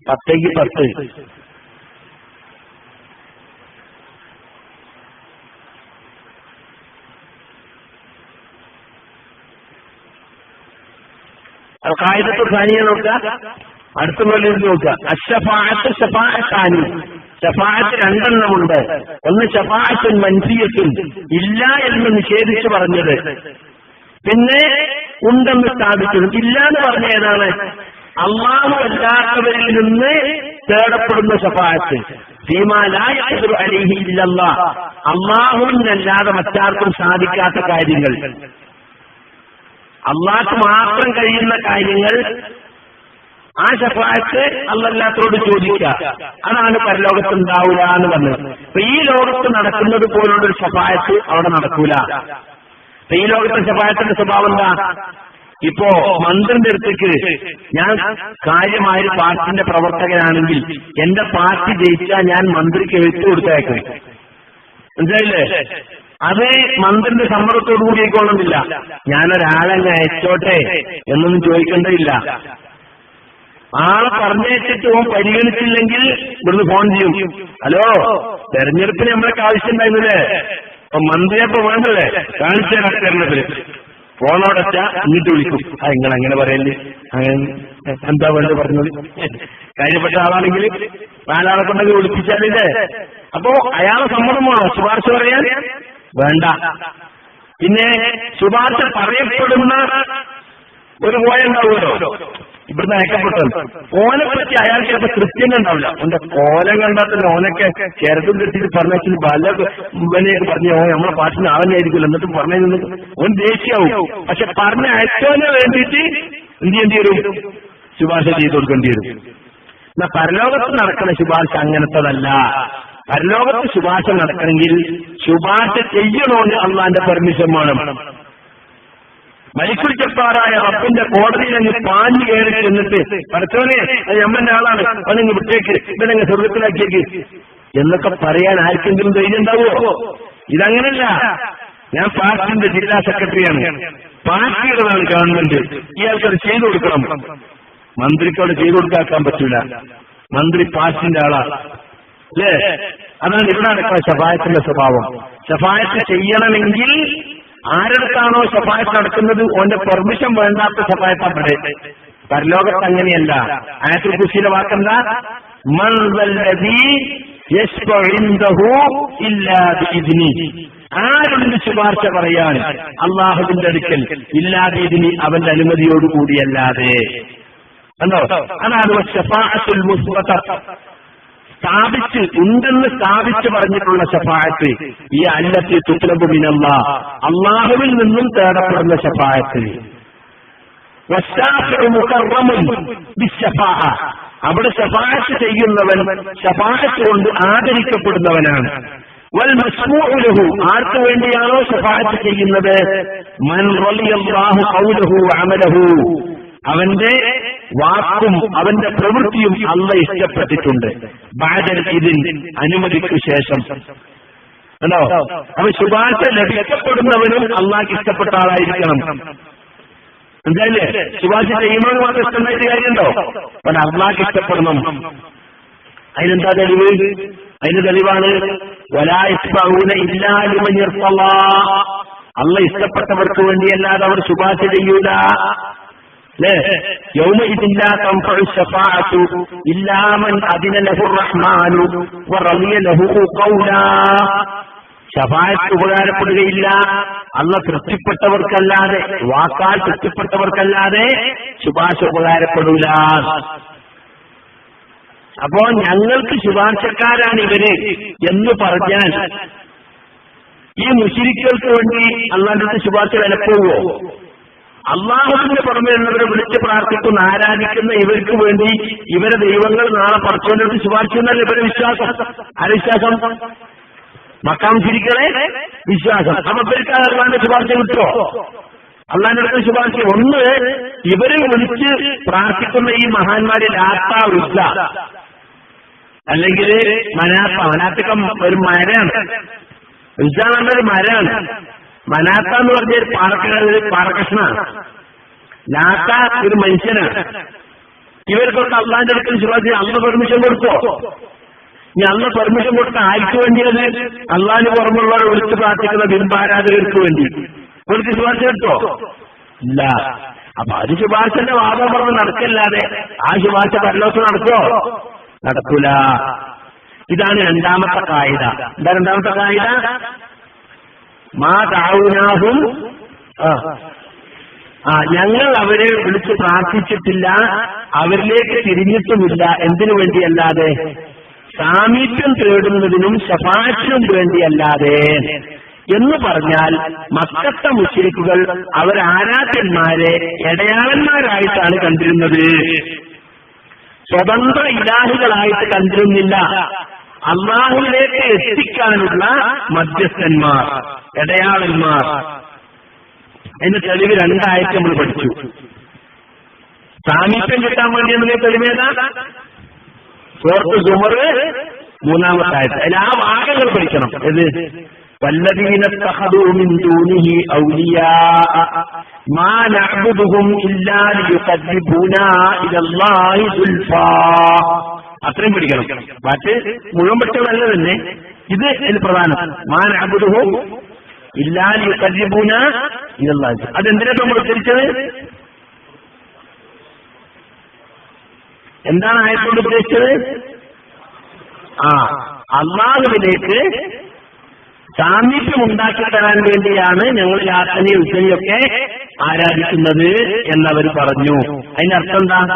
പത്തേക്ക് പത്ത് കായികത്ത് ഖാനിയെ നോക്കുക അടുത്ത കൊല്ലം നോക്കുക അഷഫാഅത്ത് ഷഫാഅത്താനി ഷഫാഅത്ത് രണ്ടെണ്ണമുണ്ട് ഒന്ന് ഷഫാഅത്തുൻ മൻസിയത്തുൻ ഇല്ല എന്ന് നിഷേധിച്ചു പറഞ്ഞത് പിന്നെ ഉണ്ടെന്ന് സ്ഥാപിച്ചത് ഇല്ല എന്ന് പറഞ്ഞ ഏതാണ് അള്ളാഹു അല്ലാത്തവരിൽ നിന്ന് തേടപ്പെടുന്ന ഷഫാഅത്ത് സീമാലായ അലിഹി ഇല്ലല്ല അള്ളാഹുവിനല്ലാതെ മറ്റാർക്കും സാധിക്കാത്ത കാര്യങ്ങൾ അള്ളാഹ്ക്ക് മാത്രം കഴിയുന്ന കാര്യങ്ങൾ ആ ഷഫായത്ത് അല്ലല്ലാത്തവരോട് ചോദിക്കുക അതാണ് പരലോകത്ത് ഉണ്ടാവില്ല എന്ന് പറഞ്ഞത് അപ്പൊ ഈ ലോകത്ത് നടക്കുന്നത് പോലുള്ള ഒരു ഷഫായത്ത് അവിടെ നടക്കൂല അപ്പൊ ഈ ലോകത്തെ ഷഫായത്തിന്റെ സ്വഭാവം എന്താ ഇപ്പോ മന്ത്രിന്റെ അടുത്തേക്ക് ഞാൻ കാര്യമായ ഒരു പാർട്ടിന്റെ പ്രവർത്തകനാണെങ്കിൽ എന്റെ പാർട്ടി ജയിച്ചാൽ ഞാൻ മന്ത്രിക്ക് എഴുത്തു കൊടുത്തേക്കും മനസ്സിലായില്ലേ അത് മന്ത്രിന്റെ സമ്മർദ്ദത്തോടു കൂടി ആയിക്കൊള്ളുന്നില്ല ഞാനൊരാളെന്നെ അയച്ചോട്ടെ എന്നൊന്നും ചോദിക്കേണ്ടതില്ല ആളെ പറഞ്ഞയച്ചിട്ട് ഓൻ പരിഗണിച്ചില്ലെങ്കിൽ ഇവിടുന്ന് ഫോൺ ചെയ്യും ഹലോ തെരഞ്ഞെടുപ്പിന് നമ്മളൊക്കെ ആവശ്യമുണ്ടായിരുന്നില്ലേ അപ്പൊ മന്ത്രിയപ്പോ വേണ്ടല്ലേ കാണിച്ചു തരാം തെരഞ്ഞെടുപ്പിന് ഫോണോടച്ച ഇങ്ങോട്ട് വിളിക്കും ആ നിങ്ങൾ അങ്ങനെ പറയല്ലേ അങ്ങനെ എന്താ വേണ്ടത് പറഞ്ഞത് കാര്യപ്പെട്ട ആളാണെങ്കിൽ നാലാളെ കൊണ്ടൊക്കെ വിളിപ്പിച്ചാലില്ലേ അപ്പോ അയാളെ സമ്മതം വേണോ ശുപാർശ പറയാൻ വേണ്ട പിന്നെ ശുപാർശ പറയപ്പെടുന്ന ഒരു പോയ ഉണ്ടാവുമല്ലോ ഇവിടുന്ന് അയക്കപ്പെട്ടത് ഓനെ പറ്റി അയാൾക്ക് ചിലപ്പോ കൃത്യം ഉണ്ടാവില്ല ഓന്റെ കോലം കണ്ടാൽ തന്നെ ഓനൊക്കെ ചെറുതും കെട്ടിട്ട് പറഞ്ഞാൽ പല ഇവനെ പറഞ്ഞു ഓ നമ്മളെ പാട്ടിന് ആവനായിരിക്കില്ല എന്നിട്ട് പറഞ്ഞു ഓൻ ദേഷ്യാവും പക്ഷെ പറഞ്ഞ അയച്ചോനെ വേണ്ടിയിട്ട് എന്ത് ചെയ്യേണ്ടി വരും ശുപാർശ ചെയ്ത് കൊടുക്കേണ്ടി വരും എന്നാ പരലോകത്ത് നടക്കുന്ന ശുപാർശ അങ്ങനത്തതല്ല പരലോകത്ത് ശുപാർശ നടക്കണമെങ്കിൽ ശുപാർശ ചെയ്യണമെന്ന് അള്ളാന്റെ പെർമിഷൻ വേണം മരിക്കുൽ ചെപ്പാറായ റബ്ബിന്റെ കോടതിയിൽ അങ്ങ് പാഞ്ഞു കയറി ചെന്നിട്ട് പഠിച്ചോനെ അത് നമ്മന്റെ ആളാണ് അവനങ്ങ് വിട്ടേക്ക് ഇവനങ്ങ് സ്വർഗത്തിലാക്കിയേക്ക് എന്നൊക്കെ പറയാൻ ആർക്കെങ്കിലും ധൈര്യം ഉണ്ടാവുമോ ഇതങ്ങനല്ല ഞാൻ പാർട്ടിന്റെ ജില്ലാ സെക്രട്ടറിയാണ് പാർട്ടിയുടേതാണ് ഗവൺമെന്റ് ഇയാൾക്കത് ചെയ്തു കൊടുക്കണം മന്ത്രിക്കോട് ചെയ്തു കൊടുക്കാക്കാൻ പറ്റൂല മന്ത്രി പാർട്ടിന്റെ ആളാ അല്ലേ അതാണ് ഇവിടെ നടക്കുന്ന ശഫായത്തിന്റെ സ്വഭാവം ശഫായത്ത് ചെയ്യണമെങ്കിൽ ആരടുത്താണോ ശഫായത്ത് നടക്കുന്നത് ഓന്റെ പെർമിഷൻ വേണ്ടാത്ത ശഫായത്ത് അവിടെ പരലോകത്ത് അങ്ങനെയല്ല ആയത്തിൽ കുശിയുടെ വാക്കെന്താ മൻ വല്ലദീ യശ്ഫഉ ഇൻദഹു ഇല്ലാ ബിഇദ്നി ആരുണ്ട് ശുപാർശ പറയാൻ അള്ളാഹുവിന്റെ അടുക്കൽ ഇല്ലാതെ ഇതിന് അവന്റെ അനുമതിയോടുകൂടിയല്ലാതെ കണ്ടോ അതാണ് ഷഫാഅത്തുൽ മുസ്ബത്ത സ്ഥാപിച്ച് ഉണ്ടെന്ന് സ്ഥാപിച്ച് പറഞ്ഞിട്ടുള്ള ശഫായത്ത് ഈ അല്ലത്തി തുത്തലബുമിനല്ല അള്ളാഹുവിൽ നിന്നും തേടപ്പെടുന്ന ശഫായത്ത് അവിടെ ശഫായത്ത് ചെയ്യുന്നവൻ ശഫായത്ത് കൊണ്ട് ആദരിക്കപ്പെടുന്നവനാണ് വൽ മസ്മൂലഹു ആർക്ക് വേണ്ടിയാണോ ശഫായത്ത് ചെയ്യുന്നത് മൻ റളിയല്ലാഹു ഖൗലഹു അമലഹു അവന്റെ വാക്കും അവന്റെ പ്രവൃത്തിയും അല്ല ഇഷ്ടപ്പെട്ടിട്ടുണ്ട് ബാജൻ ഇതിൻ അനുമതിക്ക് ശേഷം കണ്ടോ അവൻ ശുപാർശ ലഭിക്കപ്പെടുന്നവനും അള്ളാഹ്ക്ക് ഇഷ്ടപ്പെട്ട ആളായിരിക്കണം എന്തായാലേ ശുപാർശ ചെയ്യുമ്പോൾ മാത്രം ഇഷ്ടമായിട്ട് കാര്യമുണ്ടോ അവൻ അള്ളാഹ്ക്ക് ഇഷ്ടപ്പെടണം അതിനെന്താ തെളിവ് അതിന് തെളിവാണ് വലായിസ്ബൂന ഇല്ലാലിമഞ്ഞിർത്തല്ല അല്ല ഇഷ്ടപ്പെട്ടവർക്ക് വേണ്ടിയല്ലാതെ അവർ ശുപാർശ ചെയ്യൂല അല്ലേ യൗമയിതില്ല തംഫഉ ശഫാഅത്തു ഇല്ലാ മൻ അദിന ലഹു റഹ്മാനു വറളിയ ലഹു ഖൗലാ ശഫായത്ത് ഉപകാരപ്പെടുകയില്ല അല്ല തൃപ്തിപ്പെട്ടവർക്കല്ലാതെ വാക്കാൽ തൃപ്തിപ്പെട്ടവർക്കല്ലാതെ ശുപാർശ ഉപകാരപ്പെടൂല അപ്പോ ഞങ്ങൾക്ക് ശുപാർശക്കാരാണ് ഇവര് എന്ന് പറഞ്ഞാൽ ഈ മുഷിരിക്കൾക്ക് വേണ്ടി അള്ളാന്റെ ശുപാർശ വിലപ്പോവോ അള്ളാഹുവിന്റെ പുറമെ എന്നവരെ വിളിച്ച് പ്രാർത്ഥിക്കുന്ന ആരാധിക്കുന്ന ഇവർക്ക് വേണ്ടി ഇവരെ ദൈവങ്ങൾ നാളെ പറച്ചുകൊണ്ടിട്ട് ശുപാർശ എന്നല്ല ഇവരെ വിശ്വാസം ആരവിശ്വാസം മക്കാം ചിരിക്കണേ വിശ്വാസം അപ്പൊ ഇവർക്ക് അള്ളാന്റെ ശുപാർശ കിട്ടുമോ അള്ളാന്റെ അടുത്ത ശുപാർശ ഒന്ന് ഇവരെ വിളിച്ച് പ്രാർത്ഥിക്കുന്ന ഈ മഹാന്മാരിൽ ആത്താ വൃദ്ധ അല്ലെങ്കിൽ മനാത്ത മനാത്തൊക്കെ ഒരു മരമാണ് വൃദ്ധ എന്ന് പറഞ്ഞ ഒരു മരമാണ് മനാത്ത എന്ന് പറഞ്ഞ ഒരു പാറക്ക ഒരു പാറകഷ്ണാണ് ലാത്ത ഒരു മനുഷ്യനാണ് ഇവർക്കൊക്കെ അള്ളാന്റെ അടുക്കൽ ശുപാർശ അള്ള പെർമിഷൻ കൊടുത്തോ ഇനി അള്ള പെർമിഷൻ കൊടുത്ത ആർക്ക് വേണ്ടിയത് അള്ളാഹിന് പുറമുള്ളവരെ വിളിച്ച് പ്രാർത്ഥിക്കുന്ന ബിംബാരാധകർക്ക് വേണ്ടി ഇവർക്ക് ശുപാർശ എടുത്തോ ഇല്ല അപ്പൊ അത് ശുപാർശന്റെ വാദം പറഞ്ഞ് നടക്കല്ലാതെ ആ ശുപാർശ പരലോസം നടക്കോ നടക്കൂല ഇതാണ് രണ്ടാമത്തെ കായിക എന്താ രണ്ടാമത്തെ കായിക മാ താവുനാഹും ആ ആ ഞങ്ങൾ അവരെ വിളിച്ച് പ്രാർത്ഥിച്ചിട്ടില്ല അവരിലേക്ക് തിരിഞ്ഞിട്ടുമില്ല എന്തിനു വേണ്ടിയല്ലാതെ സാമീപ്യം തേടുന്നതിനും ശപാറ്റിനും വേണ്ടിയല്ലാതെ എന്ന് പറഞ്ഞാൽ മക്കത്തെ മുസ്ലിക്കുകൾ അവർ ആരാധ്യന്മാരെ ഇടയാളന്മാരായിട്ടാണ് കണ്ടിരുന്നത് സ്വതന്ത്ര ഇലാഹികളായിട്ട് കണ്ടിരുന്നില്ല അള്ളാഹുവിലേക്ക് എത്തിക്കാനുള്ള മധ്യസ്ഥന്മാർ ഇടയാളന്മാർ അതിന്റെ തെളിവ് രണ്ടായിട്ട് നമ്മൾ പഠിച്ചു സാമീപ്യം കിട്ടാൻ വേണ്ടി എന്നുള്ള തെളിവേതാ ഫോർത്ത് സുമർ മൂന്നാമത്തെ ആയത്ത് അതിൽ ആ വാക്കുകൾ പഠിക്കണം ഇത് والذين اتخذوا من دونه أولياء ما نعبدهم إلا ليقربونا إلى الله زلفى അത്രയും പിടിക്കണം ബാറ്റ് മുഴുവൻ പഠിച്ച നല്ല തന്നെ ഇത് ഇതിൽ പ്രധാനം മാൻ അബുദുഹും ഇല്ലാലി യുഖർരിബൂന ഇലല്ലാഹി അതെന്തിനാ നമ്മൾ ഉദ്ധരിച്ചത് എന്താണ് ആയത്തോട് ഉദ്ദേശിച്ചത് ആ അള്ളാഹുവിലേക്ക് സാമീപ്യം ഉണ്ടാക്കി തരാൻ വേണ്ടിയാണ് ഞങ്ങൾ യാത്രനെ ഉച്ചനെയൊക്കെ ആരാധിക്കുന്നത് എന്നവർ പറഞ്ഞു അതിന്റെ അർത്ഥം എന്താ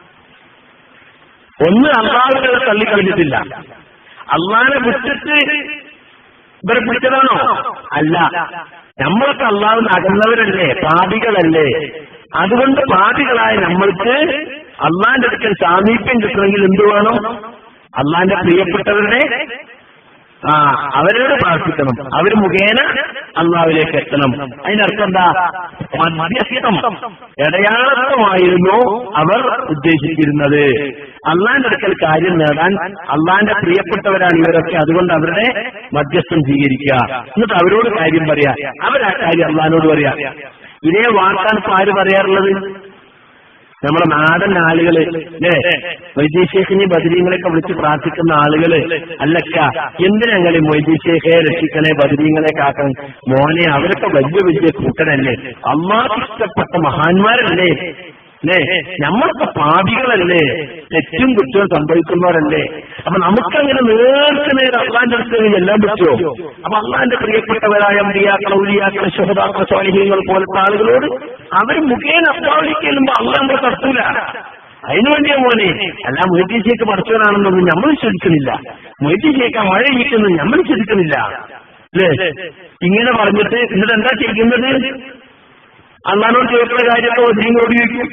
ഒന്ന് അള്ളാഹുവിനെ തള്ളിക്കളഞ്ഞിട്ടില്ല അള്ളാഹിനെ വിട്ടിട്ട് ഇവരെ പിടിച്ചതാണോ അല്ല നമ്മളൊക്കെ അള്ളാഹു അകന്നവരല്ലേ പാപികളല്ലേ അതുകൊണ്ട് പാപികളായ നമ്മൾക്ക് അള്ളാന്റെ അടുക്കൽ സാമീപ്യം കിട്ടണമെങ്കിൽ എന്ത് വേണം അള്ളാന്റെ പ്രിയപ്പെട്ടവരുടെ ആ അവരോട് പ്രാർത്ഥിക്കണം അവർ മുഖേന അള്ളാവിലേക്ക് എത്തണം അതിനർത്ഥം എന്താ മധ്യസ്ഥം ഇടയാളത്വമായിരുന്നു അവർ ഉദ്ദേശിച്ചിരുന്നത് അള്ളാന്റെ അടുക്കൽ കാര്യം നേടാൻ അള്ളാന്റെ പ്രിയപ്പെട്ടവരാണ് ഇവരൊക്കെ അതുകൊണ്ട് അവരുടെ മധ്യസ്ഥം സ്വീകരിക്കുക എന്നിട്ട് അവരോട് കാര്യം പറയാ അവരാ കാര്യം അള്ളഹാനോട് പറയാ ഇതേ വാർത്താൻ ഇപ്പൊ ആര് പറയാറുള്ളത് നമ്മുടെ നാടൻ ആളുകള് അല്ലേ വൈദ്യശേഖിനി ബദരീങ്ങളെയൊക്കെ വിളിച്ച് പ്രാർത്ഥിക്കുന്ന ആളുകള് അല്ലക്ക എന്തിനങ്ങളെ മൊയ്തീശേഖയെ രക്ഷിക്കണേ ബദരീങ്ങളെ കാക്കണം മോനെ അവരൊക്കെ വലിയ വലിയ കൂട്ടരല്ലേ അമ്മാക്ക് ഇഷ്ടപ്പെട്ട മഹാന്മാരല്ലേ അല്ലേ നമ്മളൊക്കെ പാപികളല്ലേ തെറ്റും കുറ്റവും സംഭവിക്കുന്നവരല്ലേ അപ്പൊ നമുക്കങ്ങനെ നേർക്ക് നേരെ അള്ളാന്റെ അടുത്ത് എല്ലാം പറ്റുമോ അപ്പൊ അള്ളാന്റെ പ്രിയപ്പെട്ടവരായ അമ്പിയാക്കള ഉലിയാക്കള ശുഹതാക്കള സ്വാലിഹ്യങ്ങൾ പോലത്തെ ആളുകളോട് അവർ മുഖേന അപ്പാവിലേക്ക് ചെല്ലുമ്പോ അള്ള നമ്മളെ തട്ടൂല അതിനുവേണ്ടിയാ മോനെ അല്ല മൊയ്തീശയ്ക്ക് പഠിച്ചവനാണെന്നൊന്നും നമ്മൾ വിശ്വസിക്കുന്നില്ല മൊയ്തീശയ്ക്ക് മഴ ഇരിക്കുന്നു നമ്മൾ വിശ്വസിക്കുന്നില്ല അല്ലേ ഇങ്ങനെ പറഞ്ഞിട്ട് എന്നിട്ട് എന്താ ചെയ്യുന്നത് അള്ളഹാനോട് ചോദിക്കുന്ന കാര്യമൊക്കെ ഒതിരിങ്ങോട് ചോദിക്കും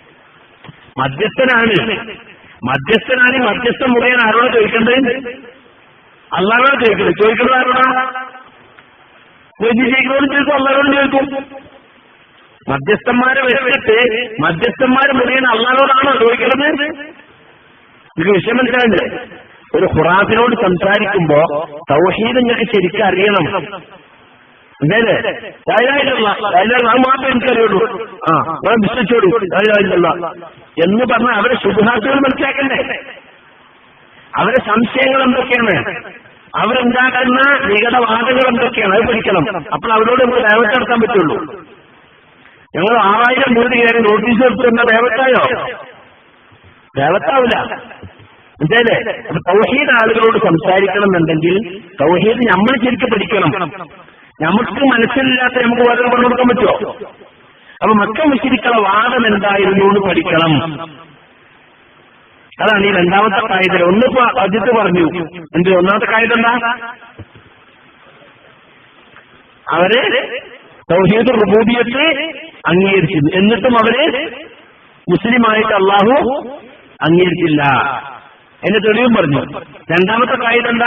മധ്യസ്ഥനാണ് മധ്യസ്ഥനാണ് മധ്യസ്ഥ മുഖേന ആരോട് ചോദിക്കേണ്ടത് അള്ളഹാനോട് ചോദിക്കുന്നത് ചോദിക്കുന്നത് ആരോടാ ചോദിക്കുന്നോട് ചോദിക്കും അള്ളഹാനോട് ചോദിക്കും മധ്യസ്ഥന്മാരെ വെച്ചിട്ട് മധ്യസ്ഥന്മാര് മുഖേന അള്ളഹാനോടാണോ ചോദിക്കുന്നത് നിങ്ങൾക്ക് വിഷയം മനസ്സിലായില്ലേ ഒരു ഖുറാഫിനോട് സംസാരിക്കുമ്പോ തൗഹീദ് നിങ്ങൾക്ക് ശരിക്കും അറിയണം അല്ലേ മാത്രമേ എനിക്കറിയുള്ളൂ ആ ഞാൻ വിശ്വസിച്ചോളൂ ലായിലായില്ല എന്ന് പറഞ്ഞാൽ അവരെ ശുഭാർത്ഥികൾ മനസ്സിലാക്കണ്ടേ അവരെ സംശയങ്ങൾ എന്തൊക്കെയാണ് അവരുണ്ടാക്കുന്ന നികടവാദങ്ങൾ എന്തൊക്കെയാണ് അത് പഠിക്കണം അപ്പോൾ അവരോട് നമ്മൾ ദേവത്തെ നടത്താൻ പറ്റുള്ളൂ ഞങ്ങൾ ആറായിരം വീട് കയറി നോട്ടീസ് കൊടുത്തു എന്ന ദേവത്തായോ ദേവത്താവില്ല മനസ്സിലേ അപ്പൊ തൗഹീദ് ആളുകളോട് സംസാരിക്കണം എന്നുണ്ടെങ്കിൽ തൗഹീദ് നമ്മൾ ശരിക്കും പഠിക്കണം നമുക്ക് മനസ്സിലില്ലാത്ത നമുക്ക് വാദം പറഞ്ഞു കൊടുക്കാൻ പറ്റുമോ അപ്പൊ മക്ക മുശിരിക്കള വാദം എന്തായിരുന്നു എന്ന് പഠിക്കണം അതാണ് ഈ രണ്ടാമത്തെ കായിക ഒന്നിപ്പോ അജിത്ത് പറഞ്ഞു എന്ത് ഒന്നാമത്തെ കായിക എന്താ അവര് തൗഹീദ് റുബൂബിയത്തെ അംഗീകരിച്ചിരുന്നു എന്നിട്ടും അവര് മുസ്ലിമായിട്ട് അള്ളാഹു അംഗീകരിച്ചില്ല എന്നെ തെളിവും പറഞ്ഞു രണ്ടാമത്തെ കായിക എന്താ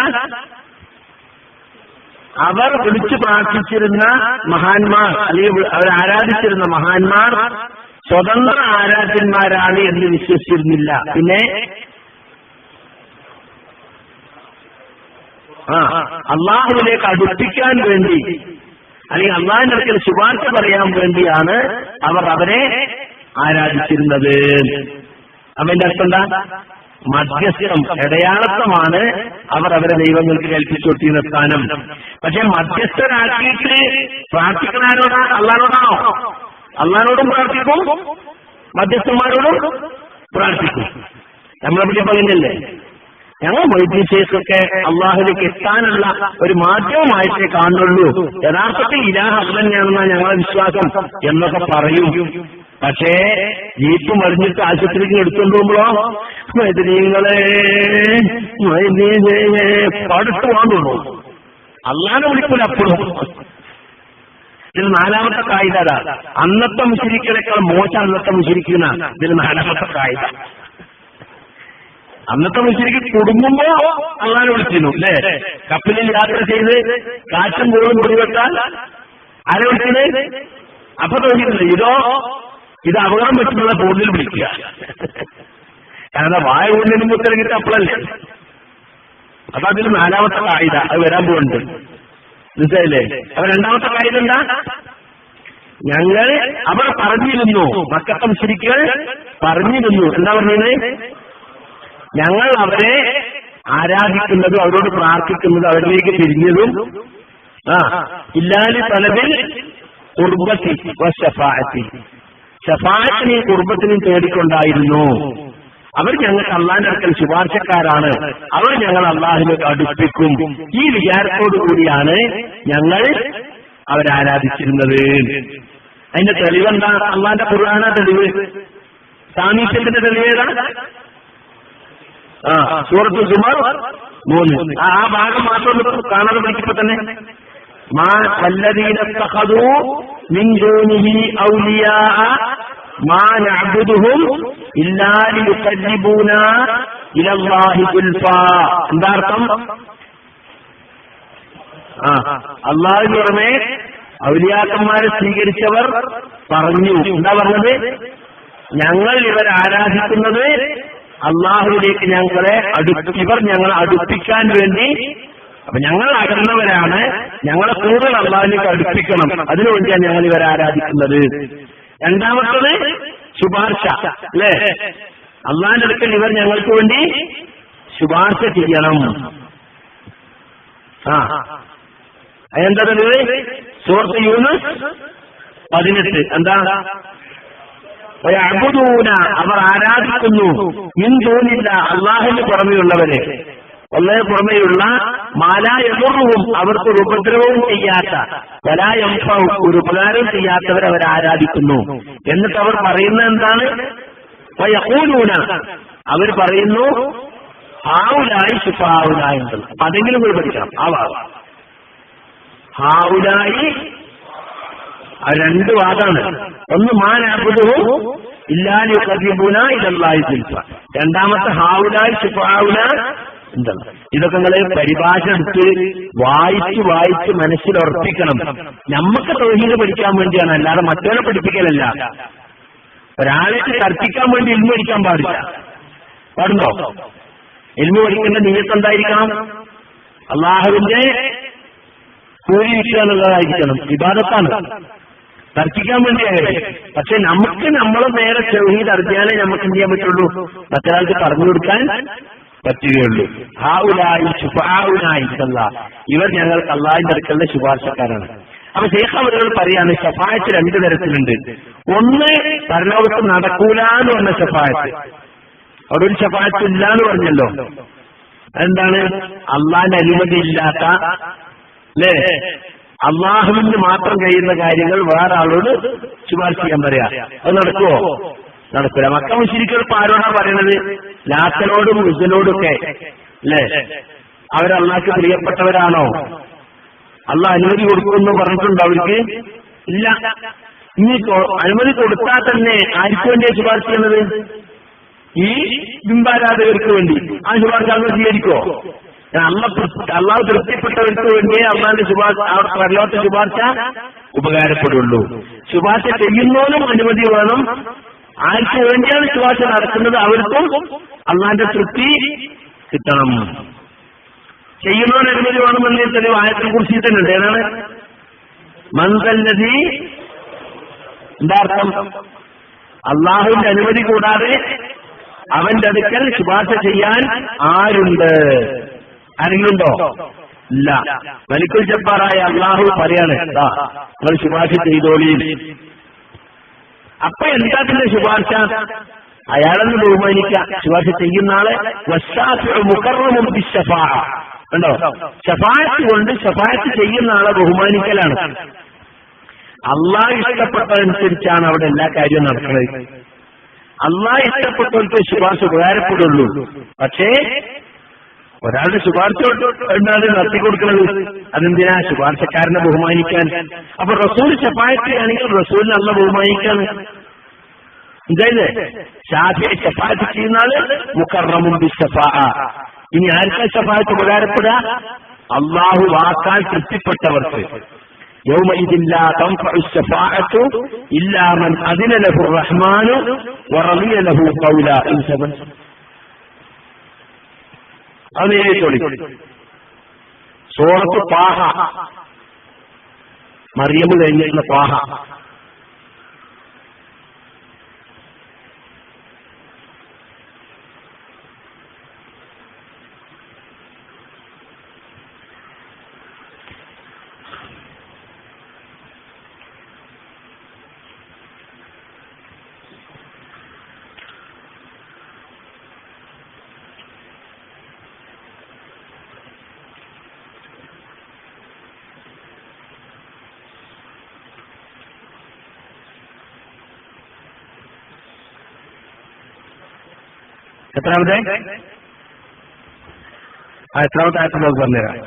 അവർ വിളിച്ചു പ്രാർത്ഥിച്ചിരുന്ന മഹാന്മാർ അല്ലെങ്കിൽ അവർ ആരാധിച്ചിരുന്ന മഹാന്മാർ സ്വതന്ത്ര ആരാധ്യന്മാരാണ് എന്ന് വിശ്വസിച്ചിരുന്നില്ല പിന്നെ ആ അള്ളാഹുവിലേക്ക് അടുപ്പിക്കാൻ വേണ്ടി അല്ലെങ്കിൽ അള്ളാഹിന്റെ അടുക്കൽ ശുപാർശ പറയാൻ വേണ്ടിയാണ് അവർ അവരെ ആരാധിച്ചിരുന്നത് അവന്റെ അർത്ഥം എന്താ മധ്യസ്ഥം ഇടയാളത്വമാണ് അവർ അവരെ ദൈവങ്ങൾക്ക് കൽപ്പിച്ചു കൊടുത്തിരുന്ന സ്ഥാനം പക്ഷെ മധ്യസ്ഥരാക്കിയിട്ട് പ്രാർത്ഥിക്കുന്ന ആരോടാ അള്ളഹാനോടാണോ അള്ളഹാനോടും പ്രാർത്ഥിക്കും മധ്യസ്ഥന്മാരോടും പ്രാർത്ഥിക്കും നമ്മളെ പറ്റി പറയുന്നില്ലേ ഞങ്ങൾ മൊയ്തീശേഷൊക്കെ അള്ളാഹുലേക്ക് എത്താനുള്ള ഒരു മാധ്യമമായിട്ടേ കാണുള്ളൂ യഥാർത്ഥത്തിൽ ഇലാഹ് അത് തന്നെയാണെന്നാണ് ഞങ്ങളെ വിശ്വാസം എന്നൊക്കെ പറയും പക്ഷേ ജീപ്പ് മറിഞ്ഞിട്ട് ആശുപത്രിക്ക് എടുത്തുകൊണ്ട് പോകുമ്പോഴോ മൈത്രീങ്ങളെ പാടിട്ട് വാങ്ങുള്ളൂ അള്ളാനെ വിളിക്കൂല അപ്പോഴും ഇതിൽ നാലാമത്തെ കായിക അന്നത്തെ മുശരിക്കളെക്കാൾ മോശം അന്നത്തെ മുശരിക്കുന്ന ഇതിൽ നാലാമത്തെ കായിക അന്നത്തെ മുശരിക്ക് കുടുങ്ങുമ്പോ അള്ളാനെ വിളിച്ചിരുന്നു അല്ലേ കപ്പലിൽ യാത്ര ചെയ്ത് കാറ്റും പോലും പിടിവെട്ടാൽ ആരെ വിളിച്ചത് അപ്പൊ തോന്നിയിട്ടില്ല ഇതോ ഇത് അപകടം പറ്റുന്ന കൂടുതൽ വിളിക്കുക കാരണം വായ കൊണ്ടിന് മുത്തിറങ്ങിയിട്ട് അപ്പോഴല്ലേ അപ്പൊ അതിൽ നാലാമത്തെ കായിക അത് വരാൻ പോകുന്നുണ്ട് മനസ്സിലായില്ലേ അപ്പൊ രണ്ടാമത്തെ കാര്യം എന്താ ഞങ്ങൾ അവർ പറഞ്ഞിരുന്നു മക്കത്തം ശരിക്കുകൾ പറഞ്ഞിരുന്നു എന്താ പറഞ്ഞത് ഞങ്ങൾ അവരെ ആരാധിക്കുന്നതും അവരോട് പ്രാർത്ഥിക്കുന്നതും അവരിലേക്ക് തിരിഞ്ഞതും ആ ഇല്ലാലി പലതിൽ കുർബത്തി ഷഫാഅത്തി ഷഫാഅത്തിനെയും കുർബത്തിനെയും തേടിക്കൊണ്ടായിരുന്നു അവർ ഞങ്ങൾക്ക് അള്ളാന്റെ അടുക്കൽ ശുപാർശക്കാരാണ് അവർ ഞങ്ങൾ അള്ളാഹിലേക്ക് അടുപ്പിക്കും ഈ വിചാരത്തോടു കൂടിയാണ് ഞങ്ങൾ അവരാരാധിച്ചിരുന്നത് അതിന്റെ തെളിവെന്താ അള്ളാന്റെ ഖുർആാന തെളിവ് സാമീപ്യത്തിന്റെ തെളിവ് ഏതാ ആ സൂറത്ത് സുമാർ മൂന്ന് ആ ആ ഭാഗം മാത്രം ഒന്ന് കാണാതെ പഠിക്കുമ്പോ തന്നെ മാ വല്ലദീന ഇത്തഖദൂ മിൻ ദൂനിഹി ഔലിയാ മാ നഅബുദുഹും ഇല്ലാ ലിയുഖർരിബൂനാ ഇലല്ലാഹി സുൽഫാ എന്താ അർത്ഥം ആ അള്ളാഹുവിന് പുറമെ ഔലിയാക്കന്മാരെ സ്വീകരിച്ചവർ പറഞ്ഞു എന്താ പറഞ്ഞത് ഞങ്ങൾ ഇവർ ആരാധിക്കുന്നത് അള്ളാഹുവിലേക്ക് ഞങ്ങളെ അടു ഇവർ ഞങ്ങളെ അടുപ്പിക്കാൻ വേണ്ടി അപ്പൊ ഞങ്ങൾ അകന്നവരാണ് ഞങ്ങളെ കൂടുതൽ അള്ളാഹുവിലേക്ക് അടുപ്പിക്കണം അതിനുവേണ്ടിയാണ് ഞങ്ങൾ ഇവരെ ആരാധിക്കുന്നത് രണ്ടാമത്തത് ശുപാർശ അല്ലേ അള്ളാഹിന്റെ അടുക്കൽ ഇവർ ഞങ്ങൾക്ക് വേണ്ടി ശുപാർശ ചെയ്യണം ആ അതെന്താ തെളിവ് സുഹൃത്ത് യൂനുസ് പതിനെട്ട് എന്താ അബുദൂന അവർ ആരാധിക്കുന്നു മിന്തൂനില്ല അള്ളാഹിന് പുറമെയുള്ളവരെ അള്ളാഹ് പുറമെയുള്ള മാലായമുറുവും അവർക്ക് ഒരു ഉപദ്രവവും ചെയ്യാത്ത വലായംഫവും ഒരു ഉപകാരവും ചെയ്യാത്തവർ അവർ ആരാധിക്കുന്നു എന്നിട്ട് അവർ പറയുന്നത് എന്താണ് വയഹൂലൂന അവർ പറയുന്നു ഹാവുലായി ശുഫാവുലായി ഉണ്ടല്ലോ അതെങ്കിലും കൂടി പഠിക്കണം ആ ഭാഗം ഹാവുലായി അത് രണ്ട് വാദാണ് ഒന്ന് മാനാബുദവും ഇല്ലാലി കദീബുന ഇതല്ലായി ശിൽഫ രണ്ടാമത്തെ ഹാവുലായി ശുഫാവുല എന്താണ് ഇതൊക്കെ നിങ്ങള് പരിഭാഷ എടുത്ത് വായിച്ച് വായിച്ച് മനസ്സിൽ ഉറപ്പിക്കണം നമുക്ക് തൊഴിൽ പഠിക്കാൻ വേണ്ടിയാണ് അല്ലാതെ മറ്റവരെ പഠിപ്പിക്കലല്ല ഒരാളെ തർക്കിക്കാൻ വേണ്ടി ഇൽമ പഠിക്കാൻ പാടില്ല പാടുണ്ടോ ഇൽമ പഠിക്കേണ്ട നീയത്ത് എന്തായിരിക്കണം അള്ളാഹുവിന്റെ കൂലി കിട്ടുക എന്നുള്ളതായിരിക്കണം വിവാദത്താണ് തർക്കിക്കാൻ വേണ്ടിയായി പക്ഷെ നമുക്ക് നമ്മളെ നേരെ ചെവീത് അറിഞ്ഞാലേ നമുക്ക് എന്ത് ചെയ്യാൻ പറ്റുള്ളൂ മറ്റൊരാൾക്ക് പറഞ്ഞു കൊടുക്കാൻ പറ്റുകയുള്ളൂ ഹാവുലായി ശുഭാവുലായി ഇവർ ഞങ്ങൾക്ക് അള്ളാഹിന്റെ അടുക്കലുള്ള ശുപാർശക്കാരാണ് അപ്പൊ ശേഖ അവരുകൾ പറയാണ് ഷഫായത്ത് രണ്ട് തരത്തിലുണ്ട് ഒന്ന് പരലോകത്ത് നടക്കൂല എന്ന് പറഞ്ഞ ഷഫായത്ത് അവിടെ ഒരു ഷഫായത്ത് ഇല്ല എന്ന് പറഞ്ഞല്ലോ എന്താണ് അള്ളാഹിന്റെ അനുമതി ഇല്ലാത്ത അല്ലേ അള്ളാഹുവിന് മാത്രം കഴിയുന്ന കാര്യങ്ങൾ വേറെ ആളോട് ശുപാർശ ചെയ്യാൻ പറയാ അത് നടക്കുവോ നടക്കില്ല മക്ക മുശിരിക്കൾ ഇപ്പൊ ആരോടാ പറയണത് ലാത്തനോടും മുസലോടും ഒക്കെ അല്ലേ അവരള്ളാഹ്ക്ക് പ്രിയപ്പെട്ടവരാണോ അള്ളാഹ് അനുമതി കൊടുക്കുമെന്ന് പറഞ്ഞിട്ടുണ്ടോ അവർക്ക് ഇല്ല ഇനി കൊ- അനുമതി കൊടുത്താൽ തന്നെ ആർക്ക് വേണ്ടിയാ ശുപാർശ ചെയ്യുന്നത് ഈ ബിംബാരാധകർക്ക് വേണ്ടി ആ ശുപാർശ അന്ന് സ്വീകരിക്കോ അള്ള അള്ളാഹ് തൃപ്തിപ്പെട്ടവർക്ക് വേണ്ടിയേ അള്ളാഹിന്റെ ശുപാർശ അവർക്ക് വല്ലാത്ത ശുപാർശ ഉപകാരപ്പെടുള്ളൂ ശുപാർശ ചെയ്യുന്നവനും അനുമതി വേണം ആർക്ക് വേണ്ടിയാണ് ശുപാർശ നടക്കുന്നത് അവർക്കും അള്ളാഹിന്റെ തൃപ്തി കിട്ടണം ചെയ്യുന്നവന് അനുമതി വേണമെന്ന് തെളിവ് ആയത്തിനെ കുറിച്ച് തന്നെ ഉണ്ട് ഏതാണ് മന്ദല്ലതി എന്താ അർത്ഥം അള്ളാഹുവിന്റെ അനുമതി കൂടാതെ അവന്റെ അടുക്കൽ ശുപാർശ ചെയ്യാൻ ആരുണ്ട് ആരെങ്കിലും ഉണ്ടോ ഇല്ല മലിക്കുൽ ജബ്ബാറായ അള്ളാഹു പറയാണ് ദാ, നിങ്ങൾ ശുപാർശ ചെയ്തോളി അപ്പൊ എന്താ ഇതിന്റെ ശുപാർശ അയാളെന്ന് ബഹുമാനിക്കുക ശുപാർശ ചെയ്യുന്ന ആളെ വശാഫിഉ മുഖർറമും ബിശ്ശഫാഅ. കണ്ടോ ഷഫായത്ത് കൊണ്ട് ഷഫായത്ത് ചെയ്യുന്ന ആളെ ബഹുമാനിക്കലാണ് അള്ളാഹ് ഇഷ്ടപ്പെട്ടതനുസരിച്ചാണ് അവിടെ എല്ലാ കാര്യവും നടക്കുന്നത് അള്ളാഹ് ഇഷ്ടപ്പെട്ടവർക്ക് ശുപാർശ ഉപകാരപ്പെടുള്ളൂ പക്ഷേ ഒരാളുടെ ശുപാർശ എന്നാണ് നടത്തി കൊടുക്കുന്നത് അതെന്തിനാ ശുപാർശക്കാരനെ ബഹുമാനിക്കാൻ അപ്പൊ റസൂൽ ഷഫായത്തിലാണെങ്കിൽ റസൂലിനെ അല്ല ബഹുമാനിക്കാണ് ഇതല്ലേ ഷാഫി ഷഫായത്ത് ചെയ്യുന്ന ആള് മുക്കറമും ബിസ്സഫാ ഇനി ആർക്കാ ഷഫായത്ത് ഉപകാരപ്പെടുക അള്ളാഹു വാക്കാൽ തൃപ്തിപ്പെട്ടവർക്ക് يومئذ لا تنفع الشفاعة إلا من أذن له الرحمن ورضي له قولا إن سبن അത് എഴുതിത്തോളി സൂറത്ത് പാഹ മറിയമ്മ് കഴിഞ്ഞിരുന്ന പാഹ എത്രാമത്തെ ആ എത്രാമത്തെ ആയത്ത് നമുക്ക് പറഞ്ഞുതരാം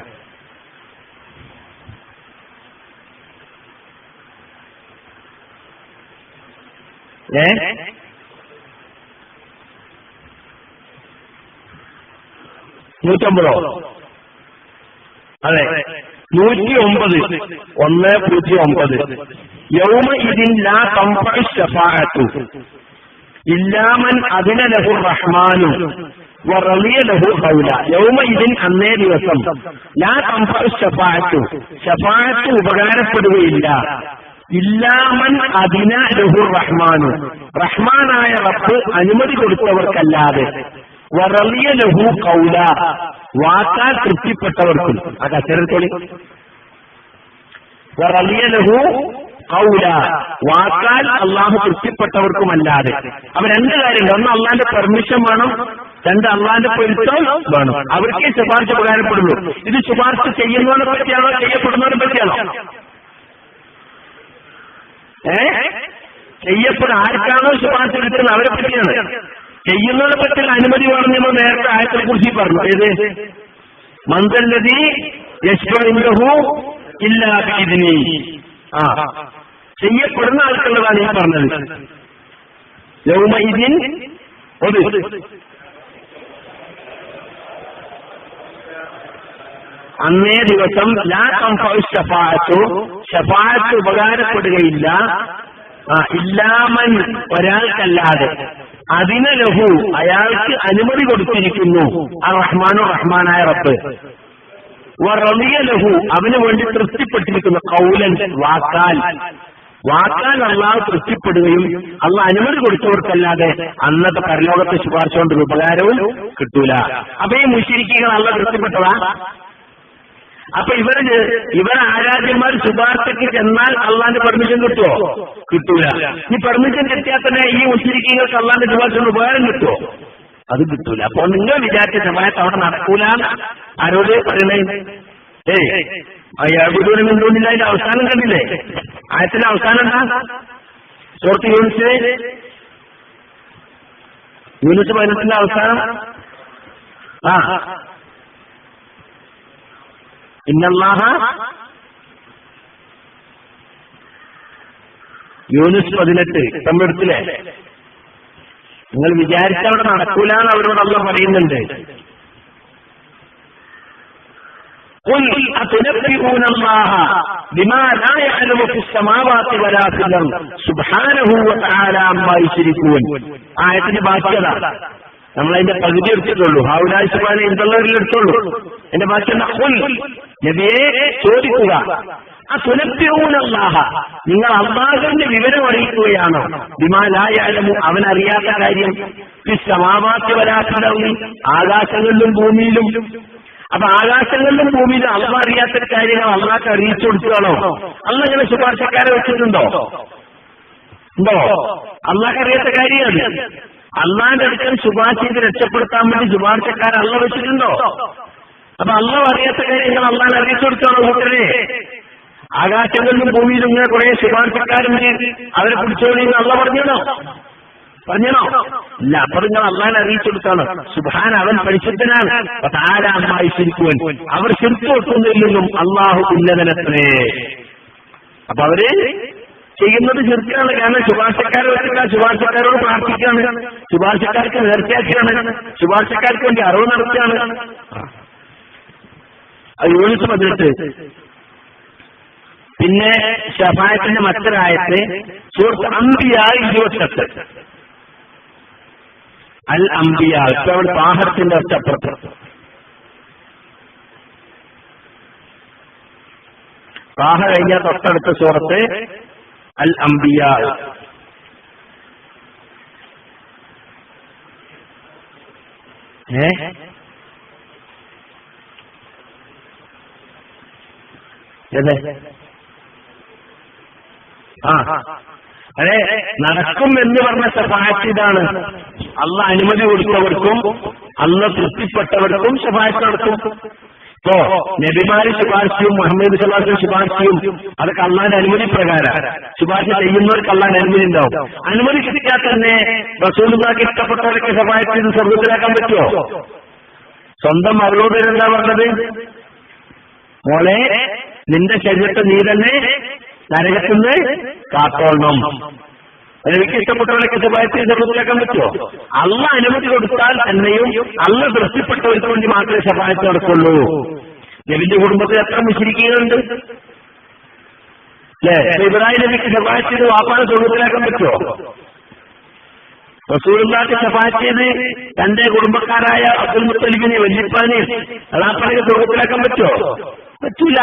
ഏ നൂറ്റമ്പതോ അതെ നൂറ്റി ഒമ്പത് ഒന്ന് പൂജ്യം ഒമ്പത് യൗമ ഇതിൻ ലാ തംഫഉ ശഫാഅത്തു ഇല്ലാമൻ അതിന ലഹു റഹ്മാനു വറളിയ ലഹു ഖൗല യൗമ ഇതിൻ അന്നേ ദിവസം ലാ തംഫഉ ശഫാഅത്തു ശഫാഅത്ത് ഉപകാരപ്പെടുകയില്ല ഇല്ലാമൻ അതിന ലഹു റഹ്മാനു റഹ്മാനായ റബ്ബ് അനുമതി കൊടുത്തവർക്കല്ലാതെ വറളിയ ലഹു ഖൗല വാക്കാൽ തൃപ്തിപ്പെട്ടവർക്കും ആ കച്ചറത്തോളി വറളിയ ലഹു കൗല വാക്കാൽ അള്ളാഹു തൃപ്തിപ്പെട്ടവർക്കുമല്ലാതെ അപ്പൊ രണ്ട് കാര്യമുണ്ട് ഒന്ന് അള്ളാന്റെ പെർമിഷൻ വേണം രണ്ട് അള്ളാന്റെ പൊരുത്തം വേണം അവർക്കേ ശുപാർശ ഉപകാരപ്പെടുള്ളൂ ഇത് ശുപാർശ ചെയ്യുന്നവനെ പറ്റിയാണോ ചെയ്യപ്പെടുന്നവനെ പറ്റിയാണോ ഏ ചെയ്യപ്പെടുന്ന ആർക്കാണോ ശുപാർശ കിട്ടുന്നത് അവരെ പറ്റിയാണ് ചെയ്യുന്നതിനെ പറ്റിയുള്ള അനുമതി വേണം നമ്മൾ നേരത്തെ ആയത്തിനെ കുറിച്ച് പറഞ്ഞു ഏത് മന്ദല്ലതി യശ്വഹു ഇല്ലാ ഇതിനി ആ ചെയ്യപ്പെടുന്ന ആൾക്കുള്ളതാണ് ഞാൻ പറഞ്ഞത് യൗമഇദിൻ ഒരു അന്നേ ദിവസം ലാ കംഫഉ ഷഫാഅത്തു ഷഫാഅത്ത് ഉപകാരപ്പെടുകയില്ല ആ ഇല്ലാമൻ ഒരാൾക്കല്ലാതെ അതിന് ലഹു അയാൾക്ക് അനുമതി കൊടുത്തിരിക്കുന്നു ആ റഹ്മാനു റഹ്മാനായ റബ്ബ് വറളിയ ലഹു അവന് വേണ്ടി തൃപ്തിപ്പെട്ടിരിക്കുന്ന കൗലൻ വാക്കാൽ വാക്കാൽ അള്ളാഹ് തൃപ്തിപ്പെടുകയും അള്ളാഹ് അനുമതി കൊടുത്തവർക്കല്ലാതെ അന്നത്തെ പരലോകത്തെ ശുപാർശ കൊണ്ടൊരു ഉപകാരവും കിട്ടൂല അപ്പൊ ഈ മുഷിരിക്കുകൾ അള്ള തൃപ്തിപ്പെട്ടതാ അപ്പൊ ഇവര് ഇവർ ആരാധ്യന്മാർ ശുപാർശയ്ക്ക് ചെന്നാൽ അള്ളാന്റെ പെർമിഷൻ കിട്ടുമോ കിട്ടൂല ഈ പെർമിഷൻ കിട്ടിയാൽ തന്നെ ഈ മുഷിരിക്കുകൾക്ക് അള്ളാന്റെ ശുപാർശ കൊണ്ട് ഉപകാരം കിട്ടുമോ അത് കിട്ടൂല അപ്പൊ നിങ്ങൾ വിചാരിച്ച സമയത്ത് അവിടെ നടക്കൂല ആരോട് പറയണേ ഏയ് അയ്യാബുദൂരം എന്തുകൊണ്ടില്ല അതിന്റെ അവസാനം കണ്ടില്ലേ ആയത്തിന്റെ അവസാനം എന്താ സുഹൃത്ത് യൂണിറ്റ് യൂണിറ്റ് പതിനെട്ടിന്റെ അവസാനം ആ ഇന്നല്ലാഹ യൂനിസ് പതിനെട്ട് തമ്മെടുത്തില്ലേ നിങ്ങൾ വിചാരിച്ച അവിടെ നടക്കൂല എന്ന് അവരോട് അല്ല പറയുന്നുണ്ട് قل أتنبئون الله بما لا يعلم في السماوات ولا في الأرض سبحانه وتعالى عما يشركون ആയത്തിന്റെ ബാക്കിയതാ നമ്മൾ അതിന്റെ പകുതി എടുത്തിട്ടുള്ളൂ ഹാവുലായി സുബാനെ എന്തുള്ളവരിൽ എടുത്തുള്ളൂ എന്റെ ബാക്കി നബിയെ ചോദിക്കുക ആ തുലപ്യൂനല്ലാഹ നിങ്ങൾ അള്ളാഹുവിന്റെ വിവരം അറിയിക്കുകയാണോ വിമാലായാലും അവൻ അറിയാത്ത കാര്യം ഈ സമാവാക്യ വരാത്തതറി ആകാശങ്ങളിലും ഭൂമിയിലും അപ്പൊ ആകാശങ്ങളിലും ഭൂമിയിലും അള്ള അറിയാത്ത കാര്യങ്ങൾ അള്ളാഹ്ക്ക് അറിയിച്ചു കൊടുക്കുകയാണോ അള്ള ഇങ്ങനെ ശുപാർശക്കാരെ വെച്ചിട്ടുണ്ടോ ഉണ്ടോ അള്ളാഹ് അറിയാത്ത കാര്യമാണ് അള്ളാന്റെ അടുക്കൽ ശുപാർശ ചെയ്ത് രക്ഷപ്പെടുത്താൻ വേണ്ടി ശുപാർശക്കാരെ അള്ള വെച്ചിട്ടുണ്ടോ അപ്പൊ അള്ള അറിയാത്ത കാര്യങ്ങൾ അള്ളാൻ അറിയിച്ചു കൊടുക്കുകയാണോ കൂട്ടരെ ആകാശങ്ങളിലും ഭൂമിയിലും ഇങ്ങനെ കുറെ ശുപാർശക്കാരുണ്ട് അവരെ പിടിച്ചോളി എന്ന് അള്ള പറഞ്ഞോ പറഞ്ഞോ ഇല്ല അപ്പൊ നിങ്ങൾ അള്ളാൻ അറിയിച്ചു കൊടുത്താണ് സുബാൻ അവൻ പരിശുദ്ധനാണ് അപ്പൊ താരാമായി ശരിക്കുവൻ അവർ ശരിക്കും ഒട്ടുന്നില്ലെന്നും അള്ളാഹു ഉന്നതനത്രേ അപ്പൊ അവര് ചെയ്യുന്നത് ചെറുക്കാണ് കാരണം ശുപാർശക്കാരെ വെച്ചില്ല ശുപാർശക്കാരോട് പ്രാർത്ഥിക്കുകയാണ് ശുപാർശക്കാർക്ക് നേർച്ചയാക്കുകയാണ് ശുപാർശക്കാർക്ക് വേണ്ടി അറിവ് നടത്തുകയാണ് അത് യൂണിറ്റ് പതിനെട്ട് പിന്നെ ഷഫായത്തിന്റെ മറ്റൊരായത്ത് സുഹൃത്ത് അമ്പിയ ഇരുപത്തെട്ട് അൽ അമ്പിയ ഇപ്പൊ അവിടെ പാഹത്തിന്റെ ഒറ്റപ്പുറത്ത് പാഹ കഴിഞ്ഞാൽ തൊട്ടടുത്ത സൂറത്ത് അൽ അംബിയ ഏ ഏത് ആ അതെ നടക്കും എന്ന് പറഞ്ഞ ശഫായത്ത് ഇതാണ് അള്ള അനുമതി കൊടുത്തവർക്കും അള്ള തൃപ്തിപ്പെട്ടവർക്കും ശഫായത്ത് നടക്കും ഇപ്പോ നബിമാര് ശുപാർശയും മുഹമ്മദ് സലാസും ശുപാർശയും അതൊക്കെ അള്ളാന്റെ അനുമതി പ്രകാരം ശുപാർശ ചെയ്യുന്നവർക്ക് അള്ളാന്റെ അനുമതി ഉണ്ടാവും അനുമതി കിട്ടിയാൽ തന്നെ റസൂലുള്ളാക്ക് ഇഷ്ടപ്പെട്ടവരൊക്കെ ശുപാർശ ചെയ്ത് സ്വർഗത്തിലാക്കാൻ പറ്റുമോ സ്വന്തം മകളോട് എന്താ പറഞ്ഞത് മോളെ നിന്റെ ശരീരത്തെ നീ തന്നെ നരകത്തുനിന്ന് കാത്തോളണം എനിക്ക് ഇഷ്ടപ്പെട്ടവരൊക്കെ ശുപാർശ സ്വർഗത്തിലാക്കാൻ പറ്റുമോ അള്ള അനുമതി കൊടുത്താൽ തന്നെയും അള്ള തൃപ്തിപ്പെട്ടവർക്ക് വേണ്ടി മാത്രമേ ശുപാർശ നടക്കുള്ളൂ നബിന്റെ കുടുംബത്തിൽ എത്ര മുശിരിക്കുന്നുണ്ട് അല്ലേ ഇബ്രാഹിം നബിക്ക് ശുപാർശ ചെയ്ത് വാപ്പാനെ സ്വർഗത്തിലാക്കാൻ പറ്റുമോ റസൂലുള്ളാക്ക് ശുപാർശ ചെയ്ത് തന്റെ കുടുംബക്കാരായ അബ്ദുൽ മുത്തലിബിനെ വല്യപ്പാനെ അളാപ്പനൊക്കെ സ്വർഗത്തിലാക്കാൻ പറ്റുമോ പറ്റൂല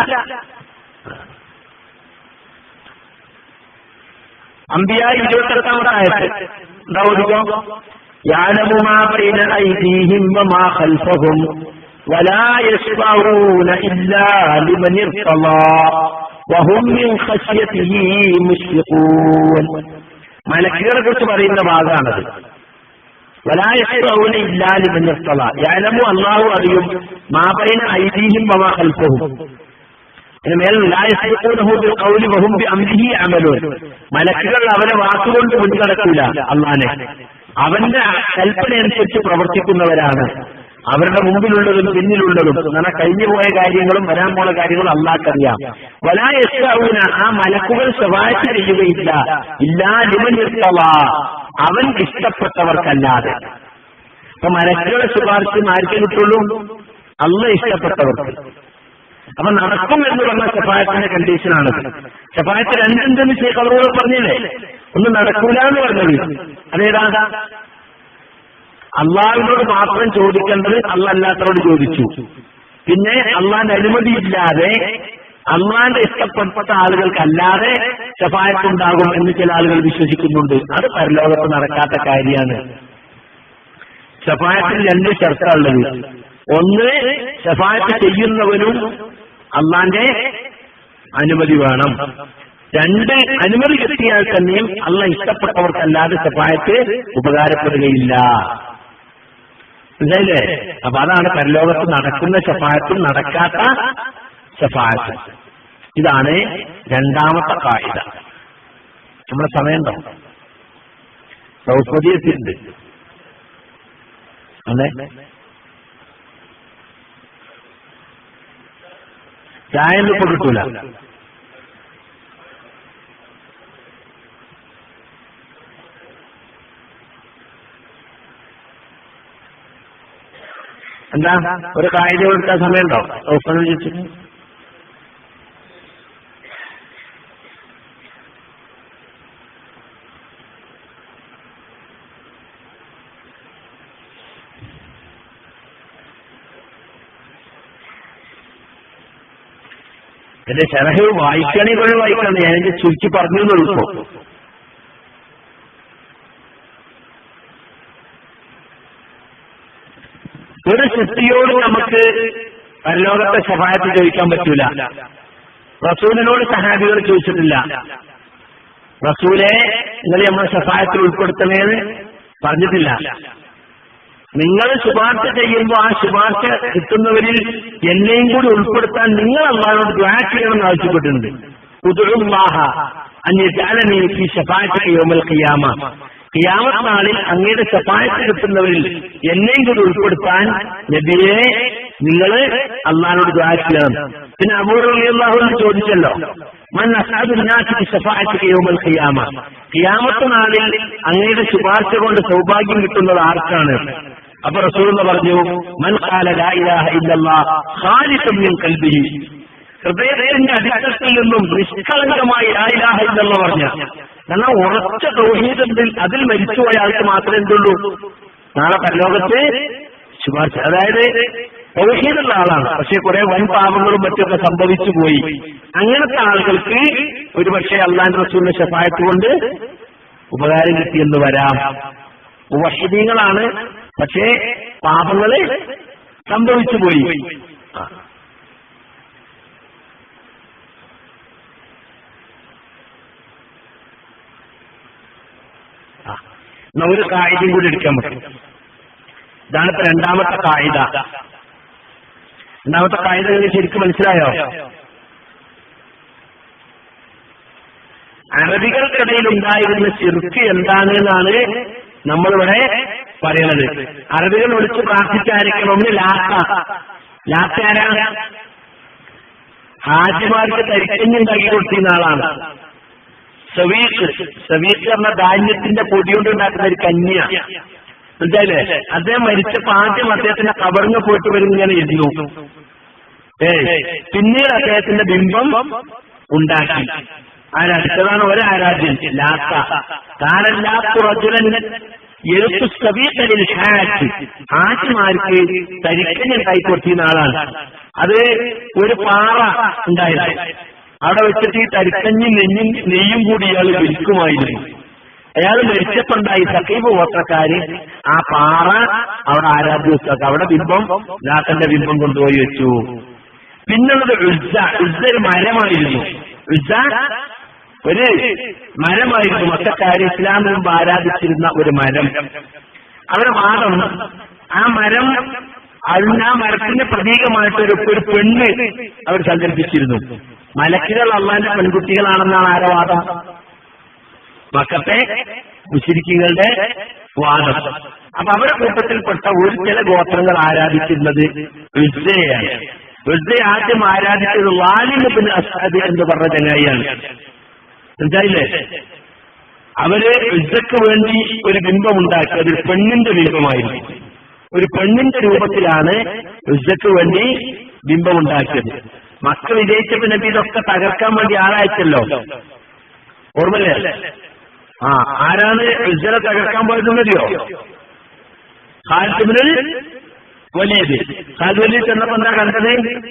അമ്പിയായി ഇരുപത്തെട്ടാമത്തെ ആയത്ത് എന്താ ഓടിക്കോ يعلم ما بين أيديهم وما خلفهم ولا يشفعون إلا لمن ارتضى وهم من خشيته مشفقون മലക്കുകളെ കുറിച്ച് പറയുന്ന ഭാഗമാണത് വലായശൗന ഇല്ലാലി മഞ്ഞസ്തള യാലമു അള്ളാഹു അറിയും മാപൈന ഐദീഹിം വമാ ഖൽഫഹും അതിന് മേൽ ലായസൂനഹുബി വഹും ബി അംരിഹി അമലൂൻ മലക്കുകൾ അവനെ വാക്കുകൊണ്ട് മുൻകടക്കൂല അള്ളാനെ അവന്റെ കൽപ്പന അനുസരിച്ച് പ്രവർത്തിക്കുന്നവരാണ് അവരുടെ മുമ്പിലുള്ളതും പിന്നിലുള്ളതും അങ്ങനെ കഴിഞ്ഞു പോയ കാര്യങ്ങളും വരാൻ പോണ കാര്യങ്ങളും അള്ളാഹ്ക്കറിയാം വലായസ്താവൂന ആ മലക്കുകൾ ശവാഴ്ച ചെയ്യുകയില്ല ഇല്ലാ ലിമൻ അവൻ ഇഷ്ടപ്പെട്ടവർക്കല്ലാതെ അപ്പൊ മലക്കുകളെ ശുപാർശ ആർക്കേ കിട്ടുള്ളൂ അള്ള ഇഷ്ടപ്പെട്ടവർക്ക് അപ്പൊ നടക്കും എന്ന് പറഞ്ഞ ഷഫായത്തിന്റെ കണ്ടീഷനാണ് ഷഫായത്ത് രണ്ടെന്തെന്ന് ഷേഖ് അവരോട് പറഞ്ഞില്ലേ ഒന്ന് നടക്കൂല എന്ന് പറഞ്ഞത് അതേതാ അള്ളാഹിനോട് മാത്രം ചോദിക്കേണ്ടത് അള്ള അല്ലാത്തവരോട് ചോദിച്ചു പിന്നെ അള്ളാന്റെ അനുമതിയില്ലാതെ അള്ളാന്റെ ഇഷ്ടപ്പെട്ട ആളുകൾക്കല്ലാതെ ഷഫായത്തുണ്ടാകും എന്ന് ചില ആളുകൾ വിശ്വസിക്കുന്നുണ്ട് അത് പരലോകത്ത് നടക്കാത്ത കാര്യമാണ് ഷഫായത്തിൽ രണ്ട് ഷർത്തുള്ളത് ഒന്ന് ഷഫായത്ത് ചെയ്യുന്നവനും അള്ളാന്റെ അനുമതി വേണം രണ്ട് അനുമതി കിട്ടിയാൽ തന്നെയും അള്ള ഇഷ്ടപ്പെട്ടവർക്കല്ലാതെ ഷഫായത്ത് ഉപകാരപ്പെടുകയില്ല മനസ്സിലായില്ലേ അപ്പൊ അതാണ് പരലോകത്ത് നടക്കുന്ന ഷഫായത്തും നടക്കാത്ത ഷഫായത്തും ഇതാണ് രണ്ടാമത്തെ കായിക നമ്മുടെ സമയമുണ്ടോ ദ്രൗപതി എത്തിയിട്ടുണ്ട് അതെ ചായ ഒന്നും ഇപ്പൊ കിട്ടൂല എന്താ ഒരു കായിക കൊടുക്കാൻ സമയമുണ്ടോ ഓപ്പൺ ചോദിച്ചു എന്റെ ചെറഹ് വായിക്കണേ കൊണ്ട് വായിക്കണം ഞാൻ എന്റെ ചുരുക്കി പറഞ്ഞു എന്നുള്ളൂ ഒരു സൃഷ്ടിയോട് നമുക്ക് പരലോകത്തെ സഹായത്തിൽ ചോദിക്കാൻ പറ്റൂല റസൂലിനോട് സഹാബികൾ ചോദിച്ചിട്ടില്ല റസൂലെ നിങ്ങൾ നമ്മളെ സഹായത്തിൽ ഉൾപ്പെടുത്തണേന്ന് പറഞ്ഞിട്ടില്ല നിങ്ങൾ ശുപാർശ ചെയ്യുമ്പോൾ ആ ശുപാർശ കിട്ടുന്നവരിൽ എന്നെയും കൂടി ഉൾപ്പെടുത്താൻ നിങ്ങൾ അള്ളാഹോട് ദ്വാ ചെയ്യണമെന്ന് ആവശ്യപ്പെട്ടിട്ടുണ്ട് ഉദുറുല്ലാഹ അന്യജാലനീ ഈ ശഫായത്ത് യോമൽ ഖിയാമ ഖിയാമത്ത് നാളിൽ അങ്ങയുടെ ശഫായത്ത് കിട്ടുന്നവരിൽ എന്നെയും കൂടി ഉൾപ്പെടുത്താൻ നബിയെ നിങ്ങൾ അള്ളാഹിനോട് ദ്വാ ചെയ്യണം പിന്നെ അബൂറുള്ളാഹുവിനോട് ചോദിച്ചല്ലോ മൻ അസാദുനാഥിക്ക് ശഫായത്ത് യോമൽ ഖിയാമ ഖിയാമത്ത് നാളിൽ അങ്ങയുടെ ശുപാർശ കൊണ്ട് സൗഭാഗ്യം കിട്ടുന്നത് ആർക്കാണ് അപ്പൊ റസൂൽ പറഞ്ഞു മൻ ഖാല ലാ ഇലാഹ ഇല്ലല്ലാഹ് ഖാലിസൻ മിൻ ഖൽബിഹി ഹൃദയത്തിന്റെ അടിത്തട്ടിൽ നിന്നും നിഷ്കളങ്കമായി ലാ ഇലാഹ ഇല്ലല്ലാഹ് പറഞ്ഞ കാരണം ഉറച്ച തൗഹീദുണ്ടിൽ അതിൽ മരിച്ചുപോയ ആൾക്ക് മാത്രമേ എന്തുള്ളൂ നാളെ പരലോകത്ത് ശുപാർശ അതായത് തൗഹീദുള്ള ആളാണ് പക്ഷെ കുറെ വൻ പാപങ്ങളും മറ്റൊക്കെ സംഭവിച്ചു പോയി അങ്ങനത്തെ ആളുകൾക്ക് ഒരുപക്ഷെ അള്ളാൻ റസൂലിന്റെ ശഫായത്ത് കൊണ്ട് ഉപകാരം കിട്ടിയെന്ന് വരാം വഷീങ്ങളാണ് പക്ഷേ പാപങ്ങള് സംഭവിച്ചു പോയി എന്നാ ഒരു കായികം കൂടി എടുക്കാൻ പറ്റും ഇതാണ് ഇപ്പൊ രണ്ടാമത്തെ കായിക രണ്ടാമത്തെ കായിക നിങ്ങൾക്ക് ശരിക്കും മനസ്സിലായോ അറബികൾക്കിടയിൽ ഉണ്ടായിരുന്ന ചെറുക്ക് എന്താണ് എന്നാണ് നമ്മളിവിടെ പറയണത് അറബികൾ വിളിച്ച് പ്രാർത്ഥിച്ചായിരിക്കണം ഒന്ന് ലാത്ത ലാത്ത ആരാ ഹാജിമാർക്ക് തരിക്കഞ്ഞുണ്ടാക്കി കൊടുത്തിരുന്ന ആളാണ് സവീഖ് സവീഖ് പറഞ്ഞ ധാന്യത്തിന്റെ പൊടി കൊണ്ട് ഉണ്ടാക്കുന്ന ഒരു കന്യ മനസ്സിലായില്ലേ അദ്ദേഹം മരിച്ചപ്പോ ആദ്യം അദ്ദേഹത്തിന്റെ കബറിന് പോയിട്ട് വരും ഇങ്ങനെ ഇരുന്നു ഏ പിന്നീട് അദ്ദേഹത്തിന്റെ ബിംബം ഉണ്ടാക്കി ആരാധിച്ചതാണ് ഒരു ആരാധ്യൻ ലാത്ത കാലല്ലാത്ത റജുലൻ എഴുത്തു സവീഖലിൽ ഹാറ്റ് ഹാജിമാർക്ക് തരിക്കഞ്ഞുണ്ടായി കൊടുത്തിരുന്ന ആളാണ് അത് ഒരു പാറ ഉണ്ടായിരുന്നു അവിടെ വെച്ചിട്ട് ഈ തരിക്കഞ്ഞും നെഞ്ഞും നെയ്യും കൂടി ഇയാൾ വിൽക്കുമായിരുന്നു അയാൾ മരിച്ചപ്പോണ്ടായി സഖീബ് ഗോത്രക്കാര് ആ പാറ അവിടെ ആരാധ്യ വെച്ചു അവിടെ ബിംബം ലാത്തന്റെ ബിംബം കൊണ്ടുപോയി വെച്ചു പിന്നുള്ളത് ഉജ്ജ ഉജ്ജ ഒരു മരമായിരുന്നു ഉജ്ജ ഒരു മരമായിരുന്നു മക്കാര് ഇസ്ലാമിന് മുമ്പ് ആരാധിച്ചിരുന്ന ഒരു മരം അവരുടെ വാദം ആ മരം അതിന് ആ മരത്തിന്റെ പ്രതീകമായിട്ട് ഒരു ഒരു പെണ്ണ് അവർ സങ്കല്പിച്ചിരുന്നു മലക്കുകൾ അള്ളാന്റെ പെൺകുട്ടികളാണെന്നാണ് ആരോ വാദം മക്കത്തെ മുശിരിക്കുകളുടെ വാദം അപ്പൊ അവരുടെ കൂട്ടത്തിൽപ്പെട്ട ഒരു ചില ഗോത്രങ്ങൾ ആരാധിച്ചിരുന്നത് ഉസ്സയാണ് ഉസ്സ ആദ്യം ആരാധിച്ചത് വാലിന് പിന്നെ അസാദ് എന്ന് പറഞ്ഞ ചങ്ങായിയാണ് മനസ്സിലായില്ലേ അവര് ഉസ്സക്ക് വേണ്ടി ഒരു ബിംബം ഉണ്ടാക്കി അതൊരു പെണ്ണിന്റെ ബിംബമായിരുന്നു ഒരു പെണ്ണിന്റെ രൂപത്തിലാണ് ഉസ്സക്ക് വേണ്ടി ബിംബം ഉണ്ടാക്കിയത് മക്ക വിജയിച്ചപ്പോ നബി ഇതൊക്കെ തകർക്കാൻ വേണ്ടി ആളയച്ചല്ലോ ഓർമ്മല്ലേ ആ ആരാണ് ഉജ്ജല തകർക്കാൻ പോയതെന്നറിയോ ഖാലിബിനിൽ വലിയത് ഖാലിദ് വലിയ ചെന്നപ്പോ എന്താ കണ്ടത്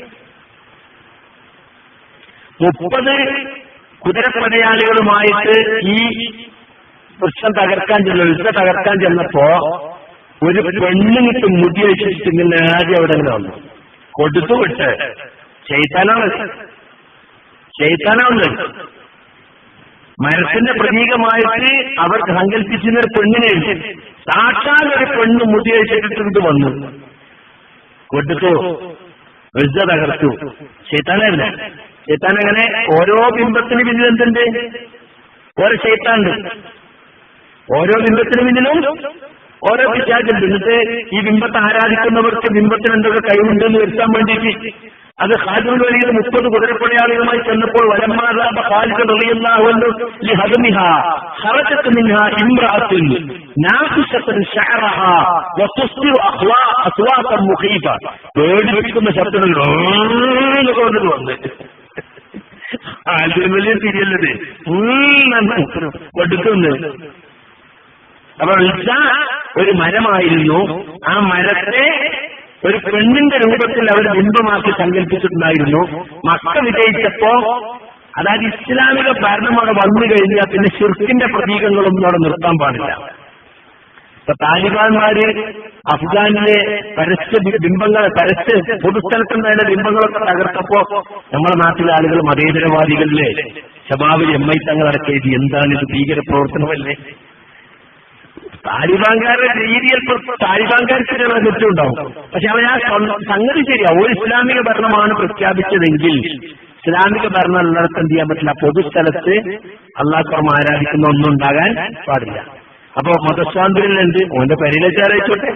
മുപ്പത് കുതിരപ്പടയാളികളുമായിട്ട് ഈ വൃക്ഷം തകർക്കാൻ ചെന്നു ഉജ്ജ തകർക്കാൻ ചെന്നപ്പോ ഒരു പെണ്ണുങ്ങിട്ട് മുടി വെച്ചിട്ട് ഇങ്ങനെ ആദ്യം അവിടെ ഇങ്ങനെ വന്നു കൊടുത്തു വിട്ട് ചെയ്താനാണ് ചെയ്താനാണ് മരത്തിന്റെ പ്രതീകമായിട്ട് അവർ സങ്കല്പിച്ചിരുന്ന ഒരു പെണ്ണിനെ സാക്ഷാൽ ഒരു പെണ്ണ് മുടി വെച്ചിട്ട് വന്നു കൊടുത്തു വെജ തകർത്തു ചെയ്ത്താനല്ല ചെയ്ത്താൻ അങ്ങനെ ഓരോ ബിംബത്തിന് പിന്നിൽ എന്തുണ്ട് ഓരോ ചെയ്ത്താനുണ്ട് ഓരോ ബിംബത്തിന് പിന്നിലും ഓരോ പിശാചുണ്ട് എന്നിട്ട് ഈ ബിംബത്തെ ആരാധിക്കുന്നവർക്ക് ബിംബത്തിന് എന്തൊക്കെ കഴിവുണ്ടെന്ന് വരുത്താൻ വേണ്ടിയിട്ട് അത് ഖാലിദുൽ വലിയത് മുപ്പത് കുതിരപ്പടയാളികളുമായി ചെന്നപ്പോൾ വലമാതാപ ഖാലിദ് റളിയല്ലാഹു ലിഹദമിഹ ഖറജത് മിൻഹ ഇംറഅത്തുൻ നാഫിസത്തുൻ ശഅറഹ വതുസ്തിറു അഖ്വാ അസ്വാതൻ മുഖീഫ പേടിപ്പിക്കുന്ന ശബ്ദങ്ങൾ എന്നൊക്കെ വന്നിട്ട് വന്ന് ഖാലിദുൽ വലിയ തിരിയല്ലത് കൊടുക്കുന്നു അപ്പൊ ഉൽസ ഒരു മരമായിരുന്നു ആ മരത്തെ ഒരു പെണ്ണിന്റെ രൂപത്തിൽ അവർ ബിംബമാക്കി സങ്കല്പിച്ചിട്ടുണ്ടായിരുന്നു മക്ക വിജയിച്ചപ്പോ അതായത് ഇസ്ലാമിക ഭരണം അവിടെ വന്നു കഴിഞ്ഞാൽ പിന്നെ ഷിർക്കിന്റെ പ്രതീകങ്ങളൊന്നും അവിടെ നിർത്താൻ പാടില്ല ഇപ്പൊ താലിബാൻമാര് അഫ്ഗാനിലെ പരസ്യ ബി- ബിംബങ്ങൾ പരസ്യ പൊതുസ്ഥലത്തുണ്ടായ ബിംബങ്ങളൊക്കെ തകർത്തപ്പോ നമ്മുടെ നാട്ടിലെ ആളുകൾ മതേതരവാദികളിലെ ശബാബിൽ എം ഐ തങ്ങളടക്കം എഴുതി എന്താണ് ഇത് ഭീകര പ്രവർത്തനമല്ലേ താലിബാൻകാരുടെ രീതിയിൽ ഇപ്പൊ താലിബാൻകാർക്ക് ചില തെറ്റുണ്ടാവും പക്ഷെ അവർ ആ സ്വന്തം- സംഗതി ശരിയാ ഒരു ഇസ്ലാമിക ഭരണമാണ് പ്രഖ്യാപിച്ചതെങ്കിൽ ഇസ്ലാമിക ഭരണം ഉള്ളിടത്ത് എന്ത് ചെയ്യാൻ പറ്റില്ല പൊതുസ്ഥലത്ത് അള്ളാഹ്ക്കർമ്മ ആരാധിക്കുന്ന ഒന്നും ഉണ്ടാകാൻ പാടില്ല അപ്പൊ മതസ്വാതന്ത്ര്യം എന്ത് ഓന്റെ പരിയിലേക്ക് ആരായിച്ചോട്ടെ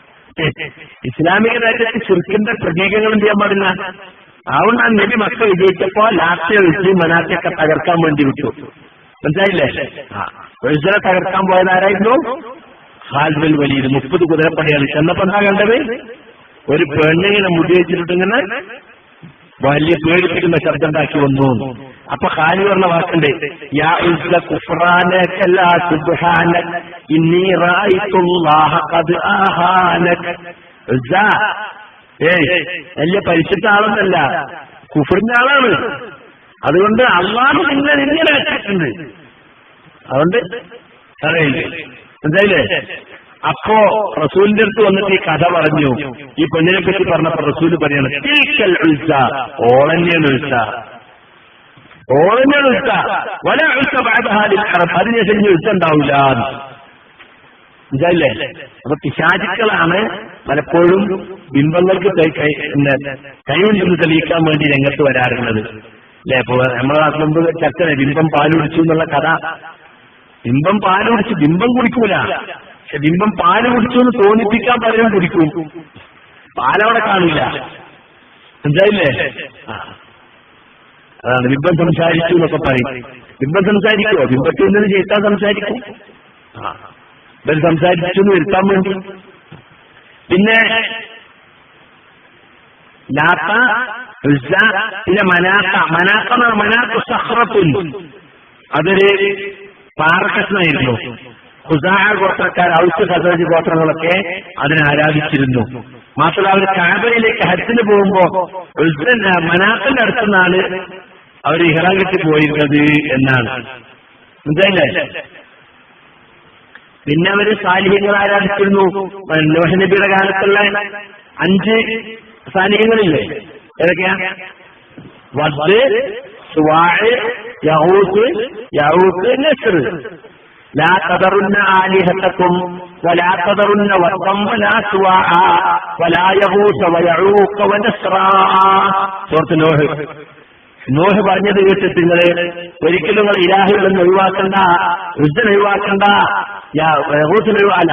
ഇസ്ലാമിക രാജ്യത്ത് ചുരുക്കിന്റെ പ്രതീകങ്ങൾ എന്ത് ചെയ്യാൻ പാടില്ല അതുകൊണ്ടാണ് നബി മക്ക വിജയിച്ചപ്പോ ലാസ്റ്റ് വെച്ച് മനാത്തൊക്കെ തകർക്കാൻ വേണ്ടി വിട്ടു മനസ്സിലായില്ലേ ആ ഒഴിച്ചനെ തകർക്കാൻ പോയത് ആരായിരുന്നു ഹാൽബൽ വലിയത് മുപ്പത് കുതിരപ്പടയാണ് ചെന്നപ്പോ എന്താ കണ്ടത് ഒരു പെണ്ണിങ്ങനെ മുടി വെച്ചിട്ട് ഇങ്ങനെ വലിയ പേടിപ്പിക്കുന്ന ശബ്ദം ഉണ്ടാക്കി വന്നു അപ്പൊ ഖാലി പറഞ്ഞ വാക്കുണ്ട് യാ ഉസ്ല കുഫ്റാനക ലാ സുബ്ഹാനക ഇന്നി റഅയ്തുല്ലാഹ ഖദ് ആഹാനക ഉസ്സ, ഏയ് വലിയ പരിശുദ്ധ ആളൊന്നല്ല കുഫറിന്റെ ആളാണ് അതുകൊണ്ട് അള്ളാഹ് നിന്നെ നിന്നെ വെച്ചിട്ടുണ്ട് അതുകൊണ്ട് അറിയില്ലേ മനസ്സിലായില്ലേ അപ്പോ റസൂലിന്റെ അടുത്ത് വന്നിട്ട് ഈ കഥ പറഞ്ഞു ഈ പെണ്ണിനെ പറ്റി പറഞ്ഞപ്പോ റസൂല് പറയാണ് തിൽക്കൽ ഉൽസ ഓളന്നെയാണ് ഉൽസ ഓളന്നെയാണ് ഉൽസ വല ഉൽസ ബാധഹാലിൽ അറബ് അതിനുശേഷം ഇനി ഉൽസ ഉണ്ടാവില്ല മനസ്സിലായില്ലേ അപ്പൊ പിശാചുക്കളാണ് പലപ്പോഴും ബിംബങ്ങൾക്ക് കൈ- കൈ- പിന്നെ കൈകൊണ്ടെന്ന് തെളിയിക്കാൻ വേണ്ടി രംഗത്ത് വരാറുള്ളത് അല്ലെ ഇപ്പൊ നമ്മളെ നാട്ടിൽ മുമ്പ് ചക്കനെ ബിംബം പാല് കുടിച്ചു എന്നുള്ള കഥ ബിംബം പാല് കുടിച്ച് ബിംബം കുടിക്കൂല പക്ഷെ ബിംബം പാല് കുടിച്ചു എന്ന് തോന്നിപ്പിക്കാൻ പലരും കുടിക്കും പാലവിടെ കാണില്ല മനസ്സിലായില്ലേ ആ. അതാണ് ബിംബം സംസാരിച്ചു എന്നൊക്കെ പറയും ബിംബം സംസാരിക്കുമോ ബിംബത്തിൽ നിന്ന് ചെയ്താൽ സംസാരിക്കും ആ ഇവർ സംസാരിച്ചു എന്ന് വരുത്താൻ വേണ്ടി പിന്നെ ലാത്ത ഉസ്സ, പിന്നെ മനാത്ത മനാത്ത എന്ന് പറഞ്ഞാൽ മനാത്ത സഹ്റത്തുൻ അതൊരു പാറക്കഷ്ണമായിരുന്നു ഹുസാഹ ഗോത്രക്കാർ ഔസ് ഖസറജ് ഗോത്രങ്ങളൊക്കെ അതിനെ ആരാധിച്ചിരുന്നു മാത്രമല്ല അവർ കാബയിലേക്ക് ഹജ്ജിന് പോകുമ്പോ ഉസ്സൻ മനാത്തിന്റെ അടുത്തുനിന്നാണ് അവർ ഇഹ്റാം കെട്ടി പോയിരുന്നത് എന്നാണ് മനസ്സിലായില്ലേ പിന്നെ അവര് സാലിഹ്യങ്ങൾ ആരാധിച്ചിരുന്നു ലോഹ നബിയുടെ കാലത്തുള്ള അഞ്ച് സാലിഹ്യങ്ങളില്ലേ ഏതൊക്കെയാ വദ് സുവാഴ് യഹൂത്ത് യഹൂത്ത് നസ്ർ لا تذرن آلهتكم ولا تذرن ودا ولا سواعا ولا يغوث ويعوق ونسرا സൂറത്ത് നോഹ് നോഹ് പറഞ്ഞത് കേട്ടിട്ട് നിങ്ങള് ഒരിക്കലും നിങ്ങൾ ഇലാഹികളൊന്നും ഒഴിവാക്കണ്ട റുദ്ധൻ ഒഴിവാക്കണ്ട യഹൂസിന് അല്ല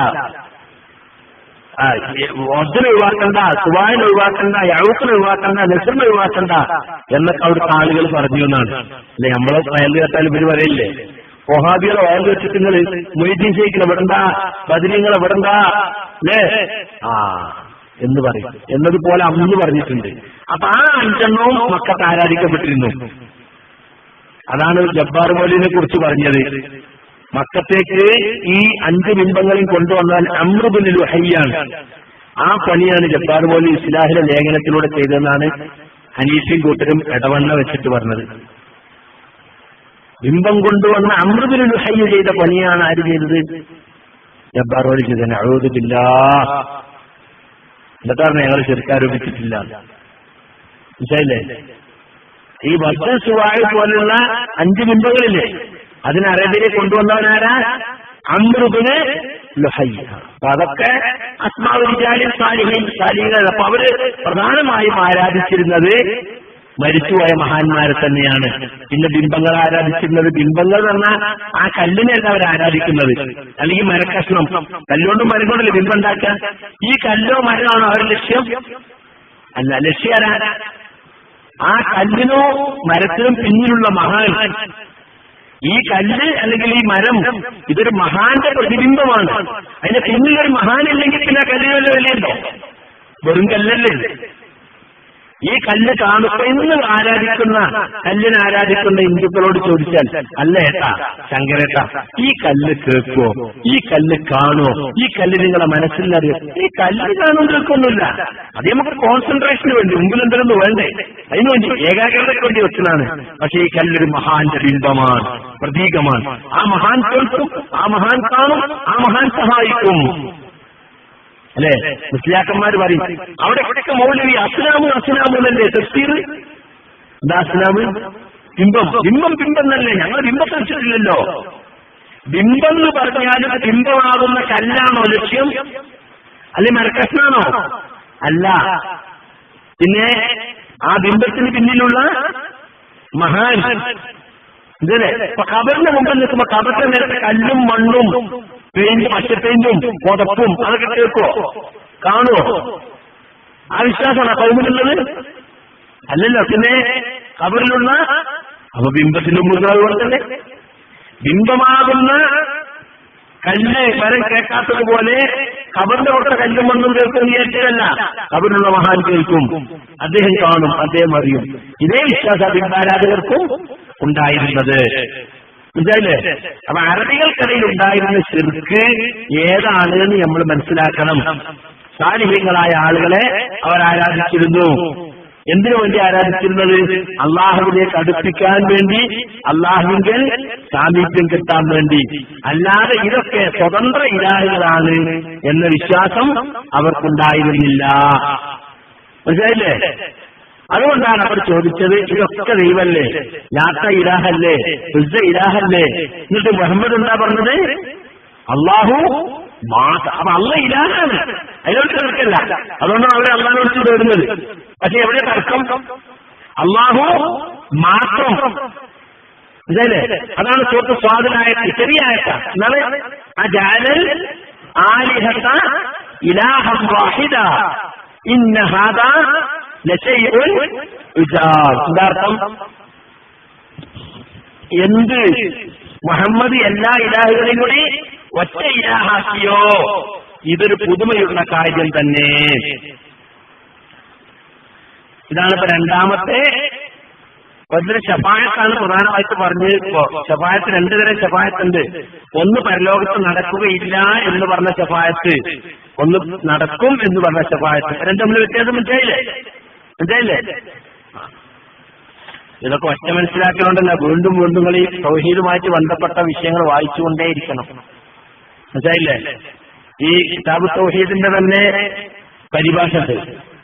ഒന്നിനെ ഒഴിവാക്കണ്ട സുവായിനെ ഒഴിവാക്കണ്ട യഹൂസിനെ ഒഴിവാക്കണ്ട നെസറിനെ ഒഴിവാക്കണ്ട എന്നൊക്കെ അവിടുത്തെ ആളുകൾ പറഞ്ഞു എന്നാണ് അല്ലെ നമ്മളെ വയൽ കേട്ടാൽ ഇവര് പറയില്ലേ മൊഹാബികളെ വയൽ വെച്ചിട്ട് നിങ്ങൾ മൊയ്തീൻ ഷെയ്ഖിനെ വിടണ്ട ബദരീങ്ങളെ വിടണ്ട അല്ലേ ആ എന്ന് പറയും എന്നതുപോലെ അന്ന് പറഞ്ഞിട്ടുണ്ട് അപ്പൊ ആ അഞ്ചെണ്ണവും മക്കത്ത് ആരാധിക്കപ്പെട്ടിരുന്നു അതാണ് ജബ്ബാർ മൗലിനെ കുറിച്ച് പറഞ്ഞത് മക്കത്തേക്ക് ഈ അഞ്ച് ബിംബങ്ങളും കൊണ്ടുവന്നാൽ അമൃബിന് ലുഹയ്യാണ് ആ പണിയാണ് ജബ്ബാർ മൗലി ഇസ്ലാഹിലെ ലേഖനത്തിലൂടെ ചെയ്തതെന്നാണ് ഹനീഫിൻ കൂട്ടരും ഇടവണ്ണ വെച്ചിട്ട് പറഞ്ഞത് ബിംബം കൊണ്ടുവന്ന അമൃബിന് ലുഹയ്യ ചെയ്ത പണിയാണ് ആര് ചെയ്തത് ജബ്ബാർ മൗലി ചെയ്തത് അഴുതില്ല എന്നിട്ടാണ് ഞങ്ങൾ ശരിക്കാരോപിച്ചിട്ടില്ല മനസ്സിലായില്ലേ ഈ വസ്തു സുവായ പോലുള്ള അഞ്ച് ബിംബങ്ങളില്ലേ അതിന് അറേബ്യയെ കൊണ്ടുവന്നവനാരാ അമൃതിന് ലുഹയ്യ അപ്പൊ അതൊക്കെ അസ്മാവിചാരി സാലിഹീൻ സാലിഹികൾ അപ്പൊ അവര് പ്രധാനമായും ആരാധിച്ചിരുന്നത് മരിച്ചുപോയ മഹാന്മാരെ തന്നെയാണ് പിന്നെ ബിംബങ്ങൾ ആരാധിച്ചിരുന്നത് ബിംബങ്ങൾ എന്ന് പറഞ്ഞാൽ ആ കല്ലിനെയല്ല അവർ ആരാധിക്കുന്നത് അല്ലെങ്കിൽ മരക്കഷ്ണം കല്ലുകൊണ്ടും മരം കൊണ്ടല്ലേ ബിംബം ഉണ്ടാക്കാൻ ഈ കല്ലോ മരമാണോ അവരുടെ ലക്ഷ്യം അല്ല ലക്ഷ്യം ആരാ ആ കല്ലിനോ മരത്തിനും പിന്നിലുള്ള മഹാൻ ഈ കല്ല് അല്ലെങ്കിൽ ഈ മരം ഇതൊരു മഹാന്റെ പ്രതിബിംബമാണ് അതിന്റെ പിന്നിലൊരു മഹാൻ ഇല്ലെങ്കിൽ പിന്നെ ആ കല്ലിന് വല്ല വിലയുണ്ടോ വെറും കല്ലല്ലേ ഈ കല്ല് കാണുമ്പോ ഇന്ന് ആരാധിക്കുന്ന കല്ലിനെ ആരാധിക്കുന്ന ഹിന്ദുക്കളോട് ചോദിച്ചാൽ അല്ല ഏട്ടാ ശങ്കരേട്ടാ ഈ കല്ല് കേൾക്കുവോ ഈ കല്ല് കാണുവോ ഈ കല്ല് നിങ്ങളെ മനസ്സിൽ അറിയോ ഈ കല്ല് കാണും കേൾക്കൊന്നുമില്ല അത് നമുക്ക് കോൺസെൻട്രേഷന് വേണ്ടി മുമ്പിൽ എന്തെങ്കിലും വേണ്ടേ അതിനു വേണ്ടി ഏകാഗ്രതയ്ക്ക് വേണ്ടി വെച്ചതാണ് പക്ഷെ ഈ കല്ലൊരു മഹാന്റെ ബിംബമാണ് പ്രതീകമാണ് ആ മഹാൻ കേൾക്കും ആ മഹാൻ കാണും ആ മഹാൻ സഹായിക്കും അല്ലെ മുസ്ലിയാക്കന്മാർ പറയും അവിടെ ഒക്കെ മൗലവി അസ്ലാമു അസ്ലാമു എന്നല്ലേ തഫ്സീർ എന്താ അസ്ലാമ് ബിംബം ബിംബം ബിംബം എന്നല്ലേ ഞങ്ങൾ ബിംബത്തെ വെച്ചിട്ടില്ലല്ലോ ബിംബം എന്ന് പറഞ്ഞാൽ ബിംബമാകുന്ന കല്ലാണോ ലക്ഷ്യം അല്ലെ മരക്കഷ്ണാണോ അല്ല പിന്നെ ആ ബിംബത്തിന് പിന്നിലുള്ള മഹാൻ ഇതല്ലേ ഇപ്പൊ കബറിന്റെ മുമ്പിൽ നിൽക്കുമ്പോ കബറിന്റെ നേരത്തെ കല്ലും മണ്ണും പെയിന്റ് പച്ചപ്പെയിന്റും പുതപ്പും അതൊക്കെ കേൾക്കുവോ കാണുവോ ആ വിശ്വാസമാണ് കൗമിലുള്ളത് അല്ലല്ലോ പിന്നെ കബറിലുള്ള അപ്പൊ ബിംബത്തിന്റെ മുമ്പിൽ അതുപോലെ തന്നെ ബിംബമാകുന്ന കല്ല് വരം കേൾക്കാത്തതുപോലെ കബറിന്റെ പുറത്തെ കല്ലും മണ്ണും കേൾക്കും വിചാരിച്ചതല്ല കബറിലുള്ള മഹാൻ കേൾക്കും അദ്ദേഹം കാണും അദ്ദേഹം അറിയും ഇതേ വിശ്വാസ ബിംബാരാധകർക്കും ഉണ്ടായിരുന്നത് മനസ്സിലായില്ലേ അപ്പൊ അറബികൾക്കിടയിൽ ഉണ്ടായിരുന്ന ശിർക്ക് ഏതാണ് എന്ന് നമ്മൾ മനസ്സിലാക്കണം സാലിഹ്യങ്ങളായ ആളുകളെ അവർ ആരാധിച്ചിരുന്നു എന്തിനു വേണ്ടി ആരാധിച്ചിരുന്നത് അള്ളാഹുവിലേക്ക് അടുപ്പിക്കാൻ വേണ്ടി അള്ളാഹുവിൽ സാമീപ്യം കിട്ടാൻ വേണ്ടി അല്ലാതെ ഇതൊക്കെ സ്വതന്ത്ര ഇരാഹുകളാണ് എന്ന വിശ്വാസം അവർക്കുണ്ടായിരുന്നില്ല മനസ്സിലായില്ലേ അതുകൊണ്ടാണ് അവർ ചോദിച്ചത് ഇതൊക്കെ ദൈവല്ലേ യാത്ര ഇരാഹല്ലേ ഉസ്സ ഇരാഹല്ലേ എന്നിട്ട് മുഹമ്മദ് എന്താ പറഞ്ഞത് അള്ളാഹു മാത അപ്പൊ അള്ള ഇലാഹാണ് അതിനോട് തർക്കല്ല അതുകൊണ്ടാണ് അവർ അള്ളാഹിനോട് തേടുന്നത് പക്ഷെ എവിടെ തർക്കം അള്ളാഹു മാത്രം ഇതല്ലേ അതാണ് സുഹൃത്ത് സ്വാതനായ ചെറിയായത്ത എന്താണ് ആ ജാലൽ ആലിഹത്ത ഇലാഹം വാഹിദ ഇന്ന ഹാദ ലശൈഉൻ ഉജാബ് എന്താർത്ഥം എന്ത് മുഹമ്മദ് എല്ലാ ഇലാഹുകളെയും കൂടി ഒറ്റ ഇലാഹാക്കിയോ ഇതൊരു പുതുമയുള്ള കാര്യം തന്നെ ഇതാണ് ഇപ്പൊ രണ്ടാമത്തെ ഒന്നിന് ഷഫായത്താണ് പ്രധാനമായിട്ട് പറഞ്ഞത് ഇപ്പോ ഷഫായത്ത് രണ്ടു തരം ഷഫായത്തുണ്ട് ഒന്ന് പരലോകത്ത് നടക്കുകയില്ല എന്ന് പറഞ്ഞ ഷഫായത്ത് ഒന്ന് നടക്കും എന്ന് പറഞ്ഞ ഷഫായത്ത് രണ്ടും തമ്മിൽ വ്യത്യാസം മനസ്സിലായില്ലേ മനസ്സിലായില്ലേ ഇതൊക്കെ ഒറ്റ മനസ്സിലാക്കിയോണ്ടല്ല വീണ്ടും വീണ്ടും കളി സൗഹീദുമായിട്ട് ബന്ധപ്പെട്ട വിഷയങ്ങൾ വായിച്ചുകൊണ്ടേയിരിക്കണം മനസ്സിലായില്ലേ ഈ കിതാബ് തൗഹീദിന്റെ തന്നെ പരിഭാഷ ഉണ്ട്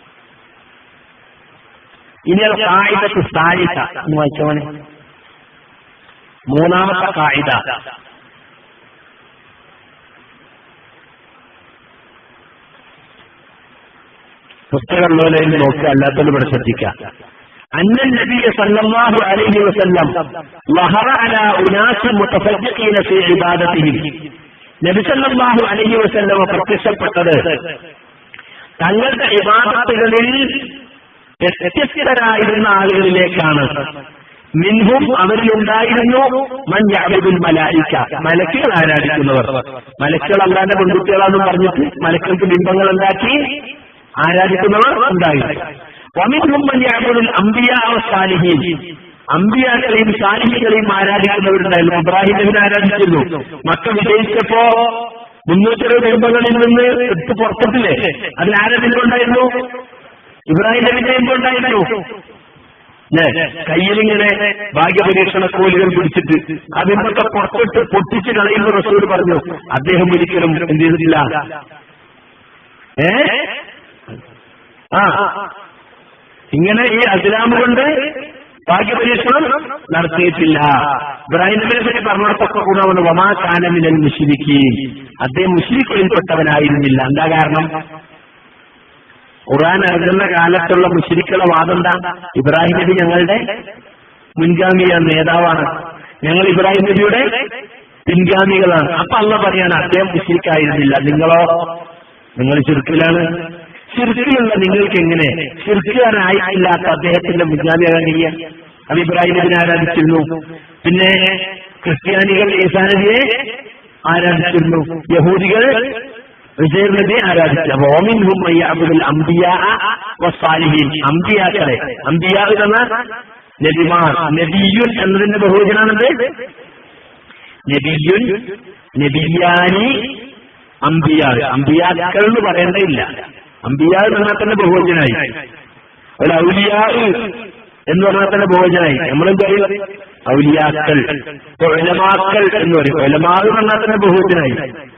ഇനി അത് കായികത്ത് സ്ഥായിത എന്ന് വായിച്ചോനെ മൂന്നാമത്തെ കായിക പുസ്തകമുള്ളവരെ നോക്കുക അല്ലാത്തവർ ഇവിടെ ശ്രദ്ധിക്കുക أن النبي صلى الله عليه وسلم ظهر على أناس متفجقين في عبادتهم നബി സല്ലല്ലാഹു അലൈഹി വസല്ലമ പ്രത്യക്ഷപ്പെട്ടത് തങ്ങളുടെ ഇബാദത്തുകളിൽ വ്യത്യസ്തരായിരുന്ന ആളുകളിലേക്കാണ് മിൻഹും അവരിലുണ്ടായിരുന്നു മൻ യാബുൽ മലായിക്ക മലക്കുകൾ ആരാധിക്കുന്നവർ മലക്കുകൾ അല്ലാതെ പെൺകുട്ടികളാണെന്നും പറഞ്ഞിട്ട് മലക്കൾക്ക് ബിംബങ്ങൾ ഉണ്ടാക്കി ആരാധിക്കുന്നവർ ഉണ്ടായിരുന്നു വമിൻഹും മൻ യാബുൽ അംബിയ സാലിഹീൻ അമ്പിയാക്കളെയും സാലിഹികളെയും ആരാധിക്കുന്നവരുണ്ടായിരുന്നു ഇബ്രാഹിം നബിനെ ആരാധിച്ചിരുന്നു മക്ക വിജയിച്ചപ്പോ മുന്നൂറ്റി അറുപത് ബിംബങ്ങളിൽ നിന്ന് എടുത്ത് പുറത്തിട്ടില്ലേ അതിൽ ആരെ ബിംബമുണ്ടായിരുന്നു ഇബ്രാഹിം നബിന്റെ ബിംബമുണ്ടായിരുന്നു കയ്യിലിങ്ങനെ ഭാഗ്യപരീക്ഷണ കോലുകൾ പിടിച്ചിട്ട് ആ ബിംബത്തെ പുറത്തിട്ട് പൊട്ടിച്ച് കളയുന്ന റസൂൽ പറഞ്ഞു അദ്ദേഹം ഒരിക്കലും എന്ത് ചെയ്തിട്ടില്ല ഏ ആ ഇങ്ങനെ ഈ അസ്ലാം കൊണ്ട് ഭാഗ്യപരീക്ഷണം നടത്തിയിട്ടില്ല ഇബ്രാഹിം നബിനെ പറ്റി പറഞ്ഞിടത്തൊക്കെ ഗുണമാണ് വമാ കാനമിനൽ മുഷിരിക്ക് അദ്ദേഹം മുഷിരിക്കുകളിൽപ്പെട്ടവനായിരുന്നില്ല എന്താ കാരണം ഖുർആൻ ഇറങ്ങുന്ന കാലത്തുള്ള മുഷിരിക്കുള്ള വാദം എന്താ ഇബ്രാഹിം നബി ഞങ്ങളുടെ മുൻഗാമിയ നേതാവാണ് ഞങ്ങൾ ഇബ്രാഹിം നബിയുടെ പിൻഗാമികളാണ് അപ്പൊ അല്ല പറയാണ് അദ്ദേഹം മുഷിരിക്കായിരുന്നില്ല നിങ്ങളോ നിങ്ങൾ ചുരുക്കിലാണ് ശിർക്കിലുള്ള നിങ്ങൾക്ക് എങ്ങനെ ശിർക്കുകാരനായിട്ടില്ലാത്ത അദ്ദേഹത്തിന്റെ മുൻഗാമിയാകാൻ കഴിയുക അത് ഇബ്രാഹിം നബിനെ ആരാധിച്ചിരുന്നു പിന്നെ ക്രിസ്ത്യാനികൾ ഈസാനബിയെ ആരാധിച്ചിരുന്നു യഹൂദികൾ വിജയർ നബിയെ ആരാധിച്ചു ഓമിൻഹും അംബിയ വസ്സാലിഹീൻ അമ്പിയാക്കളെ അമ്പിയാ എന്ന നബിമാർ നബിയുൻ എന്നതിന്റെ ബഹുവചനാണെന്ത് നബിയുൻ നബിയാനി അമ്പിയാ അമ്പിയാക്കൾ എന്ന് പറയേണ്ടതില്ല അമ്പിയാ എന്ന് പറഞ്ഞാൽ തന്നെ ബഹുവചനായി ഒരു ഔലിയാ എന്ന് പറഞ്ഞാൽ തന്നെ ബഹുവചനായി നമ്മളെന്ത് പറയും ഔലിയാക്കൾ ഒലമാക്കൾ എന്ന് പറയും ഒലമാ എന്ന് പറഞ്ഞാൽ തന്നെ ബഹുവചനായി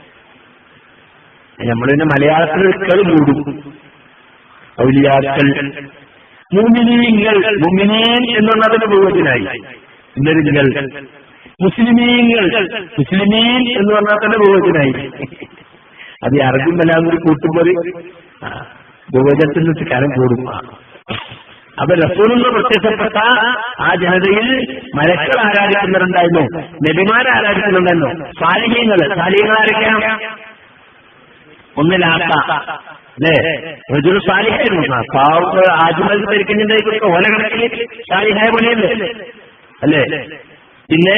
നമ്മൾ പിന്നെ മലയാളത്തിൽ കൾ മൂടും ഔലിയാക്കൾ മുമിനീങ്ങൾ മുമിനീൻ എന്ന് പറഞ്ഞാൽ തന്നെ ബഹുവചനായി ഇന്നരിങ്ങൾ മുസ്ലിമീങ്ങൾ മുസ്ലിമീൻ എന്ന് പറഞ്ഞാൽ തന്നെ ബഹുവചനായി അത് ഈ അറബിയും എല്ലാം കൂടി കൂട്ടുമ്പോൾ ആ, ബഹുവചനത്തിൽ നിന്ന് കാലം കൂടും ആ. അപ്പൊ റസൂലുള്ള പ്രത്യക്ഷപ്പെട്ട ആ ജനതയിൽ മലക്കൾ ആരാധിക്കുന്നവരുണ്ടായിരുന്നു നബിമാരെ ആരാധിക്കുന്നുണ്ടായിരുന്നു സാലിഹ്യങ്ങൾ സാലിഹ്യങ്ങൾ ആരൊക്കെയാണ് ഒന്നിലാത്ത അല്ലേ റജുൽ സാലിഹായിരുന്നു പാവ ആജുമൽ ധരിക്കുന്നതിന്റെ കുറിച്ച് ഓല കണക്കിൽ സാലിഹായ പണിയല്ലേ അല്ലേ പിന്നെ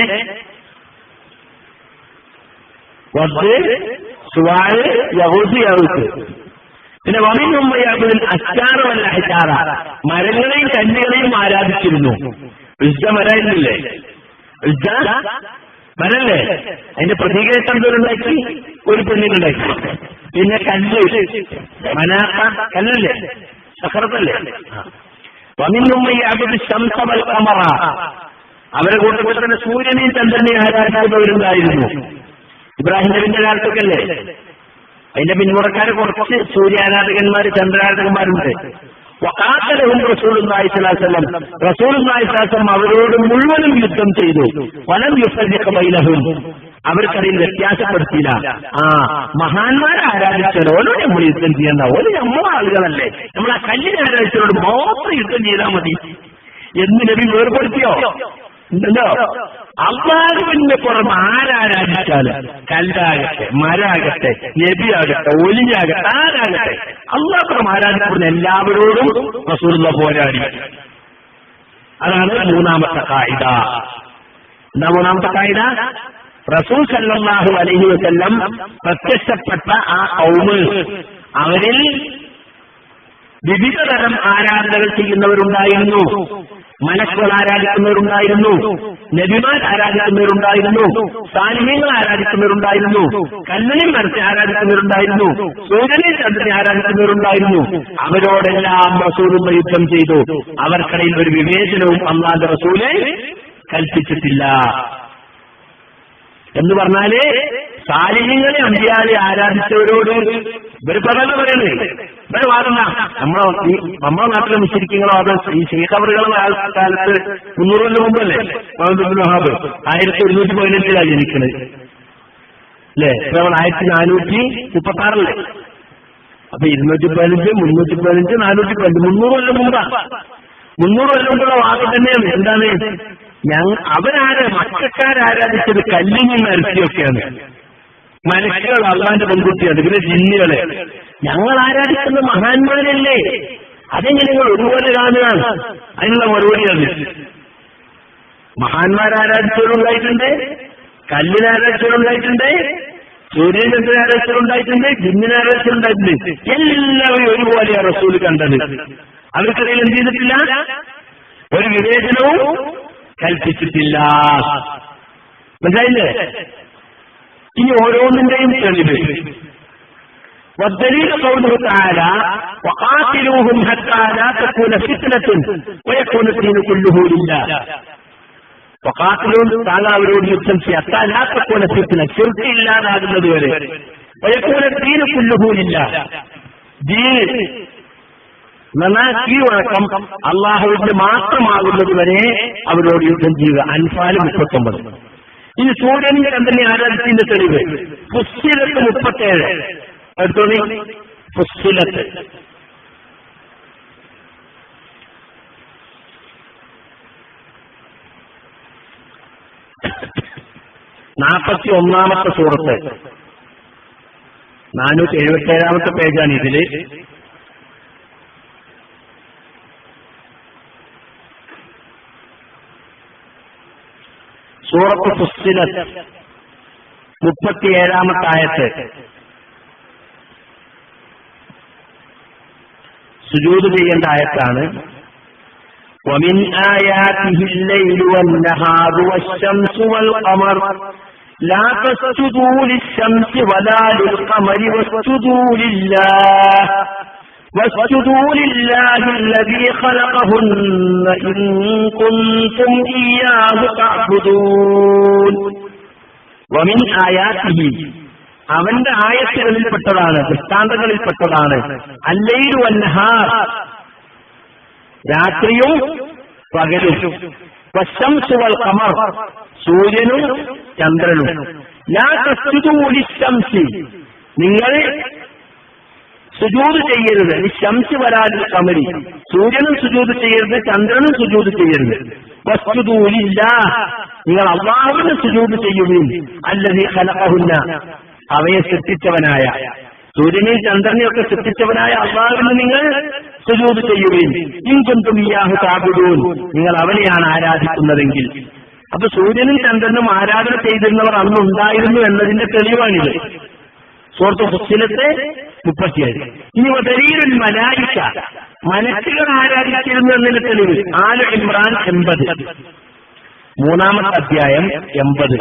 വദ് സുവാഴ് യഹൂദി യഹൂദ് പിന്നെ വമിനും വയ്യാത്തതിൽ അച്ചാറമല്ല അച്ചാറ മരങ്ങളെയും കല്ലുകളെയും ആരാധിച്ചിരുന്നു ഉജ്ജ മരമില്ലേ ഉജ്ജ മരല്ലേ അതിന്റെ പ്രതീകമായിട്ട് എന്തോരുണ്ടാക്കി ഒരു പെണ്ണിനുണ്ടാക്കി പിന്നെ കല്ല് മനാത്ത കല്ലല്ലേ സഹറത്തല്ലേ വമിനും വയ്യാത്തത് ശംസമൽ കമറ അവരെ കൂട്ടത്തിൽ തന്നെ സൂര്യനെയും ചന്ദ്രനെയും ആരാധിക്കുന്നവരുണ്ടായിരുന്നു ഇബ്രാഹിം നബിന്റെ കാലത്തൊക്കെ അല്ലേ അതിന്റെ പിന്മുറക്കാര് കുറച്ച് സൂര്യാരാധകന്മാര് ചന്ദ്രാരാധകന്മാരുണ്ട് വക്കാത്തലവും റസൂലുള്ളാഹി സ്വല്ലല്ലാഹു അലൈഹി വസല്ലം റസൂലുള്ളാഹി സ്വല്ലല്ലാഹു അലൈഹി വസല്ലം അവരോട് മുഴുവനും യുദ്ധം ചെയ്തു വലം യുഫരിഖ ബൈനഹും അവർക്കതിൽ വ്യത്യാസപ്പെടുത്തിയില്ല ആ മഹാന്മാരെ ആരാധിച്ചവരോട് നമ്മൾ യുദ്ധം ചെയ്യേണ്ട ഒരു നമ്മളെ ആളുകളല്ലേ നമ്മൾ ആ കല്ലിനെ ആരാധിച്ചവരോട് മാത്രം യുദ്ധം ചെയ്താൽ മതി എന്ന് നബി വേർപെടുത്തിയോ ഉണ്ടല്ലോ അള്ളാഹുവിന്റെ പുറം ആരാരാധിച്ചാലും കല്ലാകട്ടെ മരാകട്ടെ നബിയാകട്ടെ ഒലിയാകട്ടെ ആരാകട്ടെ അള്ളാഹുപുറം ആരാധിക്കുന്ന എല്ലാവരോടും റസൂലുള്ള പോരാടി അതാണ് മൂന്നാമത്തെ കായിക എന്താ മൂന്നാമത്തെ കായിക റസൂൽ സല്ലല്ലാഹു അലൈഹി വസല്ലം പ്രത്യക്ഷപ്പെട്ട ആ കൗമ് അവരിൽ വിവിധ തരം ആരാധനകൾ ചെയ്യുന്നവരുണ്ടായിരുന്നു മനസ്സുകൾ ആരാധിക്കുന്നവരുണ്ടായിരുന്നു നബിമാർ ആരാധിക്കുന്നവരുണ്ടായിരുന്നു സാന്നിധ്യങ്ങൾ ആരാധിക്കുന്നവരുണ്ടായിരുന്നു കല്ലിനെ മനസ്സിൽ ആരാധിക്കുന്നവരുണ്ടായിരുന്നു സൂര്യനെ ചന്ദ്രനെ ആരാധിക്കുന്നവരുണ്ടായിരുന്നു അവരോടെല്ലാം റസൂലുള്ള യുദ്ധം ചെയ്തു അവർക്കിടയിൽ ഒരു വിവേചനവും അള്ളാന്റെ റസൂലെ കൽപ്പിച്ചിട്ടില്ല എന്ന് പറഞ്ഞാല് സാലിഹ്യങ്ങളെ അമ്പിയാലെ ആരാധിച്ചവരോട് ഇവര് പ്രകടന പറയണേ ഇവര് വാദന നമ്മളെ ഈ നമ്മളെ നാട്ടിലെ മുസ്ലിങ്ങളോ അത് ഈ ശേഖവറുകളെ കാലത്ത് മുന്നൂറ് കൊല്ലം മുമ്പല്ലേ മുഹമ്മദ് വഹാബ് ആയിരത്തി ഒരുന്നൂറ്റി പതിനെട്ടിലാണ് ജനിക്കണത് അല്ലേ ഇപ്പൊ നമ്മൾ ആയിരത്തി നാനൂറ്റി മുപ്പത്തി ആറല്ലേ അപ്പൊ ഇരുന്നൂറ്റി പതിനഞ്ച് മുന്നൂറ്റി പതിനഞ്ച് നാനൂറ്റി പതിനഞ്ച് മുന്നൂറ് കൊല്ലം മുമ്പാ മുന്നൂറ് കൊല്ലം മുമ്പുള്ള വാദം തന്നെയാണ് എന്താണ് ഞങ്ങ അവരാര് മക്കാരാരാധിച്ചത് കല്ലിനും നരസിയൊക്കെയാണ് മനുഷ്യകൾ അള്ളാന്റെ പെൺകുട്ടിയാണ് പിന്നെ ജിന്നുകളെ ഞങ്ങൾ ആരാധിക്കുന്ന മഹാന്മാരല്ലേ അതെങ്ങനെ നിങ്ങൾ ഒരുപോലെ കാണുകയാണ് അതിനുള്ള മറുപടിയാണ് മഹാന്മാരാരാധിച്ചവരുണ്ടായിട്ടുണ്ട് കല്ലിനെ ആരാധിച്ചവരുണ്ടായിട്ടുണ്ട് സൂര്യചന്ദ്രൻ ആരാധിച്ചവരുണ്ടായിട്ടുണ്ട് ജിന്നിനെ ആരാധിച്ചവരുണ്ടായിട്ടുണ്ട് എല്ലാവരും ഒരുപോലെയാണ് റസൂൽ കണ്ടത് അവർക്കിടയിൽ എന്ത് ചെയ്തിട്ടില്ല ഒരു വിവേചനവും കൽപ്പിച്ചിട്ടില്ല മനസ്സിലായില്ലേ ഇനി ഓരോന്നിന്റെയും തെളിവ് والدليل قوله تعالى وقاتلوهم حتى لا تكون فتنة ويكون الدين كله لله وقاتلوهم تعالى അവരോട് യുദ്ധം ചെയ്യുക حتى لا تكون فتنة ശിർക്ക് ഇല്ലാതാകുന്നത് വരെ ويكون الدين كله لله ദീൻ എന്നാൽ കീഴ്വഴക്കം അള്ളാഹുവിന്റെ മാത്രമാകുന്നത് വരെ അവരോട് യുദ്ധം ചെയ്യുക അൻഫാല് മുപ്പത്തൊമ്പത് ഇനി സൂര്യനും ചന്ദ്രനെ ആരാധിച്ചതിന്റെ തെളിവ് ഫുസ്സിലത്ത് മുപ്പത്തേഴ് എടുത്തോണി ഫുസ്സിലത്ത് നാൽപ്പത്തി ഒന്നാമത്തെ സൂറത്ത് നാനൂറ്റി എഴുപത്തി ഏഴാമത്തെ പേജാണ് ഇതില് സൂറത്ത് ഫുസ്സിലത്ത് മുപ്പത്തിയേഴാമത്തെ ആയത്ത് സുജൂത് ചെയ്യേണ്ട ആയത്താണ് ومن آياته الليل والنهار والشمس والقمر لا تسجدوا للشمس ولا للقمر واسجدوا لله واسجدوا لله الذي خلقهن إن كنتم إياه تعبدون ومن آياته അവന്റെ ആയത്തുകളിൽപ്പെട്ടതാണ് ദൃഷ്ടാന്തങ്ങളിൽപ്പെട്ടതാണ് അല്ലയിലു അന്നഹാർ രാത്രിയും പകലും വശംസുവൽ കമർ സൂര്യനും ചന്ദ്രനും ലാ തസ്തുതൂലി ശംസി നിങ്ങൾ സുജൂത് ചെയ്യരുത് ഈ ശംസ് വരാതിൽ കമരി സൂര്യനും സുജൂത് ചെയ്യരുത് ചന്ദ്രനും സുജൂത് ചെയ്യരുത് വസ്തുതൂലില്ല നിങ്ങൾ അള്ളാഹുവിന് സുജൂത് ചെയ്യുകയും അല്ലതി ഖലഖഹുന്ന അവയെ സൃഷ്ടിച്ചവനായ സൂര്യനെയും ചന്ദ്രനെയും ഒക്കെ സൃഷ്ടിച്ചവനായ അള്ളാഹുവിന് നിങ്ങൾ സുജൂത് ചെയ്യുകയും ഇൻകുന്തും ഇയാഹു താബുദൂൻ നിങ്ങൾ അവനെയാണ് ആരാധിക്കുന്നതെങ്കിൽ അപ്പൊ സൂര്യനും ചന്ദ്രനും ആരാധന ചെയ്തിരുന്നവർ അന്ന് ഉണ്ടായിരുന്നു എന്നതിന്റെ തെളിവാണിത് സുഹൃത്ത് ഫുസിലത്തെ മുപ്പത്തിയേഴ് ഇനി ദലീലുൽ മലായിക്ക മലക്കുകൾ ആരാധിച്ചിരുന്നു എന്നതിന്റെ തെളിവ് ആല് ഇമ്രാൻ എൺപത് മൂന്നാമത്തെ അധ്യായം എൺപത്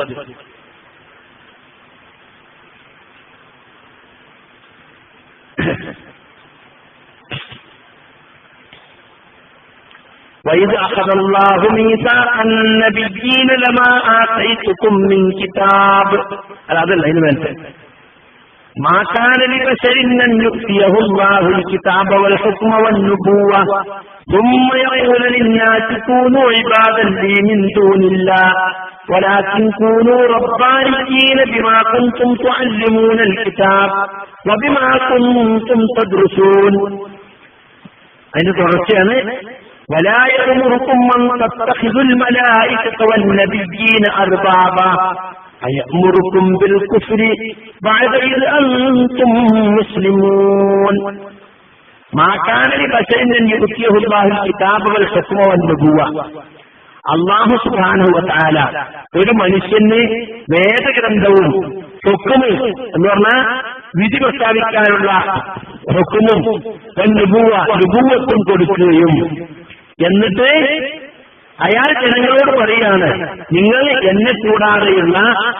وإذ أخذ الله ميثاق النبيين لما آتيتكم من كتاب هذا اللي هنا ما كان لبشر أن يؤتيه الله الكتاب والحكم والنبوة ثم يقول للناس كونوا عبادا لي من دون الله ولكن كونوا ربانيين بما كنتم تعلمون الكتاب وبما كنتم تدرسون അതിന്റെ തുടർച്ചയാണ് ولا يأمركم أن تتخذوا الملائكة والنبيين أربابا أيأمركم بالكفر بعد إذ أنتم مسلمون ما كان لبشر أن يؤتيه الله الكتاب والحكم والنبوة അള്ളാഹു സുബാനുവത്താല ഒരു മനുഷ്യന് വേദഗ്രന്ഥവും ഹുക്കുമ് എന്ന് പറഞ്ഞാൽ വിധി പ്രസ്താവിക്കാനുള്ള ഹുക്കുമും നുപൂവത്തും കൊടുക്കുകയും എന്നിട്ട് അയാൾ ജനങ്ങളോട് പറയാണ് നിങ്ങൾ എന്നെ കൂടാതെയുള്ള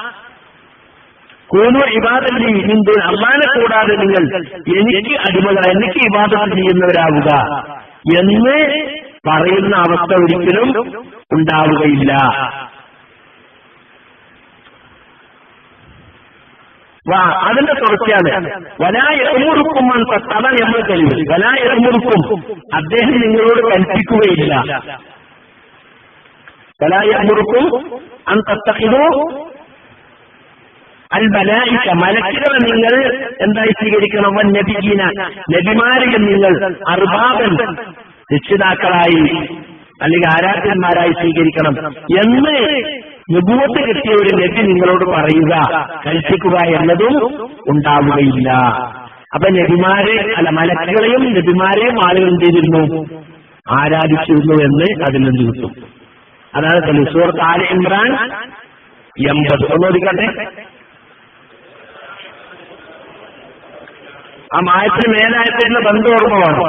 കൂനു ഇബാദല്ലി ഹിന്ദു അള്ളാനെ കൂടാതെ നിങ്ങൾ എനിക്ക് അടിമകൾ എനിക്ക് ഇബാദത്ത് ചെയ്യുന്നവരാവുക എന്ന് പറയുന്ന അവസ്ഥ ഒരിക്കലും ഉണ്ടാവുകയില്ല വാ അതിന്റെ തുടർച്ചയാണ് വലായമുറുക്കും അതാണ് നമ്മൾ തെളിവ് വലായമുറുക്കും അദ്ദേഹം നിങ്ങളോട് കൽപ്പിക്കുകയില്ല വലായമുറുക്കും അൻ തത്തഹിതോ അൽ മലായിക്ക മലക്കുകളെ നിങ്ങൾ എന്തായി സ്വീകരിക്കണം വൻ നബിഗീന നബിമാരിൽ നിങ്ങൾ അർബാബൻ രക്ഷിതാക്കളായി അല്ലെങ്കിൽ ആരാധ്യന്മാരായി സ്വീകരിക്കണം എന്ന് നുപൂവത്ത് കിട്ടിയ ഒരു നബി നിങ്ങളോട് പറയുക കൽപ്പിക്കുക എന്നതും ഉണ്ടാവുകയില്ല അപ്പൊ നബിമാരെ അല്ല മലക്കുകളെയും നബിമാരെയും ആളുകൾ എന്ത് ചെയ്തിരുന്നു ആരാധിച്ചിരുന്നു എന്ന് അതിൽ നിന്ന് കിട്ടും അതാണ് തെളിവ് സൂറത്ത് ആല ഇമ്രാൻ എൺപത് ഒന്നോദിക്കട്ടെ ആ മായത്തിന് മേലായത്തിരുന്ന ബന്ധം ഓർമ്മ വേണം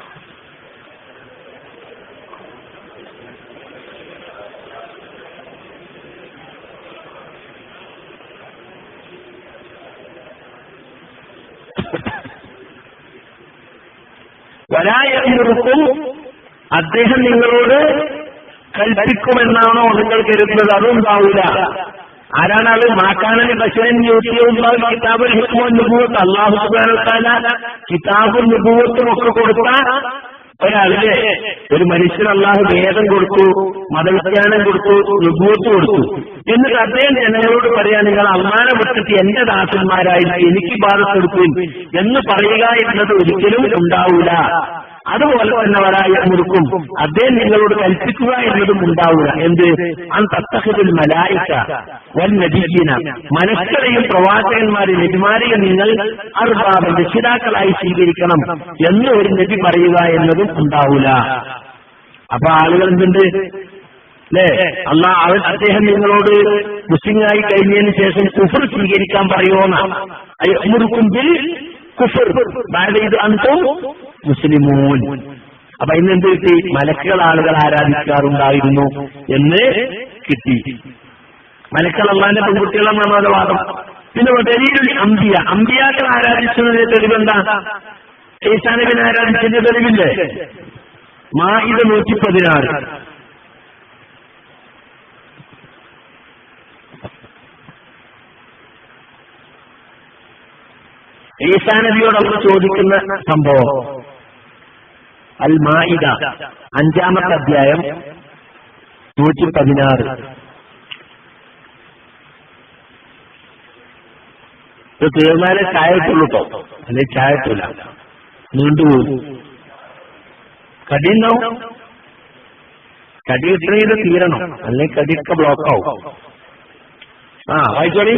വരായർക്കും അദ്ദേഹം നിങ്ങളോട് കൽപ്പിക്കുമെന്നാണോ നിങ്ങൾ കരുതുന്നത് അതുണ്ടാവില്ല ആരാണ് അത് മാക്കാനന് ബഷരൻ യൂത്തിയുള്ള കിതാബുൽ ഹിക്മോൻ നുപൂവത്ത് അള്ളാഹു സുബാന കിതാബും നുപൂവത്തും ഒക്കെ കൊടുത്ത ഒരാളിലെ ഒരു മനുഷ്യൻ അള്ളാഹു വേദം കൊടുത്തു മതവിജ്ഞാനം കൊടുത്തു നുപൂവത്ത് കൊടുത്തു എന്നിട്ട് അദ്ദേഹം ജനങ്ങളോട് പറയാ നിങ്ങൾ അള്ളാനെ വിട്ടിട്ട് എന്റെ ദാസന്മാരായി എനിക്ക് ബാധത്തെടുക്കും എന്ന് പറയുക എന്നത് ഒരിക്കലും ഉണ്ടാവൂല അതുപോലെ തന്നെ വരായ മുറുക്കും അദ്ദേഹം നിങ്ങളോട് കൽപ്പിക്കുക എന്നതും ഉണ്ടാവുക എന്ത് അൻ തത്തഹദിൽ മലായിക്ക വൻ നബീന മനസ്സരെയും പ്രവാചകന്മാരെയും നബിമാരെയും നിങ്ങൾ അർബാബ് രക്ഷിതാക്കളായി സ്വീകരിക്കണം എന്ന് ഒരു നബി പറയുക എന്നതും ഉണ്ടാവൂല അപ്പൊ ആളുകൾ എന്തുണ്ട് അല്ലേ അല്ല അവൻ അദ്ദേഹം നിങ്ങളോട് മുസ്ലിങ്ങളായി കഴിഞ്ഞതിന് ശേഷം കുഫർ സ്വീകരിക്കാൻ പറയുമോന്ന മുറുക്കും ബിൽ കുഫർ ഇത് അന്തവും മുസ്ലിമൂൻ അപ്പൊ ഇന്ന് എന്ത് കിട്ടി മലക്കുകൾ ആളുകൾ ആരാധിക്കാറുണ്ടായിരുന്നു എന്ന് കിട്ടി മലക്കൾ അള്ളാന്റെ പെൺകുട്ടികളെന്നാണ് വാദം പിന്നെ ദലീലുൽ അമ്പിയ അമ്പിയാക്കൾ ആരാധിച്ചതിന്റെ തെളിവെന്താ ഈസാനബിനെ ആരാധിച്ചതിന്റെ തെളിവില്ലേ മാഇത നൂറ്റി പതിനാറ് ഈസാനബിയോട് നമ്മൾ ചോദിക്കുന്ന സംഭവം അൽ മാഇദ അഞ്ചാമത്തെ അധ്യായം നൂറ്റി പതിനാറ് ഇത് തീർന്നാലേ ചായ ഇട്ടുള്ളൂ കേട്ടോ അല്ലെ ചായ ഇട്ടില്ല നീണ്ടുപോകും കടി ഉണ്ടാവും കടി ഇത്രയും തീരണം അല്ലെങ്കിൽ കടിയൊക്കെ ബ്ലോക്ക് ആവും ആ വായിച്ചോളി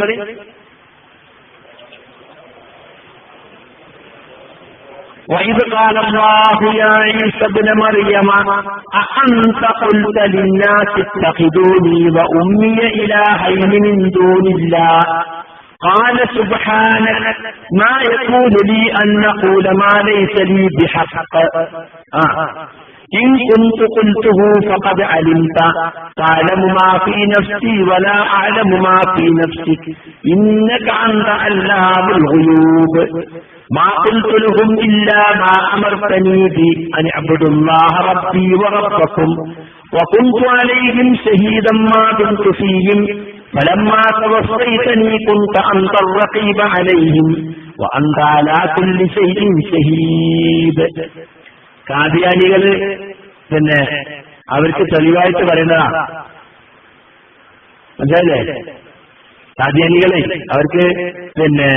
وإذ قال الله يا عيسى ابن مريم أأنت قلت للناس اتخذوني وأمي إلهين من دون الله قال سبحانك ما يكون لي أن أقول ما ليس لي بحق آه. إن كنت قلته فقد علمت تعلم ما في نفسي ولا أعلم ما في نفسك إنك أنت علام الغيوب ما قلت لهم إلا ما أمرتني به أن اعبدوا الله ربي وربكم وكنت عليهم شهيدا ما دمت فيهم فلما توفيتني كنت أنت الرقيب عليهم وأنت على كل شيء شهيد കാദിയാനികള് പിന്നെ അവർക്ക് തെളിവായിട്ട് പറയുന്നതാ മനസ്സിലായില്ലേ കാദിയാനികളെ അവർക്ക് പിന്നെ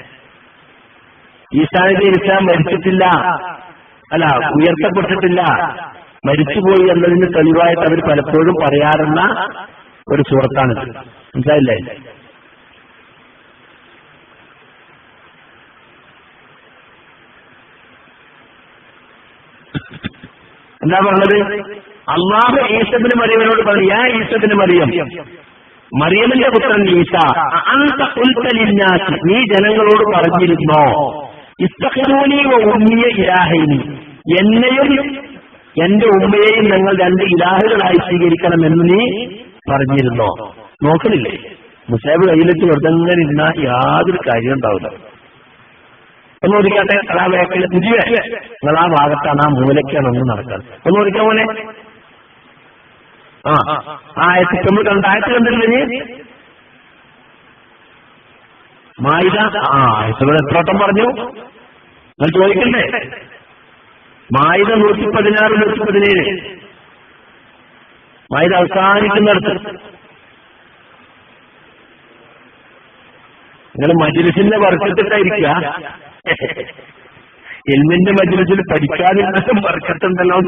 ഈസാനബി ഇസ്ലാം മരിച്ചിട്ടില്ല അല്ല ഉയർത്തപ്പെട്ടിട്ടില്ല മരിച്ചുപോയി എന്നതിന് തെളിവായിട്ട് അവർ പലപ്പോഴും പറയാറുള്ള ഒരു സുഹൃത്താണിത് മനസ്സിലായില്ലേ എന്താ പറഞ്ഞത് അള്ളാഹു ഈസബിന് മറിയവനോട് പറഞ്ഞു യാ ഈസബിന് മറിയം മറിയമിന്റെ പുത്രൻ ഈസ അന്ത ഉൽത്തലിന്നാസ് നീ ജനങ്ങളോട് പറഞ്ഞിരുന്നോ ഇസ്തഖിദൂനി വ ഉമ്മിയ ഇലാഹൈനി എന്നെയും എന്റെ ഉമ്മയെയും നിങ്ങൾ രണ്ട് ഇലാഹുകളായി സ്വീകരിക്കണമെന്ന് നീ പറഞ്ഞിരുന്നോ നോക്കണില്ലേ മുസാബ് കയ്യിലെത്തി വെറുതെ ഇങ്ങനെ ഇരുന്ന യാതൊരു കാര്യം ഉണ്ടാവില്ല ഒന്ന് ഓടിക്കട്ടെ അതാ വേക്കിൽ പുതിയ നിങ്ങൾ ആ ഭാഗത്താണ് ആ മൂലയ്ക്കാണ് ഒന്ന് നടക്കാൻ ഒന്ന് ഓടിക്കാൻ പോലെ ആ ആയത്തി നമ്മൾ കണ്ട ആയത്ത് കണ്ടില്ലേ നീ മായിത ആ ആയത്തുകൾ എത്രോട്ടം പറഞ്ഞു നിങ്ങൾ ചോദിക്കണ്ടേ മായിത നൂറ്റി പതിനാറ് നൂറ്റി പതിനേഴ് മായിത അവസാനിക്കുന്നിടത്ത് നിങ്ങൾ മജിലിസിന്റെ വർക്കത്തിട്ടായിരിക്കുക എൽമിന്റെ മജിലിസിൽ പഠിക്കാതിരുന്നാലും വർക്കത്തുണ്ടല്ലോ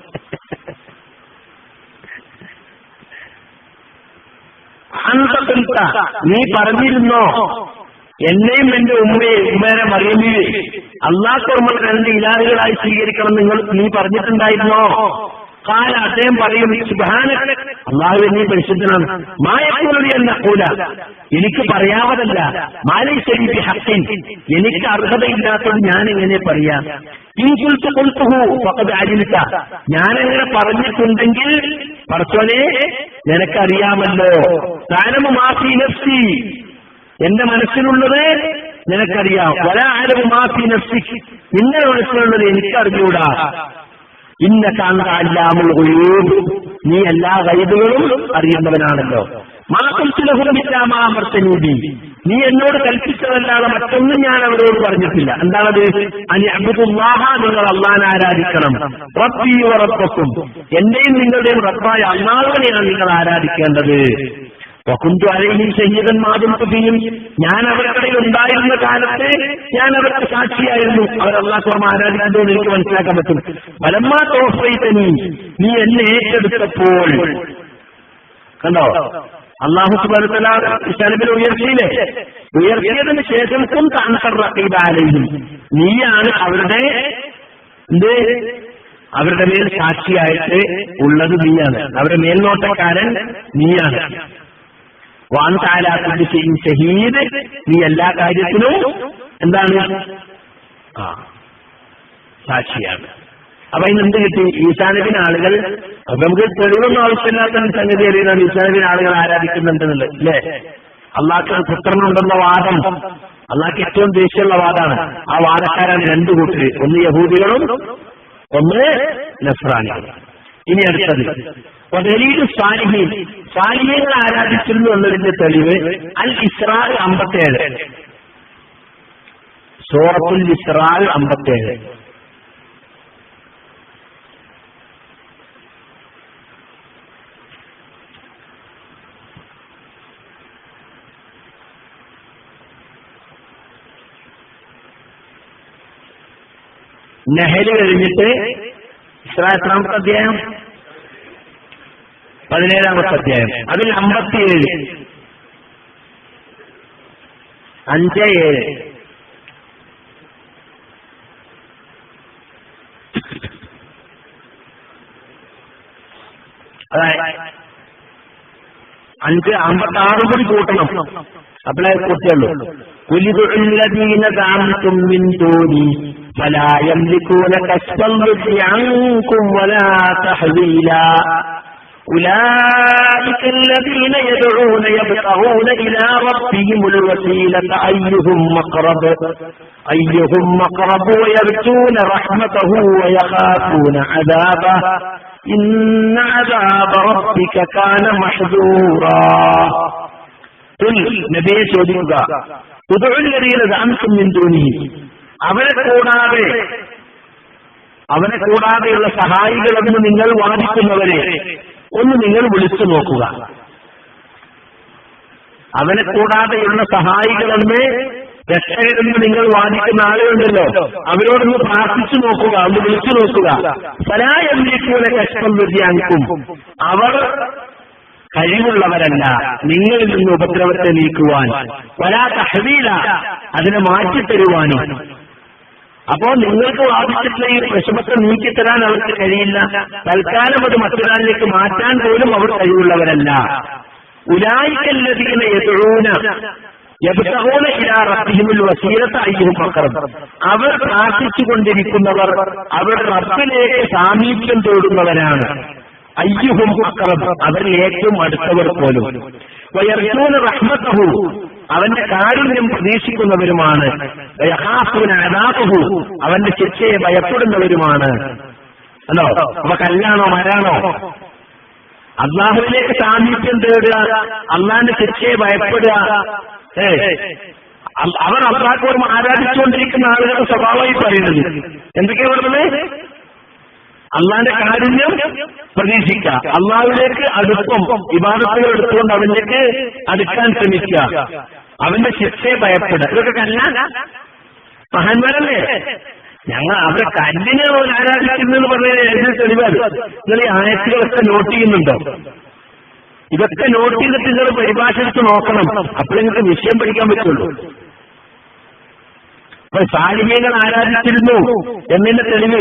അന്തത്തുൽത്ത നീ പറഞ്ഞിരുന്നോ എന്നെയും എന്റെ ഉമ്മയെ ഉമ്മേനെ മറിയമ്മയെ അള്ളാഹ് രണ്ട് ഇലാഹുകളായി സ്വീകരിക്കണം നിങ്ങൾ നീ പറഞ്ഞിട്ടുണ്ടായിരുന്നോ കാല അദ്ദേഹം പറയും സുബാന അള്ളാഹു നീ പരിശുദ്ധനാണ് മായക്കൂലി എന്ന കൂല എനിക്ക് പറയാവതല്ല മാലൈ ശരീഫി ഹക്കിൻ എനിക്ക് അർഹതയില്ലാത്തത് ഞാൻ എങ്ങനെ പറയാം ഇൻകുൽത്ത് കൊൽത്തുഹു പക്കത് അജിലിത്ത ഞാനെങ്ങനെ പറഞ്ഞിട്ടുണ്ടെങ്കിൽ പറച്ചോനെ നിനക്കറിയാമല്ലോ താനമു മാഫി നഫ്സി എന്റെ മനസ്സിലുള്ളത് നിനക്കറിയാം വല ആരവ് മാഫി നഫ്സി നിന്റെ മനസ്സിലുള്ളത് എനിക്കറിഞ്ഞൂടാ ഇന്ന കാന്താല്ലാമുൽ ഗുയൂബ് നീ എല്ലാ ഗൈബുകളും അറിയുന്നവനാണല്ലോ മാസത്തിലഹുറമില്ലാമാമർത്തനീതി നീ എന്നോട് കൽപ്പിച്ചതല്ലാതെ മറ്റൊന്നും ഞാൻ അവരോട് പറഞ്ഞിട്ടില്ല എന്താണത് അനി അബുദുല്ലാഹ നിങ്ങൾ അള്ളാൻ ആരാധിക്കണം റബ്ബി റബ്ബക്കും എന്റെയും നിങ്ങളുടെയും റബ്ബായ അള്ളാഹുവിനെയാണ് നിങ്ങൾ ആരാധിക്കേണ്ടത് വകുന്തു അലൈഹിം ഷഹീദൻ മാതും തുതിയും ഞാൻ അവർക്കിടയിൽ ഉണ്ടായിരുന്ന കാലത്ത് ഞാൻ അവർക്ക് സാക്ഷിയായിരുന്നു അവർ അള്ളാഹുറമ ആരാധിക്കുന്നു എന്ന് എനിക്ക് മനസ്സിലാക്കാൻ പറ്റും പലമ്മാ തോഫൈത്തനി നീ എന്നെ ഏറ്റെടുത്തപ്പോൾ കണ്ടോ അള്ളാഹു സുബാനുത്തല ഇസ്ലാമിന്റെ ഉയർച്ചയിലെ ഉയർത്തിയതിന് ശേഷം കും താൻസറീബാലയും നീയാണ് അവരുടെ എന്ത് അവരുടെ മേൽ സാക്ഷിയായിട്ട് ഉള്ളത് നീയാണ് അവരുടെ മേൽനോട്ടക്കാരൻ നീയാണ് വാൻ താലാത്തിന്റെ ഷഹീദ് നീ എല്ലാ കാര്യത്തിലും എന്താണ് ആ സാക്ഷിയാണ് അപ്പൊ അതിന് എന്ത് കിട്ടി ഈശാനബിന് ആളുകൾ അപ്പൊ നമുക്ക് തെളിവൊന്നും ആവശ്യമില്ലാത്ത സംഗതി അറിയുന്നതാണ് ഈശാനബിന് ആളുകൾ ആരാധിക്കുന്നുണ്ടെന്നുള്ളത് അല്ലേ അള്ളാഹ്ക്ക് പുത്രനുണ്ടെന്ന വാദം അള്ളാഹ്ക്ക് ഏറ്റവും ദേഷ്യമുള്ള വാദമാണ് ആ വാദക്കാരാണ് രണ്ടു കൂട്ടര് ഒന്ന് യഹൂദികളും ഒന്ന് നസ്രാനികളും ഇനി അടുത്തത് ദലീൽ സാലിഹീൻ സാലിഹ്യങ്ങൾ ആരാധിച്ചിരുന്നു എന്നതിന്റെ തെളിവ് അൽ ഇസ്രാൽ അമ്പത്തേഴ് സൂറത്തുൽ ഇസ്രാൽ അമ്പത്തേഴ് നെഹല് കഴിഞ്ഞിട്ട് ഇസ്രാ എത്രാമത്തെ അധ്യായം പതിനേഴാമത്തെ അധ്യായം അതിൽ അമ്പത്തിയേഴ് അഞ്ച് ഏഴ് അതായത് അഞ്ച് അമ്പത്തി ആറ് കൂടി കൂട്ടണം അപ്പോഴേ കുട്ടിയുള്ളൂ കുലിതുള്ളതീന താമസം മിൻ ദൂനി فلا يملكون كشف الضر عنكم ولا تحويلا أولئك الذين يدعون يبتغون إلى ربهم الوسيلة أيهم مقرب أيهم مقرب ويرجون رحمته ويخافون عذابه إن عذاب ربك كان محذورا قل نبي ചോദിക്കുക ഉദുല്ലതീന ദാംസം മിൻ ദൂനിഹി അവനെ കൂടാതെ അവനെ കൂടാതെയുള്ള സഹായികളെന്ന് നിങ്ങൾ വാദിക്കുന്നവരെ ഒന്ന് നിങ്ങൾ വിളിച്ചു നോക്കുക അവനെ കൂടാതെയുള്ള സഹായികളെന്ന് രക്ഷകരെന്ന് നിങ്ങൾ വാദിക്കുന്ന ആളുകളുണ്ടല്ലോ അവരോടൊന്ന് പ്രാർത്ഥിച്ചു നോക്കുക ഒന്ന് വിളിച്ചു നോക്കുക സലായെന്നിരിക്കുന്ന കഷ്ടം വ്യതിയാനിക്കും അവർ കഴിവുള്ളവരല്ല നിങ്ങളിൽ നിന്ന് ഉപദ്രവത്തെ നീക്കുവാൻ വലാ തഹവീല അതിനെ മാറ്റിത്തരുവാനും അപ്പോ നിങ്ങൾക്ക് വാദിച്ചിട്ടുള്ള ഈ വിഷമത്തെ നീക്കിത്തരാൻ അവർക്ക് കഴിയില്ല തൽക്കാലം അത് മറ്റൊരാളിലേക്ക് മാറ്റാൻ പോലും അവർ കഴിവുള്ളവരല്ല ഉലായിക്കല്ലതീന എതിഴൂന യബ്തഹൂന ഇലാ റബ്ബിഹിമുൽ വസീലത അയ്യുഹും അഖറബ് അവർ പ്രാർത്ഥിച്ചുകൊണ്ടിരിക്കുന്നവർ അവരുടെ റബ്ബിലേക്ക് സാമീപ്യം തേടുന്നവരാണ് അയ്യുഹും അക്രബ് അവരിൽ ഏറ്റവും അടുത്തവർ പോലും വയർജൂന റഹ്മത്തഹു അവന്റെ കാരുണ്യം പ്രതീക്ഷിക്കുന്നവരുമാണ് വയഹാഫുന അദാബഹു അവന്റെ ശിക്ഷയെ ഭയപ്പെടുന്നവരുമാണ് അല്ലോ അപ്പൊ കല്ലാണോ മരാണോ അള്ളാഹുവിലേക്ക് സാമീപ്യം തേടുക അള്ളാന്റെ ശിക്ഷയെ ഭയപ്പെടുക ഏ അ- അവർ അള്ളാഹോടും ആരാധിച്ചുകൊണ്ടിരിക്കുന്ന ആളുകളുടെ സ്വഭാവമായി പറയുന്നത് എന്തൊക്കെയാ പറയുന്നത് അള്ളാന്റെ കാരുണ്യം പ്രതീക്ഷിക്കുക അള്ളാഹുവിലേക്ക് അടുപ്പം വിവാദത്തുകൾ എടുത്തുകൊണ്ട് അവനിലേക്ക് അടുക്കാൻ ശ്രമിക്കുക അവന്റെ ശിക്ഷയെ ഭയപ്പെടുക ഇതൊക്കെ കല്ല മഹാന്മാരല്ലേ ഞങ്ങൾ അവരെ കല്ലിനെ പോലും ആരാധിക്കുന്നതെന്ന് പറഞ്ഞ തെളിവാണ് നിങ്ങൾ ഈ ആയത്തുകളൊക്കെ നോട്ട് ചെയ്യുന്നുണ്ടോ ഇതൊക്കെ നോട്ട് ചെയ്തിട്ട് നിങ്ങൾ പരിഭാഷ എടുത്ത് നോക്കണം അപ്പോൾ നിങ്ങൾക്ക് വിഷയം പഠിക്കാൻ പറ്റുള്ളൂ അപ്പൊ സാലിഹ്യങ്ങൾ ആരാധിച്ചിരുന്നു എന്നതിന്റെ തെളിവ്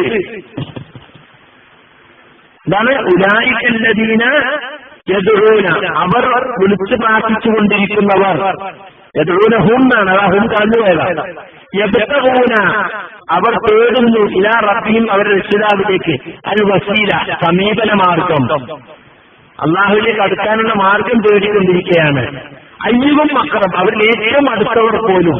ഇതാണ് ഉലായിക്കല്ലദീന യദുറൂന അവർ വിളിച്ചു പ്രാർത്ഥിച്ചുകൊണ്ടിരിക്കുന്നവർ യദുറൂന ഹും എന്നാണ് അതാ ഹും കടന്നു പോയതാണ് യബത്തഹൂന അവർ തേടുന്നു ഇലാ റബ്ബിയും അവരുടെ രക്ഷിതാവിലേക്ക് അൽ വസീല സമീപന മാർഗം അള്ളാഹുവിലേക്ക് അടുക്കാനുള്ള മാർഗം തേടിക്കൊണ്ടിരിക്കുകയാണ് അയ്യവും മക്രം അവരിൽ ഏറ്റവും അടുത്തവർ പോലും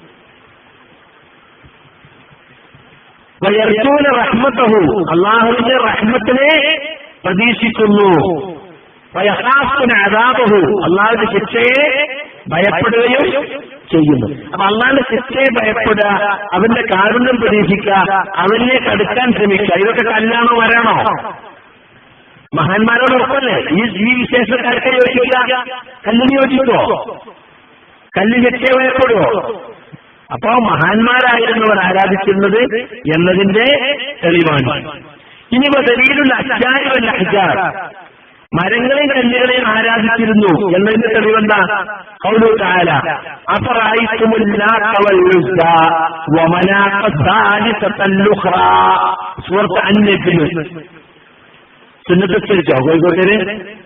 വയർജൂന റഹ്മത്തഹു അള്ളാഹുവിന്റെ റഹ്മത്തിനെ പ്രതീക്ഷിക്കുന്നു വയഹാസുന അതാബഹു അള്ളാഹുവിന്റെ ശിക്ഷയെ ഭയപ്പെടുകയും ചെയ്യുന്നു അപ്പൊ അള്ളാഹിന്റെ ശിക്ഷയെ ഭയപ്പെടുക അവന്റെ കാരുണ്യം പ്രതീക്ഷിക്കുക അവനിലേക്ക് അടുക്കാൻ ശ്രമിക്കുക ഇതൊക്കെ കല്ലാണോ വരാണോ മഹാന്മാരോടൊപ്പമല്ലേ ഈ ഈ വിശേഷക്കാർക്ക് യോജിക്കുക കല്ലിന് യോജിക്കുമോ കല്ല് ശിക്ഷയെ ഭയപ്പെടുവോ അപ്പോ മഹാന്മാരായിരുന്നവർ ആരാധിച്ചിരുന്നത് എന്നതിന്റെ തെളിവാണ് ഇനി ദലീലുള്ള അച്ചാരുവല്ല അഹ്ജാർ മരങ്ങളെയും കല്ലുകളെയും ആരാധിച്ചിരുന്നു എന്നതിന്റെ തെളിവെന്താ കൗലു താല സുഹൃത്ത് അന്യത്തിന് സുന്നത്തരിച്ചോ കോഴിക്കോട്ടേര്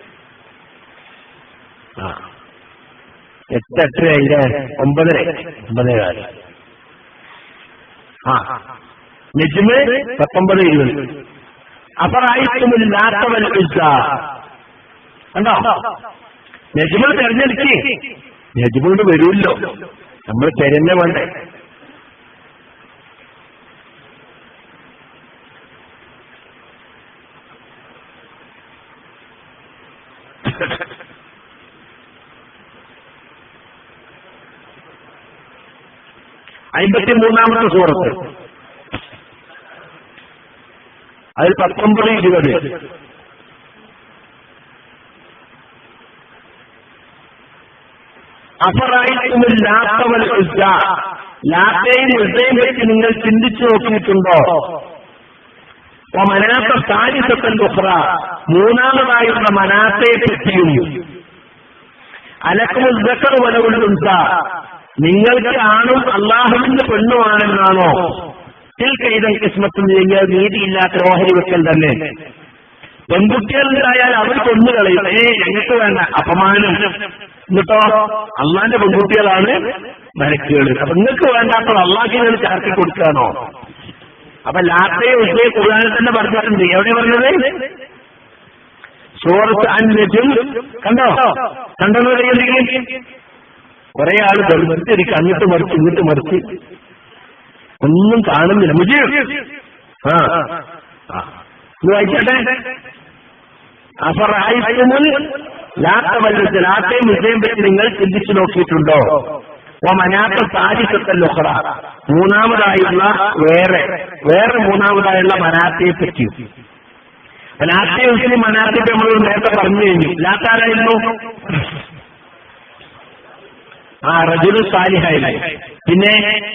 ആ എട്ട് എട്ടരയില്ലേ ഒമ്പതര ഒമ്പതേ കാലം ആ നെജ്മ് പത്തൊമ്പത് ഇരുപത് അപ്പറായിത്തുമിൽ ലാത്തവൽ ഉസ്സ കണ്ടോ നെജ്മൽ തെരഞ്ഞെടുക്കേ നെജ്മോട് വരുമല്ലോ നമ്മൾ തെരഞ്ഞ വേണ്ടേ അമ്പത്തി മൂന്നാമത്തെ സൂറത്ത് അതിൽ പത്തൊമ്പത് ഇരുപത് അഫറായിത്തുമിൽ ലാത്തവൽ ഉസ്സ ലാത്തയും ഉസ്സയും വെച്ച് നിങ്ങൾ ചിന്തിച്ചു നോക്കിയിട്ടുണ്ടോ അപ്പൊ മനാത്ത സാരിസത്തൽ ഉഹ്റ മൂന്നാമതായുള്ള മനാത്തയെ പറ്റിയും അലക്കും ഉസ്സക്കർ വലവുള്ളുണ്ട നിങ്ങൾക്ക് ആണും അള്ളാഹുവിന്റെ പെണ്ണുമാണെന്നാണോ ഇതിൽ കൈതൽ കിസ്മത്തും ചെയ്യുക നീതിയില്ലാത്ത ഓഹരി വെക്കൽ തന്നെ പെൺകുട്ടികളുണ്ടായാൽ അവർ കൊന്നുകളയും ഏ ഞങ്ങൾക്ക് വേണ്ട അപമാനം എന്നിട്ടോ അള്ളാന്റെ പെൺകുട്ടികളാണ് മരക്കുകൾ അപ്പൊ നിങ്ങൾക്ക് വേണ്ടാത്തത് അള്ളാഹിനെ ചാർത്തി കൊടുക്കാനോ അപ്പൊ ലാത്തയെ ഉദ്ദയെ ഖുർആാനിൽ തന്നെ പറഞ്ഞിട്ടുണ്ട് എവിടെ പറഞ്ഞത് സൂറത്ത് അന്യജും കണ്ടോ കണ്ടോ കയ്യിലേക്ക് കുറെ ആള് വെറുതെരിക്കും അങ്ങോട്ട് മറിച്ച് ഇങ്ങോട്ട് മറിച്ച് ഒന്നും കാണുന്നില്ല മുജീ ആ ആ. ഇത് വായിച്ചോട്ടെ അഫറായിത്തുമുൽ ലാത്തവല്ലത്ത് ലാത്തയും വിജയം പറ്റി നിങ്ങൾ ചിന്തിച്ചു നോക്കിയിട്ടുണ്ടോ ഓ മനാത്ത സാരിസത്തൽ ഉഖ്റ മൂന്നാമതായുള്ള വേറെ വേറെ മൂന്നാമതായുള്ള മനാത്തയെ പറ്റി ലാത്തയെ ഉസ്ലി മനാത്തെ നമ്മൾ നേരത്തെ പറഞ്ഞു കഴിഞ്ഞു ലാത്താരായിരുന്നു ആ റജുലു സാലിഹായി പിന്നെ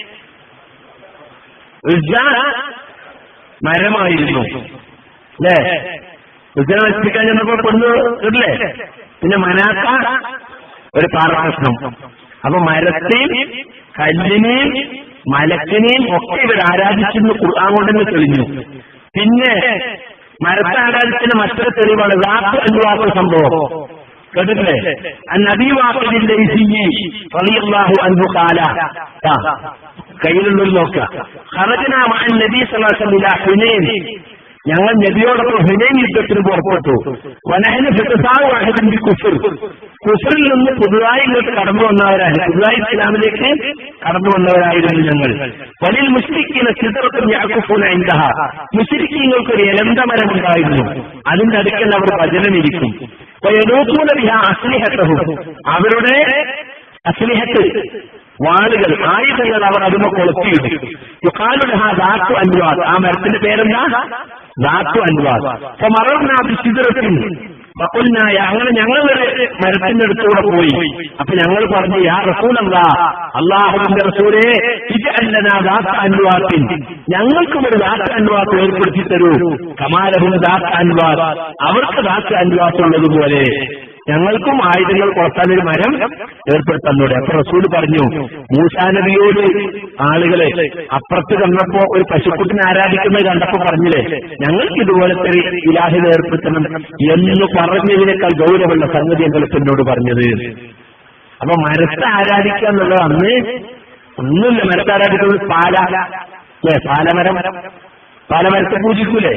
ഉസ്സ മരമായിരുന്നു അല്ലേ ഉസ്സനെ നശിപ്പിക്കാൻ ചെന്നപ്പോ പെണ്ണ് ഇല്ലേ പിന്നെ മനാത്ത ഒരു പാറകഷ്ണം അപ്പൊ മരത്തെയും കല്ലിനെയും മലക്കിനെയും ഒക്കെ ഇവർ ആരാധിച്ചെന്ന് ഖുർആൻ കൊണ്ട് തന്നെ തെളിഞ്ഞു പിന്നെ മരത്തെ ആരാധിച്ചതിന് മറ്റൊരു തെളിവാണ് റാത്ത് അനുവാസ സംഭവം കേട്ടിട്ടില്ലേ നബീവാക്കിന്റെ റളിയല്ലാഹു അൻഹു ഖാല ആ, കയ്യിലുള്ളൊരു നോക്കുക ഖറജന മഅൻ നബി സല്ലല്ലാഹു അലൈഹി വസല്ലം ഇലാ ഹുനൈൻ ഞങ്ങൾ നബിയോടൊപ്പം ഹുനൈൻ യുദ്ധത്തിന് പുറപ്പെട്ടു വനഹന് ഫിഖസാഹിബിന്റെ കുഫർ കുഫറിൽ നിന്ന് പുതുതായി ഇങ്ങോട്ട് കടന്നു വന്നവരാണ് പുതുതായി ഇസ്ലാമിലേക്ക് കടന്നു വന്നവരായിരുന്നു ഞങ്ങൾ വലിൽ മുസ്ലിക്കിന് ചിത്രത്തിൽ യാക്കുഫൂന ഇന്ദഹ മുസ്ലിക്കീങ്ങൾക്ക് ഒരു എലന്ത മരം ഉണ്ടായിരുന്നു അതിന്റെ അടുക്കൽ അവർ ഭജനമിരിക്കും വയനൂത്തൂന ബിഹ അസ്ലിഹത്തഹും അവരുടെ അസ്ലിഹത്ത് വാളുകൾ ആയുധങ്ങൾ അവർ അതിമ കൊളുത്തിയിടും യുക്കാലുടെ ആ ദാത്തു അൻവാദ് ആ മരത്തിന്റെ പേരെന്താ ദാത്തു അൻവാദ് അപ്പൊ മറന്നാ ചിത്രത്തിൽ പക്കുലിനായ അങ്ങനെ ഞങ്ങൾ വരെ മരത്തിന്റെ അടുത്തൂടെ പോയി അപ്പൊ ഞങ്ങൾ പറഞ്ഞു യാ റസൂലല്ല അള്ളാഹുവിന്റെ റസൂലെ ഇത് അല്ലനാ ദാത്ത അൻവാത്തിൻ ഞങ്ങൾക്കും ഒരു ദാത്ത അൻവാത്ത് ഏർപ്പെടുത്തി തരൂ കമാലഹും ദാത്ത അൻവാത്ത് അവർക്ക് ദാത്ത അൻവാത്ത് ഉള്ളതുപോലെ ഞങ്ങൾക്കും ആയുധങ്ങൾ കൊളത്താൻ ഒരു മരം ഏർപ്പെടുത്താന്നൂടെ അപ്പൊ റസൂല് പറഞ്ഞു മൂസാ നബിയോട് ആളുകളെ അപ്പുറത്ത് കണ്ടപ്പോ ഒരു പശുക്കുട്ടിനെ ആരാധിക്കുന്നത് കണ്ടപ്പോ പറഞ്ഞില്ലേ ഞങ്ങൾക്ക് ഇതുപോലത്തെ ഒരു ഇലാഹിത ഏർപ്പെടുത്തണം എന്ന് പറഞ്ഞതിനേക്കാൾ ഗൗരവമുള്ള സംഗതി എங்களுக்கு എന്നോട് പറഞ്ഞത് അപ്പൊ മരത്തെ ആരാധിക്കുക എന്നുള്ളത് അന്ന് ഒന്നുമില്ല മരത്തെ ആരാധിക്കുന്നത് പാല അല്ലേ പാലമരം പാലമരത്തെ പൂജിക്കൂലേ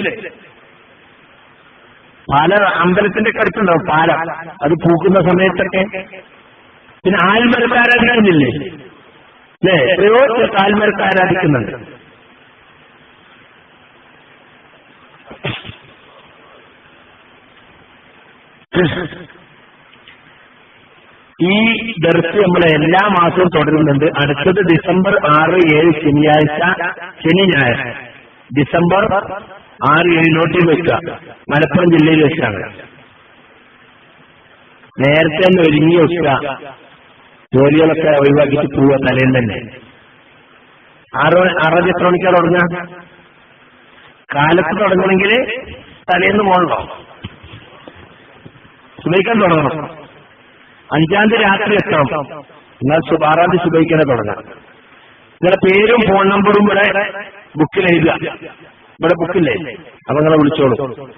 പാല അമ്പലത്തിന്റെ ഒക്കെ അടുത്തുണ്ടാവും പാല അത് പൂക്കുന്ന സമയത്തൊക്കെ പിന്നെ ആൽമരത്തെ ആരാധിക്കുന്നില്ലേ അല്ലേ എത്രയോ ചേർത്ത് ആൽമരത്തെ ആരാധിക്കുന്നുണ്ട് ഈ ദർശ നമ്മൾ എല്ലാ മാസവും തുടരുന്നുണ്ട് അടുത്തത് ഡിസംബർ ആറ് ഏഴ് ശനിയാഴ്ച ശനി ഞായർ ഡിസംബർ ആറ് ഏഴ് നോട്ടിൽ വെക്കുക മലപ്പുറം ജില്ലയിൽ വെച്ചാണ് നേരത്തെ തന്നെ ഒരുങ്ങി വെക്കുക ജോലികളൊക്കെ ഒഴിവാക്കിയിട്ട് പോവുക തലേന്ന് തന്നെ ആറ് ആറര എത്ര മണിക്കാണ് തുടങ്ങുക കാലത്ത് തുടങ്ങണമെങ്കിൽ തലേന്ന് പോകണോ സുബൈക്കാൻ തുടങ്ങണം അഞ്ചാം തീയതി രാത്രി എത്തണം എന്നാൽ സു- ആറാം തീയതി സുബൈക്കാനെ തുടങ്ങാം നിങ്ങളുടെ പേരും ഫോൺ നമ്പറും ഇവിടെ ബുക്കിൽ എഴുതുക ഇവിടെ ബുക്കില്ലേ അപ്പൊ നിങ്ങളെ വിളിച്ചോളൂ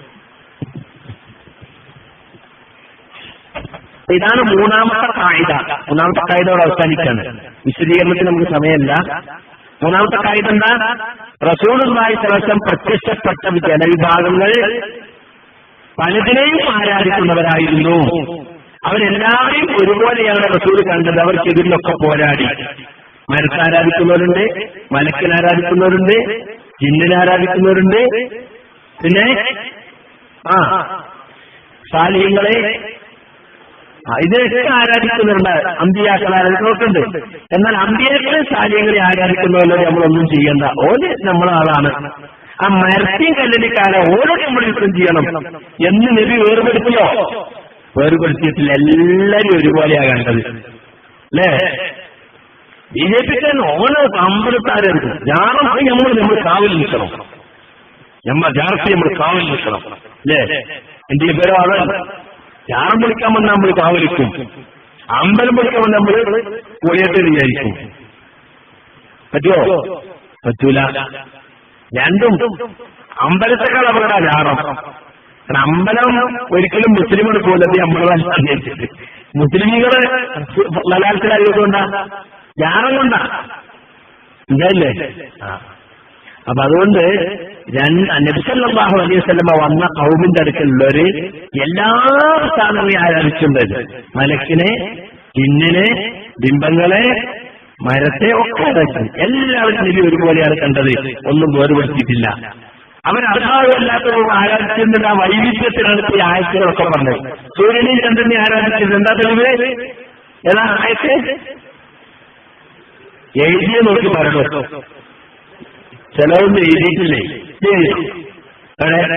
ഇതാണ് മൂന്നാമത്തെ കായിക മൂന്നാമത്തെ കായിക അവിടെ അവസാനിക്കാണ് വിശദീകരണത്തിന് നമുക്ക് സമയമല്ല മൂന്നാമത്തെ കാര്യം എന്താ റസൂലുള്ളാഹി സ്വലം പ്രത്യക്ഷപ്പെട്ട ജനവിഭാഗങ്ങൾ പലതിനെയും ആരാധിക്കുന്നവരായിരുന്നു അവരെല്ലാവരെയും ഒരുപോലെയാണ് റസൂൽ കണ്ടത് അവർക്കെതിരിലൊക്കെ പോരാടി മരത്ത് ആരാധിക്കുന്നവരുണ്ട് മലക്കിൽ ആരാധിക്കുന്നവരുണ്ട് ജിന്നിനെ ആരാധിക്കുന്നവരുണ്ട് പിന്നെ ആ സാലിഹ്യങ്ങളെ ആ, ഇതിനൊക്കെ ആരാധിക്കുന്നുണ്ട് അമ്പിയാക്കൾ ആരാധിക്കുന്നവർക്കുണ്ട് എന്നാൽ അമ്പിയാക്കളെ സാലിഹ്യങ്ങളെ ആരാധിക്കുന്നവരോട് നമ്മളൊന്നും ചെയ്യണ്ട ഓര് നമ്മളെ ആളാണ് ആ മരത്തെയും കല്ലിനിക്കാരെ ഓരോട് നമ്മൾ യുദ്ധം ചെയ്യണം എന്ന് നബി വേർപെടുത്തിയോ വേർപെടുത്തിയിട്ടില്ല എല്ലാരും ഒരുപോലെയാ കണ്ടത് അല്ലേ ബി ജെ പിക്ക് ഓരോ അമ്പലത്താരുണ്ട് ജാറത്ത് നമ്മൾ നമ്മൾ കാവൽ നിൽക്കണം നമ്മ ജാറത്ത് നമ്മൾ കാവൽ നിൽക്കണം അല്ലേ എന്റെ പേരോ അതാണ് ജാറം വിളിക്കാൻ വന്നാൽ നമ്മൾ കാവലിക്കും അമ്പലം വിളിക്കാൻ വന്നാൽ നമ്മൾ കൂടിയിട്ട് വിചാരിക്കും പറ്റുമോ പറ്റൂല രണ്ടും അമ്പലത്തെക്കാൾ അപകട ജാറം കാരണം അമ്പലം ഒരിക്കലും മുസ്ലിം എടുക്കൂലത് നമ്മളെ മുസ്ലിമുകള് ലലാലത്തിലായതുകൊണ്ടാ ജാറം കൊണ്ടാ ഇതല്ലേ ആ അപ്പൊ അതുകൊണ്ട് നബിസല്ലാഹു അലൈഹി വസല്ലമ വന്ന കൗമിന്റെ അടുക്കലുള്ളവര് എല്ലാ സ്ഥാനങ്ങളെയും ആരാധിച്ചിട്ടുണ്ട് മലക്കിനെ ജിന്നിനെ ബിംബങ്ങളെ മരത്തെ ഒക്കെ ആരാധിച്ചു എല്ലാവരും നബി ഒരുപോലെയാണ് കണ്ടത് ഒന്നും വേർപെടുത്തിയിട്ടില്ല അവരല്ലാത്തവരും ആരാധിച്ചിരുന്നത് ആ വൈവിധ്യത്തിനാണ് ഈ ആയത്തുകളൊക്കെ പറഞ്ഞത് സൂര്യനെയും ചന്ദ്രനെ ആരാധിച്ചിരുന്നത് എന്താ തെളിവ് ഏതാ ആയത്ത് എഴുതിയ നോക്കി പറയണോ ചിലവൊന്നും എഴുതിയിട്ടില്ലേ എവിടെ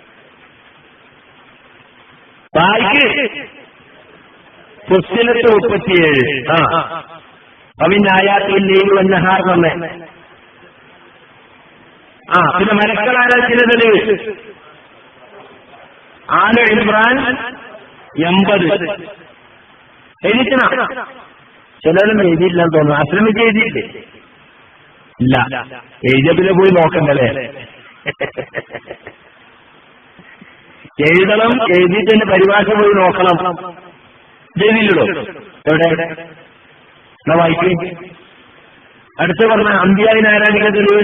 ബാക്കി പുസ്തകത്ത് മുപ്പത്തിയേഴ് ആ അവിനായാത്തിൽ ലീവ് വന്നഹാർ തന്നെ ആ പിന്നെ മരക്കൾ ആരാധിച്ചിന്റെ തെളിവ് ആല ഇമ്രാൻ എൺപത് എഴുതിക്കണ ചിലരൊന്നും എഴുതിയില്ലെന്ന് തോന്നുന്നു അശ്രമിച്ച് എഴുതിയില്ലേ ഇല്ല എഴുതിയപ്പിനെ പോയി നോക്കണ്ടല്ലേ എഴുതണം എഴുതിയിട്ട് തന്നെ പരിഭാഷ പോയി നോക്കണം എഴുതിയില്ലടോ എവിടെ എന്നാ വായിക്കും അടുത്ത് പറഞ്ഞ അമ്പിയാവിനെ ആരാധിക്കുന്ന തെളിവ്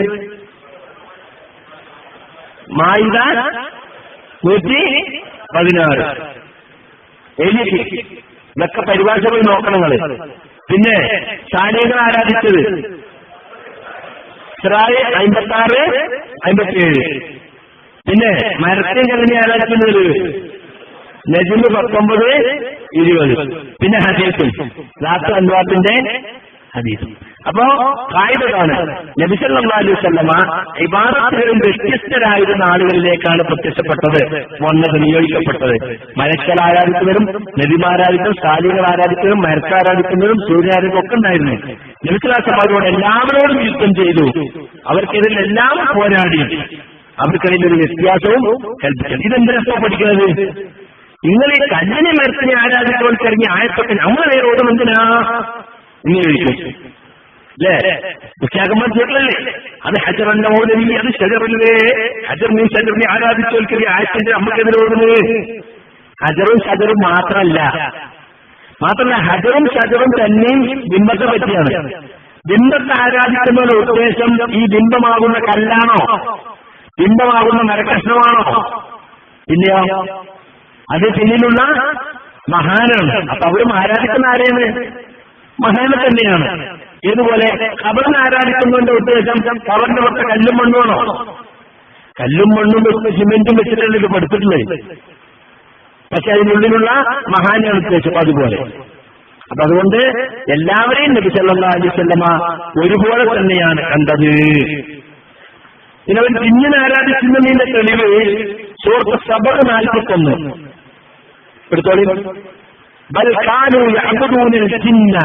മായിത നൂറ്റി പതിനാറ് എഴുതി ഇതൊക്കെ പരിഭാഷ പോയി നോക്കണം നിങ്ങള് പിന്നെ സാനികൾ ആരാധിച്ചത് ഇസ്രായേൽ അമ്പത്തി ആറ് അമ്പത്തിയേഴ് പിന്നെ മരത്തെ ചലനെ ആരാധിക്കുന്നത് നജിമ് പത്തൊമ്പത് ഇരുപത് പിന്നെ ഹദീസും റാത്ത് അൻവാത്തിന്റെ ഹദീസും അപ്പോ കായികതാണ് നബിസല്ലാ അലൈഹി സ്വല്ലമ ഇബാദത്തുകളിൽ വ്യത്യസ്തരായിരുന്ന ആളുകളിലേക്കാണ് പ്രത്യക്ഷപ്പെട്ടത് വന്നത് നിയോഗിക്കപ്പെട്ടത് മരക്കൽ ആരാധിക്കുന്നവരും നദിമാരാധിക്കും സാലികൾ ആരാധിക്കുന്നതും മരക്ക ആരാധിക്കുന്നതും സൂര്യാരാധിക്കും ഒക്കെ ഉണ്ടായിരുന്നു നബിസ്ലാസമാരോട് എല്ലാവരോടും യുദ്ധം ചെയ്തു അവർക്കെതിരെ എല്ലാം പോരാടി അവർക്കിടയിൽ ഒരു വ്യത്യാസവും കൽപ്പിക്കണം ഇതെന്തിനാ പഠിക്കുന്നത് നിങ്ങൾ ഈ കല്ലിനെ മരത്തിനെ ആരാധിച്ചവർ കഴിഞ്ഞ ആയത്തൊക്കെ നമ്മൾ നേരെ ഓടും എന്തിനാ ഇങ്ങനെ ചോദിക്കും അല്ലേ മുഖ്യാക്കന്മാർ ചേർന്നല്ലേ അത് ഹജറന്റെ മൗലവി അത് ഷജറല്ലേ ഹജർ നീ ഷജറിനെ ആരാധിച്ചോൽക്കരി ആയത്തിന്റെ നമ്മൾക്കെതിരെ ഓടുന്നത് ഹജറും ഷജറും മാത്രമല്ല മാത്രമല്ല ഹജറും ഷജറും തന്നെയും ബിംബത്തെ പറ്റിയാണ് ബിംബത്തെ ആരാധിക്കുന്നതിന്റെ ഉദ്ദേശം ഈ ബിംബമാകുന്ന കല്ലാണോ ബിംബമാകുന്ന മരക്കഷ്ണമാണോ പിന്നെയോ അത് പിന്നിലുള്ള മഹാനാണ് അപ്പൊ അവരും ആരാധിക്കുന്ന ആരെയാണ് മഹാനെ തന്നെയാണ് ഇതുപോലെ കബറിനെ ആരാധിക്കുന്നതിന്റെ ഉദ്ദേശം കബറിന്റെ പുറത്ത് കല്ലും മണ്ണുമാണോ കല്ലും മണ്ണും വെച്ച് സിമെന്റും വെച്ചിട്ടല്ലേ ഇത് പഠിച്ചിട്ടുള്ളത് പക്ഷെ അതിനുള്ളിലുള്ള മഹാനാണ് ഉദ്ദേശം അതുപോലെ അപ്പൊ അതുകൊണ്ട് എല്ലാവരെയും നബി സല്ലാ അലിസ്വല്ലമ ഒരുപോലെ തന്നെയാണ് കണ്ടത് പിന്നെ അവൻ ജിന്നിനെ ആരാധിക്കുന്നതിന്റെ തെളിവ് സുഹൃത്ത് സബർ നാൽപ്പത്തൊന്ന് എടുത്തോളി ബൽ കാനു യഅബുദൂനൽ ജിന്ന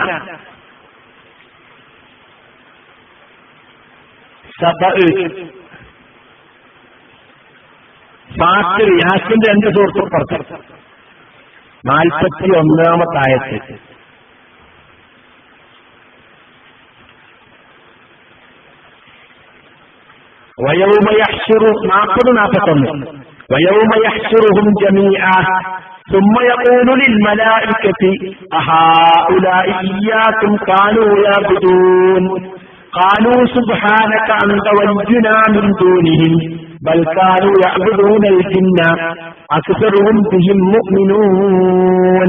സബർ ഫാത്തിർ യാസിന്റെ രണ്ട് സുഹൃത്ത് പുറത്ത് നാൽപ്പത്തി ഒന്നാമത്തെ ആയത്ത് ويوم يحشر ناقض ناقض ويوم يحشرهم جميعا ثم يقول للملائكة أهؤلاء إياكم كانوا يعبدون قالوا سبحانك أنت ولينا من دونهم بل كانوا يعبدون الجن أكثرهم بهم مؤمنون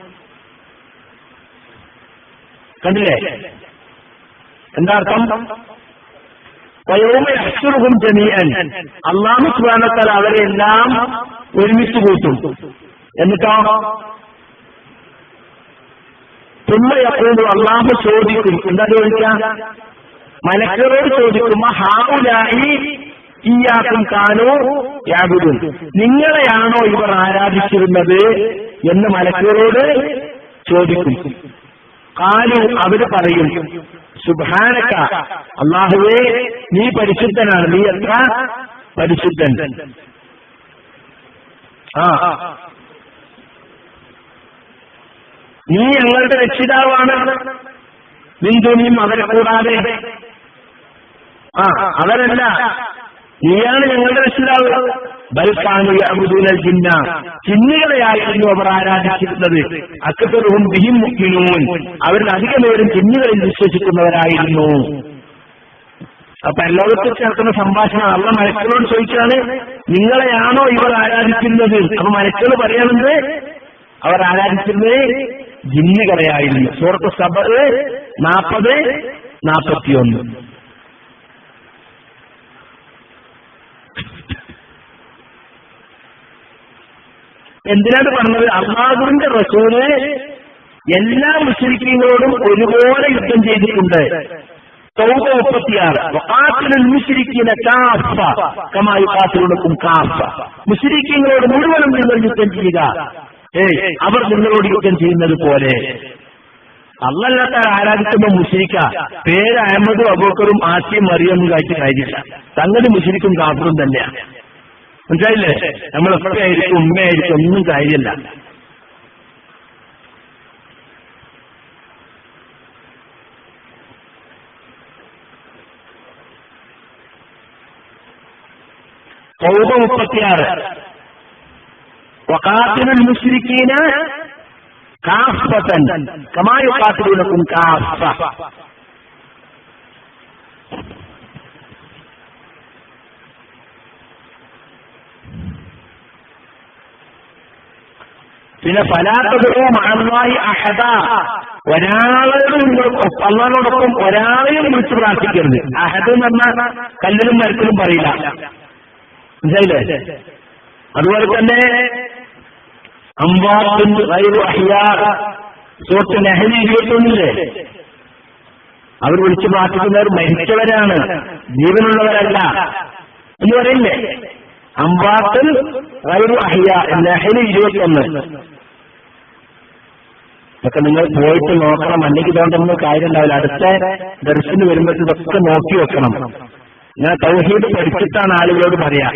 കണ്ടില്ലേ എന്താ അർത്ഥം വയോമയഹ്സുറുഹും ജമീഅൻ അള്ളാഹു സുബ്ഹാനഹു അവരെല്ലാം ഒരുമിച്ച് കൂട്ടും എന്നിട്ടോ തുമ്മയപ്പോഴും അള്ളാഹു ചോദിക്കും എന്താ ചോദിക്കുക മലക്കുകളോട് ചോദിക്കുമ്പോ ഹാവുലായി ഈയാക്കും കാനോ യാകുതും നിങ്ങളെയാണോ ഇവർ ആരാധിച്ചിരുന്നത് എന്ന് മലക്കുകളോട് ചോദിക്കും കാലു അവര് പറയും സുഭാനക്ക അള്ളാഹുവേ നീ പരിശുദ്ധനാണ് നീ എത്ര പരിശുദ്ധൻ ആ നീ ഞങ്ങളുടെ രക്ഷിതാവാണ് ബിന്ദുനിയും അവരെ കൂടാതെ ആ അവരല്ല നീയാണ് ഞങ്ങളുടെ രക്ഷിതാവ് ബൽക്കാനു അബുദൂനൽ ജിന്ന ചിന്നുകളെയായിരുന്നു അവർ ആരാധിച്ചിരുന്നത് അക്കത്തറും ബിഹിം മുക്കിനൂൻ അവരിൽ അധികമേരും ചിന്നുകളിൽ വിശ്വസിക്കുന്നവരായിരുന്നു അപ്പൊ എല്ലാവർക്കും ചേർക്കുന്ന സംഭാഷണം അള്ള മലക്കളോട് ചോദിച്ചാണ് നിങ്ങളെയാണോ ഇവർ ആരാധിച്ചിരുന്നത് അപ്പൊ മലക്കൾ പറയുന്നത് അവർ ആരാധിച്ചിരുന്നത് ജിന്നുകളെയായിരുന്നു സൂറത്ത് സബ നാൽപ്പത് നാൽപ്പത്തിയൊന്ന് എന്തിനാണ് പറഞ്ഞത് അള്ളാഹുവിന്റെ റസൂല് എല്ലാ മുസ്ലിങ്ങളോടും ഒരുപോലെ യുദ്ധം ചെയ്തിട്ടുണ്ട് തൗബ മുപ്പത്തിയാറ് വഖാത്തിലുൽ മുശ്രിക്കീന കാഫ കമാ യുഖാത്തിലുനക്കും കാഫ മുസ്ലിക്കീങ്ങളോട് മുഴുവനും നിങ്ങൾ യുദ്ധം ചെയ്യുക ഏയ് അവർ നിങ്ങളോട് യുദ്ധം ചെയ്യുന്നത് പോലെ അല്ലല്ലാത്ത ആരാധിക്കുമ്പോ മുസ്ലിക്ക പേര് അഹമ്മദും അബൂക്കറും ആസിയും മറിയൊന്നും കാഴ്ച കാര്യമില്ല സംഗതി മുസ്ലിക്കും കാഫറും തന്നെയാണ് മനസ്സിലായില്ലേ നമ്മൾ ഉപ്പയായിരിക്കും ഉമ്മയായിരിക്കും ഒന്നും കാര്യമില്ല തൗബ മുപ്പത്തിയാറ് وقاتل المشركين كافة كما يقاتلونكم كافة പിന്നെ ഫലാത്തതും അള്ളാഹി അഹദ ഒരാളോട് അള്ളാഹിനോടൊപ്പം ഒരാളെയും വിളിച്ച് പ്രാർത്ഥിക്കരുത് അഹദ് എന്ന് പറഞ്ഞാൽ കല്ലിലും മരത്തിലും പറയില്ല മനസ്സിലായില്ലേ അതുപോലെ തന്നെ അമ്പാത്തും സുഹൃത്ത് നെഹലി ഇരുപത്തൊന്നില്ലേ അവർ വിളിച്ചു പ്രാർത്ഥിക്കുന്നവർ മരിച്ചവരാണ് ജീവനുള്ളവരല്ല എന്ന് പറയില്ലേ അമ്പാത്തിൽ റൈറു അഹിയ നെഹലി ഇരുപത്തൊന്ന് ഇതൊക്കെ നിങ്ങൾ പോയിട്ട് നോക്കണം അല്ലെങ്കിൽ ഇതുകൊണ്ടൊന്നും കാര്യം ഉണ്ടാവില്ല അടുത്ത ദർശന് വരുമ്പോൾ ഇതൊക്കെ നോക്കി വെക്കണം ഞാൻ തൗഹീദ് പഠിച്ചിട്ടാണ് ആളുകളോട് പറയാ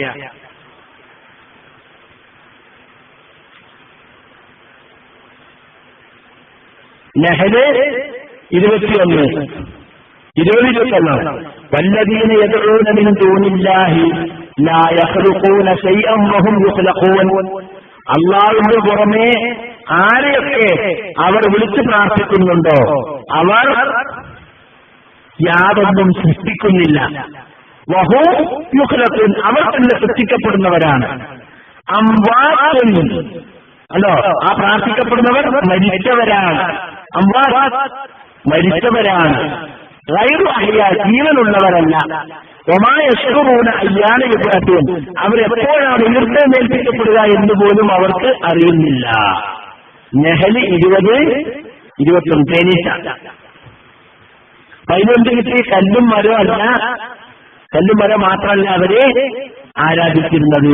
നെഹല് ഇരുപത്തിയൊന്ന് ഇരുപത് ഇരുപത്തൊന്നാണ് വല്ലതീന എതിർന്നതിൻ തൂണില്ലാഹി ലാ യഖ്ലുഖൂന ശൈഅൻ വഹും യുഖ്ലഖൂൻ അള്ളാഹുവിന്റെ പുറമെ ആരെയൊക്കെ അവർ വിളിച്ചു പ്രാർത്ഥിക്കുന്നുണ്ടോ അവർ യാതൊന്നും സൃഷ്ടിക്കുന്നില്ല വഹു യുഖ്ലഖൂൻ അവർ തന്നെ സൃഷ്ടിക്കപ്പെടുന്നവരാണ് അംവാത്തുൻ അല്ലോ ആ പ്രാർത്ഥിക്കപ്പെടുന്നവർ മരിച്ചവരാണ് അമ്പാ മരിച്ചവരാണ് വൈറു അഹിയ ജീവനുള്ളവരല്ല ഒമായഷ്കൂന അയ്യാണ് വിഭ്രാത്യം അവരെപ്പോഴാണ് ഉയർത്തെഴുന്നേൽപ്പിക്കപ്പെടുക എന്ന് പോലും അവർക്ക് അറിയുന്നില്ല നെഹലി ഇരുപത് ഇരുപത്തൊന്ന് തേനീച്ച പതിനൊന്ന് കിട്ടി കല്ലും മരവും അല്ല കല്ലും മരം മാത്രമല്ല അവരെ ആരാധിച്ചിരുന്നത്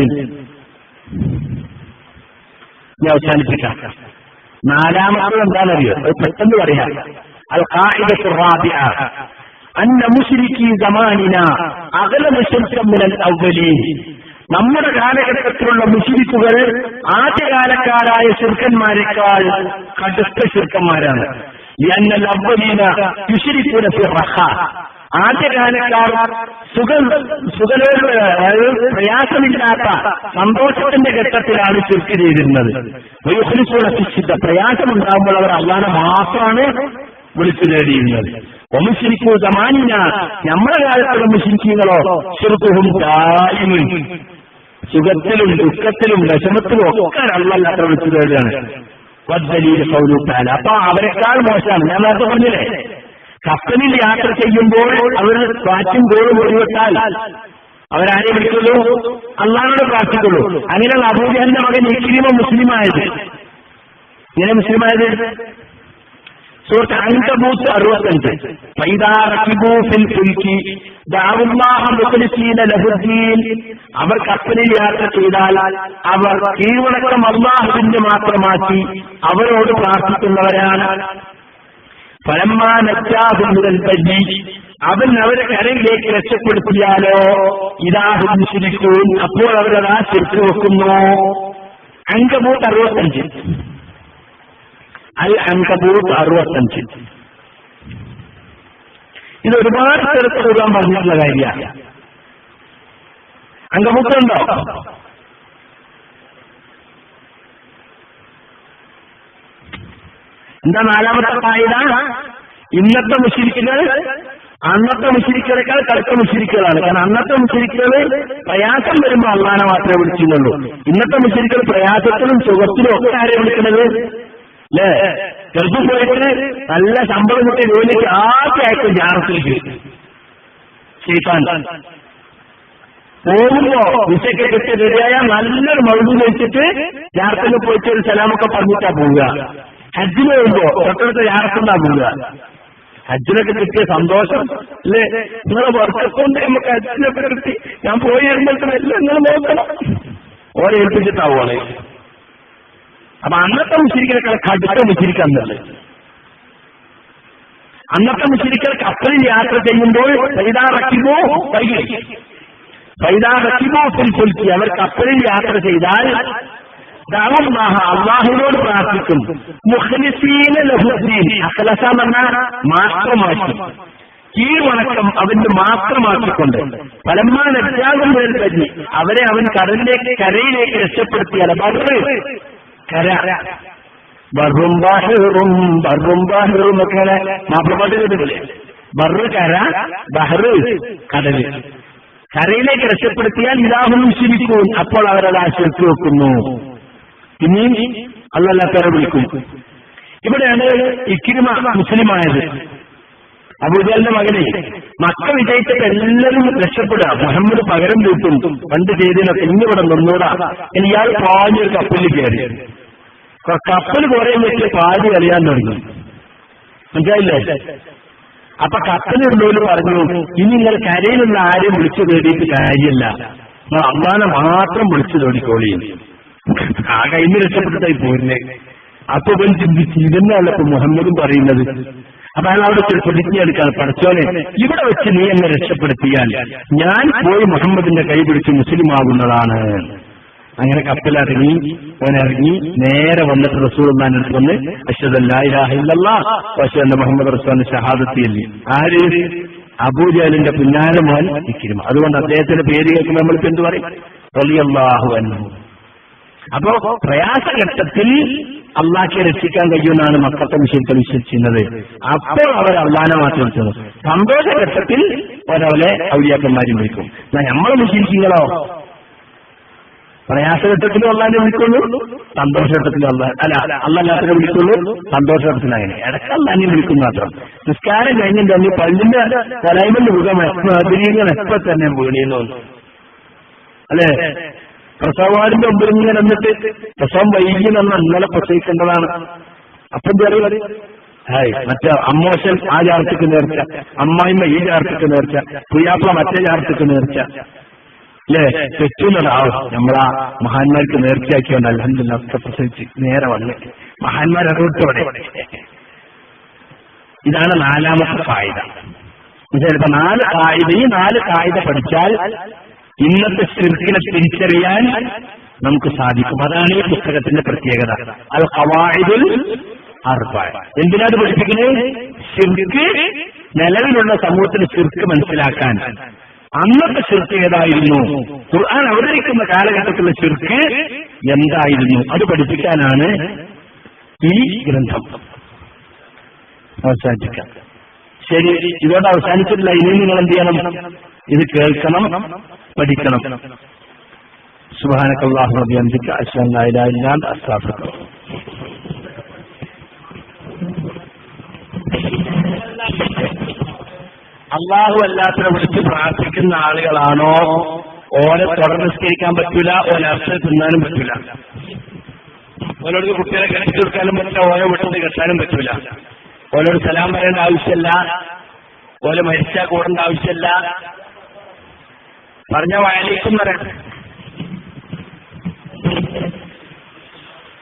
ഞാൻ അവസാനിപ്പിക്കാം നാലാമത്തത് എന്താണെന്നറിയോ അത് പെട്ടെന്ന് പറയാം അത് കായിക അന്ന മുസ്ലിക്കി സമാനിന അകല മുസ്ലിക്കമ്മിനൽ അവലി നമ്മുടെ കാലഘട്ടത്തിലുള്ള മുസ്ലിക്കുകൾ ആദ്യകാലക്കാരായ ശുർക്കന്മാരെക്കാൾ കടുത്ത ശുർക്കന്മാരാണ് എന്നൽ അവലീന യുശിരിക്കുന്ന ഫിറഹ ആദ്യകാലക്കാർ സുഖ സുഖലോക അതായത് പ്രയാസമില്ലാത്ത സന്തോഷത്തിന്റെ ഘട്ടത്തിലാണ് ചുരുക്കി ചെയ്തിരുന്നത് വയുഹലിസുള്ള ശിക്ഷിത പ്രയാസമുണ്ടാകുമ്പോൾ അവർ അള്ളാനെ മാത്രമാണ് വിളിച്ചു തേടിയിരുന്നത് ഒമുശിരിക്കൂ സമാനിന നമ്മുടെ കാലത്തുള്ള മുശിരിക്കുകളോ ചെറുപ്പവും ചായുമുൻ സുഖത്തിലും ദുഃഖത്തിലും വിഷമത്തിലും ഒക്കെ അള്ളല്ലാത്ത വിളിച്ചു തേടുകയാണ് വദ്ദലീൽ സൗരൂത്താല അപ്പൊ അവരെക്കാൾ മോശമാണ് ഞാൻ നേരത്തെ പറഞ്ഞില്ലേ കപ്പലിൽ യാത്ര ചെയ്യുമ്പോൾ അവർ കാറ്റും കോളും ഒഴിവിട്ടാൽ അവരാരെ വിളിക്കുള്ളൂ അള്ളാഹിനോട് പ്രാർത്ഥിക്കുള്ളൂ അങ്ങനെയുള്ള അബൂജഹലിന്റെ മകൻ ഇക്രിമ മുസ്ലിമായത് ഇങ്ങനെ മുസ്ലിമായത് സുഹൃത്ത് അങ്കബൂത്ത് അറുപത്തഞ്ച് ഫൈദാ റക്കിബൂ ഫിൽ ഫുൽക്കി ദഅവുല്ലാഹ മുഖ്ലിസീന ലഹുദ്ദീൻ അവർ കപ്പലിൽ യാത്ര ചെയ്താൽ അവർ കീഴ്വണക്കം അള്ളാഹുവിന്റെ മാത്രമാക്കി അവരോട് പ്രാർത്ഥിക്കുന്നവരാണ് ഫലമ്മാ നച്ചാഹുൽ പല്ലി അവൻ അവരെ കരയിലേക്ക് രക്ഷപ്പെടുത്തിയാലോ ഇതാഹും ശിരിക്കൂൻ അപ്പോൾ അവരതാ ശിർക്ക് വെക്കുന്നു അങ്കബൂത്ത് അറുപത്തഞ്ച് അൽ അങ്കബൂത്ത് അറുപത്തഞ്ച് ഇത് ഒരുപാട് സ്ഥലത്ത് കൂടാൻ പറഞ്ഞിട്ടുള്ള കാര്യമാണ് അങ്കബൂത്തുണ്ടോ എന്താ നാലാമത്തെ കായിക ഇന്നത്തെ മുഷിരിക്കുകൾ അന്നത്തെ മുഷിരിക്കളെക്കാൾ കടുത്ത മുഷിരിക്കുകളാണ് കാരണം അന്നത്തെ മുഷിരിക്കുകൾ പ്രയാസം വരുമ്പോൾ അള്ളാനെ മാത്രമേ വിളിച്ചിരുന്നുള്ളൂ ഇന്നത്തെ മുഷിരിക്കൾ പ്രയാസത്തിലും സുഖത്തിലും ഒക്കെ ആരെ വിളിക്കുന്നത് അല്ലേ ഗൾഫിൽ പോയിട്ട് നല്ല ശമ്പളം കിട്ടിയ ജോലിക്ക് ആദ്യം അയക്കും ജാറത്തിലേക്ക് ചെയ്താൻ പോകുമ്പോ വിസയ്ക്ക് കിട്ടി റെഡിയായാൽ നല്ലൊരു മൗലി വെച്ചിട്ട് ജാർത്തിൽ പോയിട്ട് ഒരു സലാമൊക്കെ പറഞ്ഞിട്ടാ പോവുക ഹജ്ജിന് വരുമ്പോ തൊട്ടടുത്ത ജാറത്തുണ്ടാ പോവുക ഹജ്ജിനൊക്കെ കിട്ടിയ സന്തോഷം അല്ലേ നിങ്ങളെ വർക്കക്കൊണ്ട് നമുക്ക് ഹജ്ജിനൊക്കെ കിട്ടി ഞാൻ പോയി വരുമ്പോഴത്തേനും എല്ലാം നിങ്ങൾ നോക്കണം ഓരെ ഏൽപ്പിച്ചിട്ടാവുകളെ അപ്പൊ അന്നത്തെ മുശിരിക്കലൊക്കെ കടുത്ത മുശിരിക്കാൻ തന്നെ അന്നത്തെ മുശിരിക്കൽ കപ്പലിൽ യാത്ര ചെയ്യുമ്പോൾ സൈതാ റക്കിബോ വൈകി സൈതാ റക്കിബോ ഫുൽഫുൽക്കി അവർ കപ്പലിൽ യാത്ര ചെയ്താൽ ദാവല്ലാഹ അള്ളാഹുവിനോട് പ്രാർത്ഥിക്കും മുഖ്ലിസീന ലഹുദ്ദീൻ അഖലസ എന്ന് പറഞ്ഞാൽ മാത്രമാക്കി കീഴ്വണക്കം അവന് മാത്രമാക്കിക്കൊണ്ട് പലമ്മാൻ അത്യാഗം മുതൽ കഴിഞ്ഞ് അവരെ അവൻ കടലിലേക്ക് കരയിലേക്ക് രക്ഷപ്പെടുത്തിയാൽ ബർറ് കര ബർറും ബാഹിറും ബർറും ബാഹിറും എന്നൊക്കെ മാപ്പിളപ്പാട്ട് കേട്ടിട്ടില്ലേ ബർറ് കര ബഹറ് കടല് കരയിലേക്ക് രക്ഷപ്പെടുത്തിയാൽ ഇലാഹും ശിരിക്കും അപ്പോൾ അവരത് ആശ്രയിച്ചു വെക്കുന്നു പിന്നെയും അല്ലല്ലാത്തവരെ വിളിക്കും ഇവിടെയാണ് ഇക്കിരിമ മുസ്ലിമായത് അബൂജാലിന്റെ മകനെ മക്ക വിജയിച്ചിട്ട് എല്ലാവരും രക്ഷപ്പെടുക മുഹമ്മദ് പകരം വീട്ടും പണ്ട് ചെയ്തതിനൊക്കെ ഇന്നിവിടെ നിന്നൂടാ ഇനി ഇയാൾ പാഞ്ഞൊരു കപ്പലിൽ കയറി കപ്പൽ കുറെ വെച്ച് പാതി അറിയാൻ തുടങ്ങി മനസ്സിലായില്ലേ അപ്പൊ കപ്പലുള്ളവര് പറഞ്ഞു ഇനി നിങ്ങൾ കരയിലുള്ള ആരെയും വിളിച്ചു തേടിയിട്ട് കാര്യമില്ല നിങ്ങൾ അമ്മാനെ മാത്രം വിളിച്ചു തേടിക്കോളി ആ കയ്യിൽ നിന്ന് രക്ഷപ്പെട്ടിട്ടായി പോരുന്നേ അപ്പൊ ഇവൻ ചിന്തിച്ച് ഇതന്നെയല്ല ഇപ്പൊ മുഹമ്മദും പറയുന്നത് അപ്പൊ അയാൾ അവിടെ ഒരു പ്രതിജ്ഞ എടുക്കാൻ പഠിച്ചോനെ ഇവിടെ വെച്ച് നീ എന്നെ രക്ഷപ്പെടുത്തിയാൽ ഞാൻ പോയി മുഹമ്മദിന്റെ കൈ പിടിച്ച് മുസ്ലിം ആകുന്നതാണ് അങ്ങനെ കപ്പലിറങ്ങി അവനിറങ്ങി നേരെ വന്നിട്ട് റസൂൽമാൻ അടുത്ത് വന്ന് അശ്വതല്ലാഹില്ല അശ്വന്റെ മുഹമ്മദ് റസൂലിന്റെ ഷഹാദത്തിയല്ലേ ആര് അബൂജാലിന്റെ പുന്നാല മോൻ ഇക്കിരിമ അതുകൊണ്ട് അദ്ദേഹത്തിന്റെ പേര് കേൾക്കുമ്പോൾ നമ്മൾക്ക് എന്ത് പറയും റളിയല്ലാഹു അൻഹു അപ്പോ പ്രയാസഘട്ടത്തിൽ അള്ളാഹ്ക്കെ രക്ഷിക്കാൻ കഴിയുമെന്നാണ് മക്കത്തെ വിഷയത്തിൽ വിശ്വസിക്കുന്നത് അപ്പോൾ അവർ അള്ളാനെ മാത്രം വിളിച്ചത് സന്തോഷഘട്ടത്തിൽ ഒരവലെ ഔലിയാക്കന്മാരും വിളിക്കും എന്നാ നമ്മൾ വിശ്വസിക്കുന്നോ പ്രയാസഘട്ടത്തിലും അള്ളാനെ വിളിക്കുള്ളൂ സന്തോഷഘട്ടത്തിലും അല്ല അല്ല അല്ലല്ലാത്തിനെ വിളിക്കുള്ളൂ സന്തോഷഘട്ടത്തിൽ അങ്ങനെ ഇടയ്ക്ക് അള്ളാനെ വിളിക്കും മാത്രം നിസ്കാരം കഴിഞ്ഞിട്ട് അന്ന് പള്ളിന്റെ തലൈമന്റെ മുഖം അതിരീകൾ എപ്പോ തന്നെ വീണിയെന്ന് അല്ലേ പ്രസവവാടിന്റെ മുമ്പിൽ ഇങ്ങനെ എന്നിട്ട് പ്രസവം വൈകി നിന്ന് ഇന്നലെ പ്രസവിക്കേണ്ടതാണ് അപ്പം ചെറിയ ഹായ് മറ്റേ അമ്മോശൻ ആ ചാർത്തക്ക് നേർച്ച അമ്മായിമ്മ ഈ ചാർത്തക്ക് നേർച്ച പുയ്യാപ്പള മറ്റേ ചാർത്തക്ക് നേർച്ച അല്ലേ തെറ്റുന്നതാവും നമ്മളാ മഹാന്മാർക്ക് നേർച്ചയാക്കിയോണ്ട് അലഹമില്ല ഒക്കെ പ്രസവിച്ച് നേരെ വന്ന് മഹാന്മാർ അറിവിട്ടോടെ ഇതാണ് നാലാമത്തെ കായിക ചിലപ്പോ നാല് കായിക ഈ നാല് കായിക പഠിച്ചാൽ ഇന്നത്തെ ശിർക്കിനെ തിരിച്ചറിയാൻ നമുക്ക് സാധിക്കും അതാണ് ഈ പുസ്തകത്തിന്റെ പ്രത്യേകത അത് കവായിദുൽ അർബ എന്തിനാണ് പഠിപ്പിക്കുന്നത് ശിർക്ക് നിലവിലുള്ള സമൂഹത്തിന് ശിർക്ക് മനസ്സിലാക്കാൻ അന്നത്തെ ശിർക്ക് ഏതായിരുന്നു ഖുർആൻ അവതരിക്കുന്ന കാലഘട്ടത്തിലെ ശിർക്ക് എന്തായിരുന്നു അത് പഠിപ്പിക്കാനാണ് ഈ ഗ്രന്ഥം അവസാനിപ്പിക്കാം ശരി ഇതോടെ അവസാനിച്ചിട്ടില്ല ഇനി നിങ്ങൾ എന്ത് ചെയ്യണം ഇത് കേൾക്കണം പഠിക്കണം സുബാനക്കല്ലാഹു റബി അന്തിക്ക് അശ്വല്ലാണ്ട് അസ്താഫിക്കണം അള്ളാഹു അല്ലാത്തിനെ വിളിച്ച് പ്രാർത്ഥിക്കുന്ന ആളുകളാണോ ഓരെ തുടർന്ന് നിസ്കരിക്കാൻ പറ്റൂല ഓരോ അർത്ഥം തിന്നാനും പറ്റൂല ഓരോട് കുട്ടികളെ കിടക്കി കൊടുക്കാനും പറ്റില്ല ഓരോ വിട്ടത് കെട്ടാനും പറ്റൂല ഓരോട് സലാം പറയേണ്ട ആവശ്യമല്ല ഓരോ മരിച്ചാൽ കൂടേണ്ട ആവശ്യമല്ല പറഞ്ഞ വയലേക്കും വരട്ടെ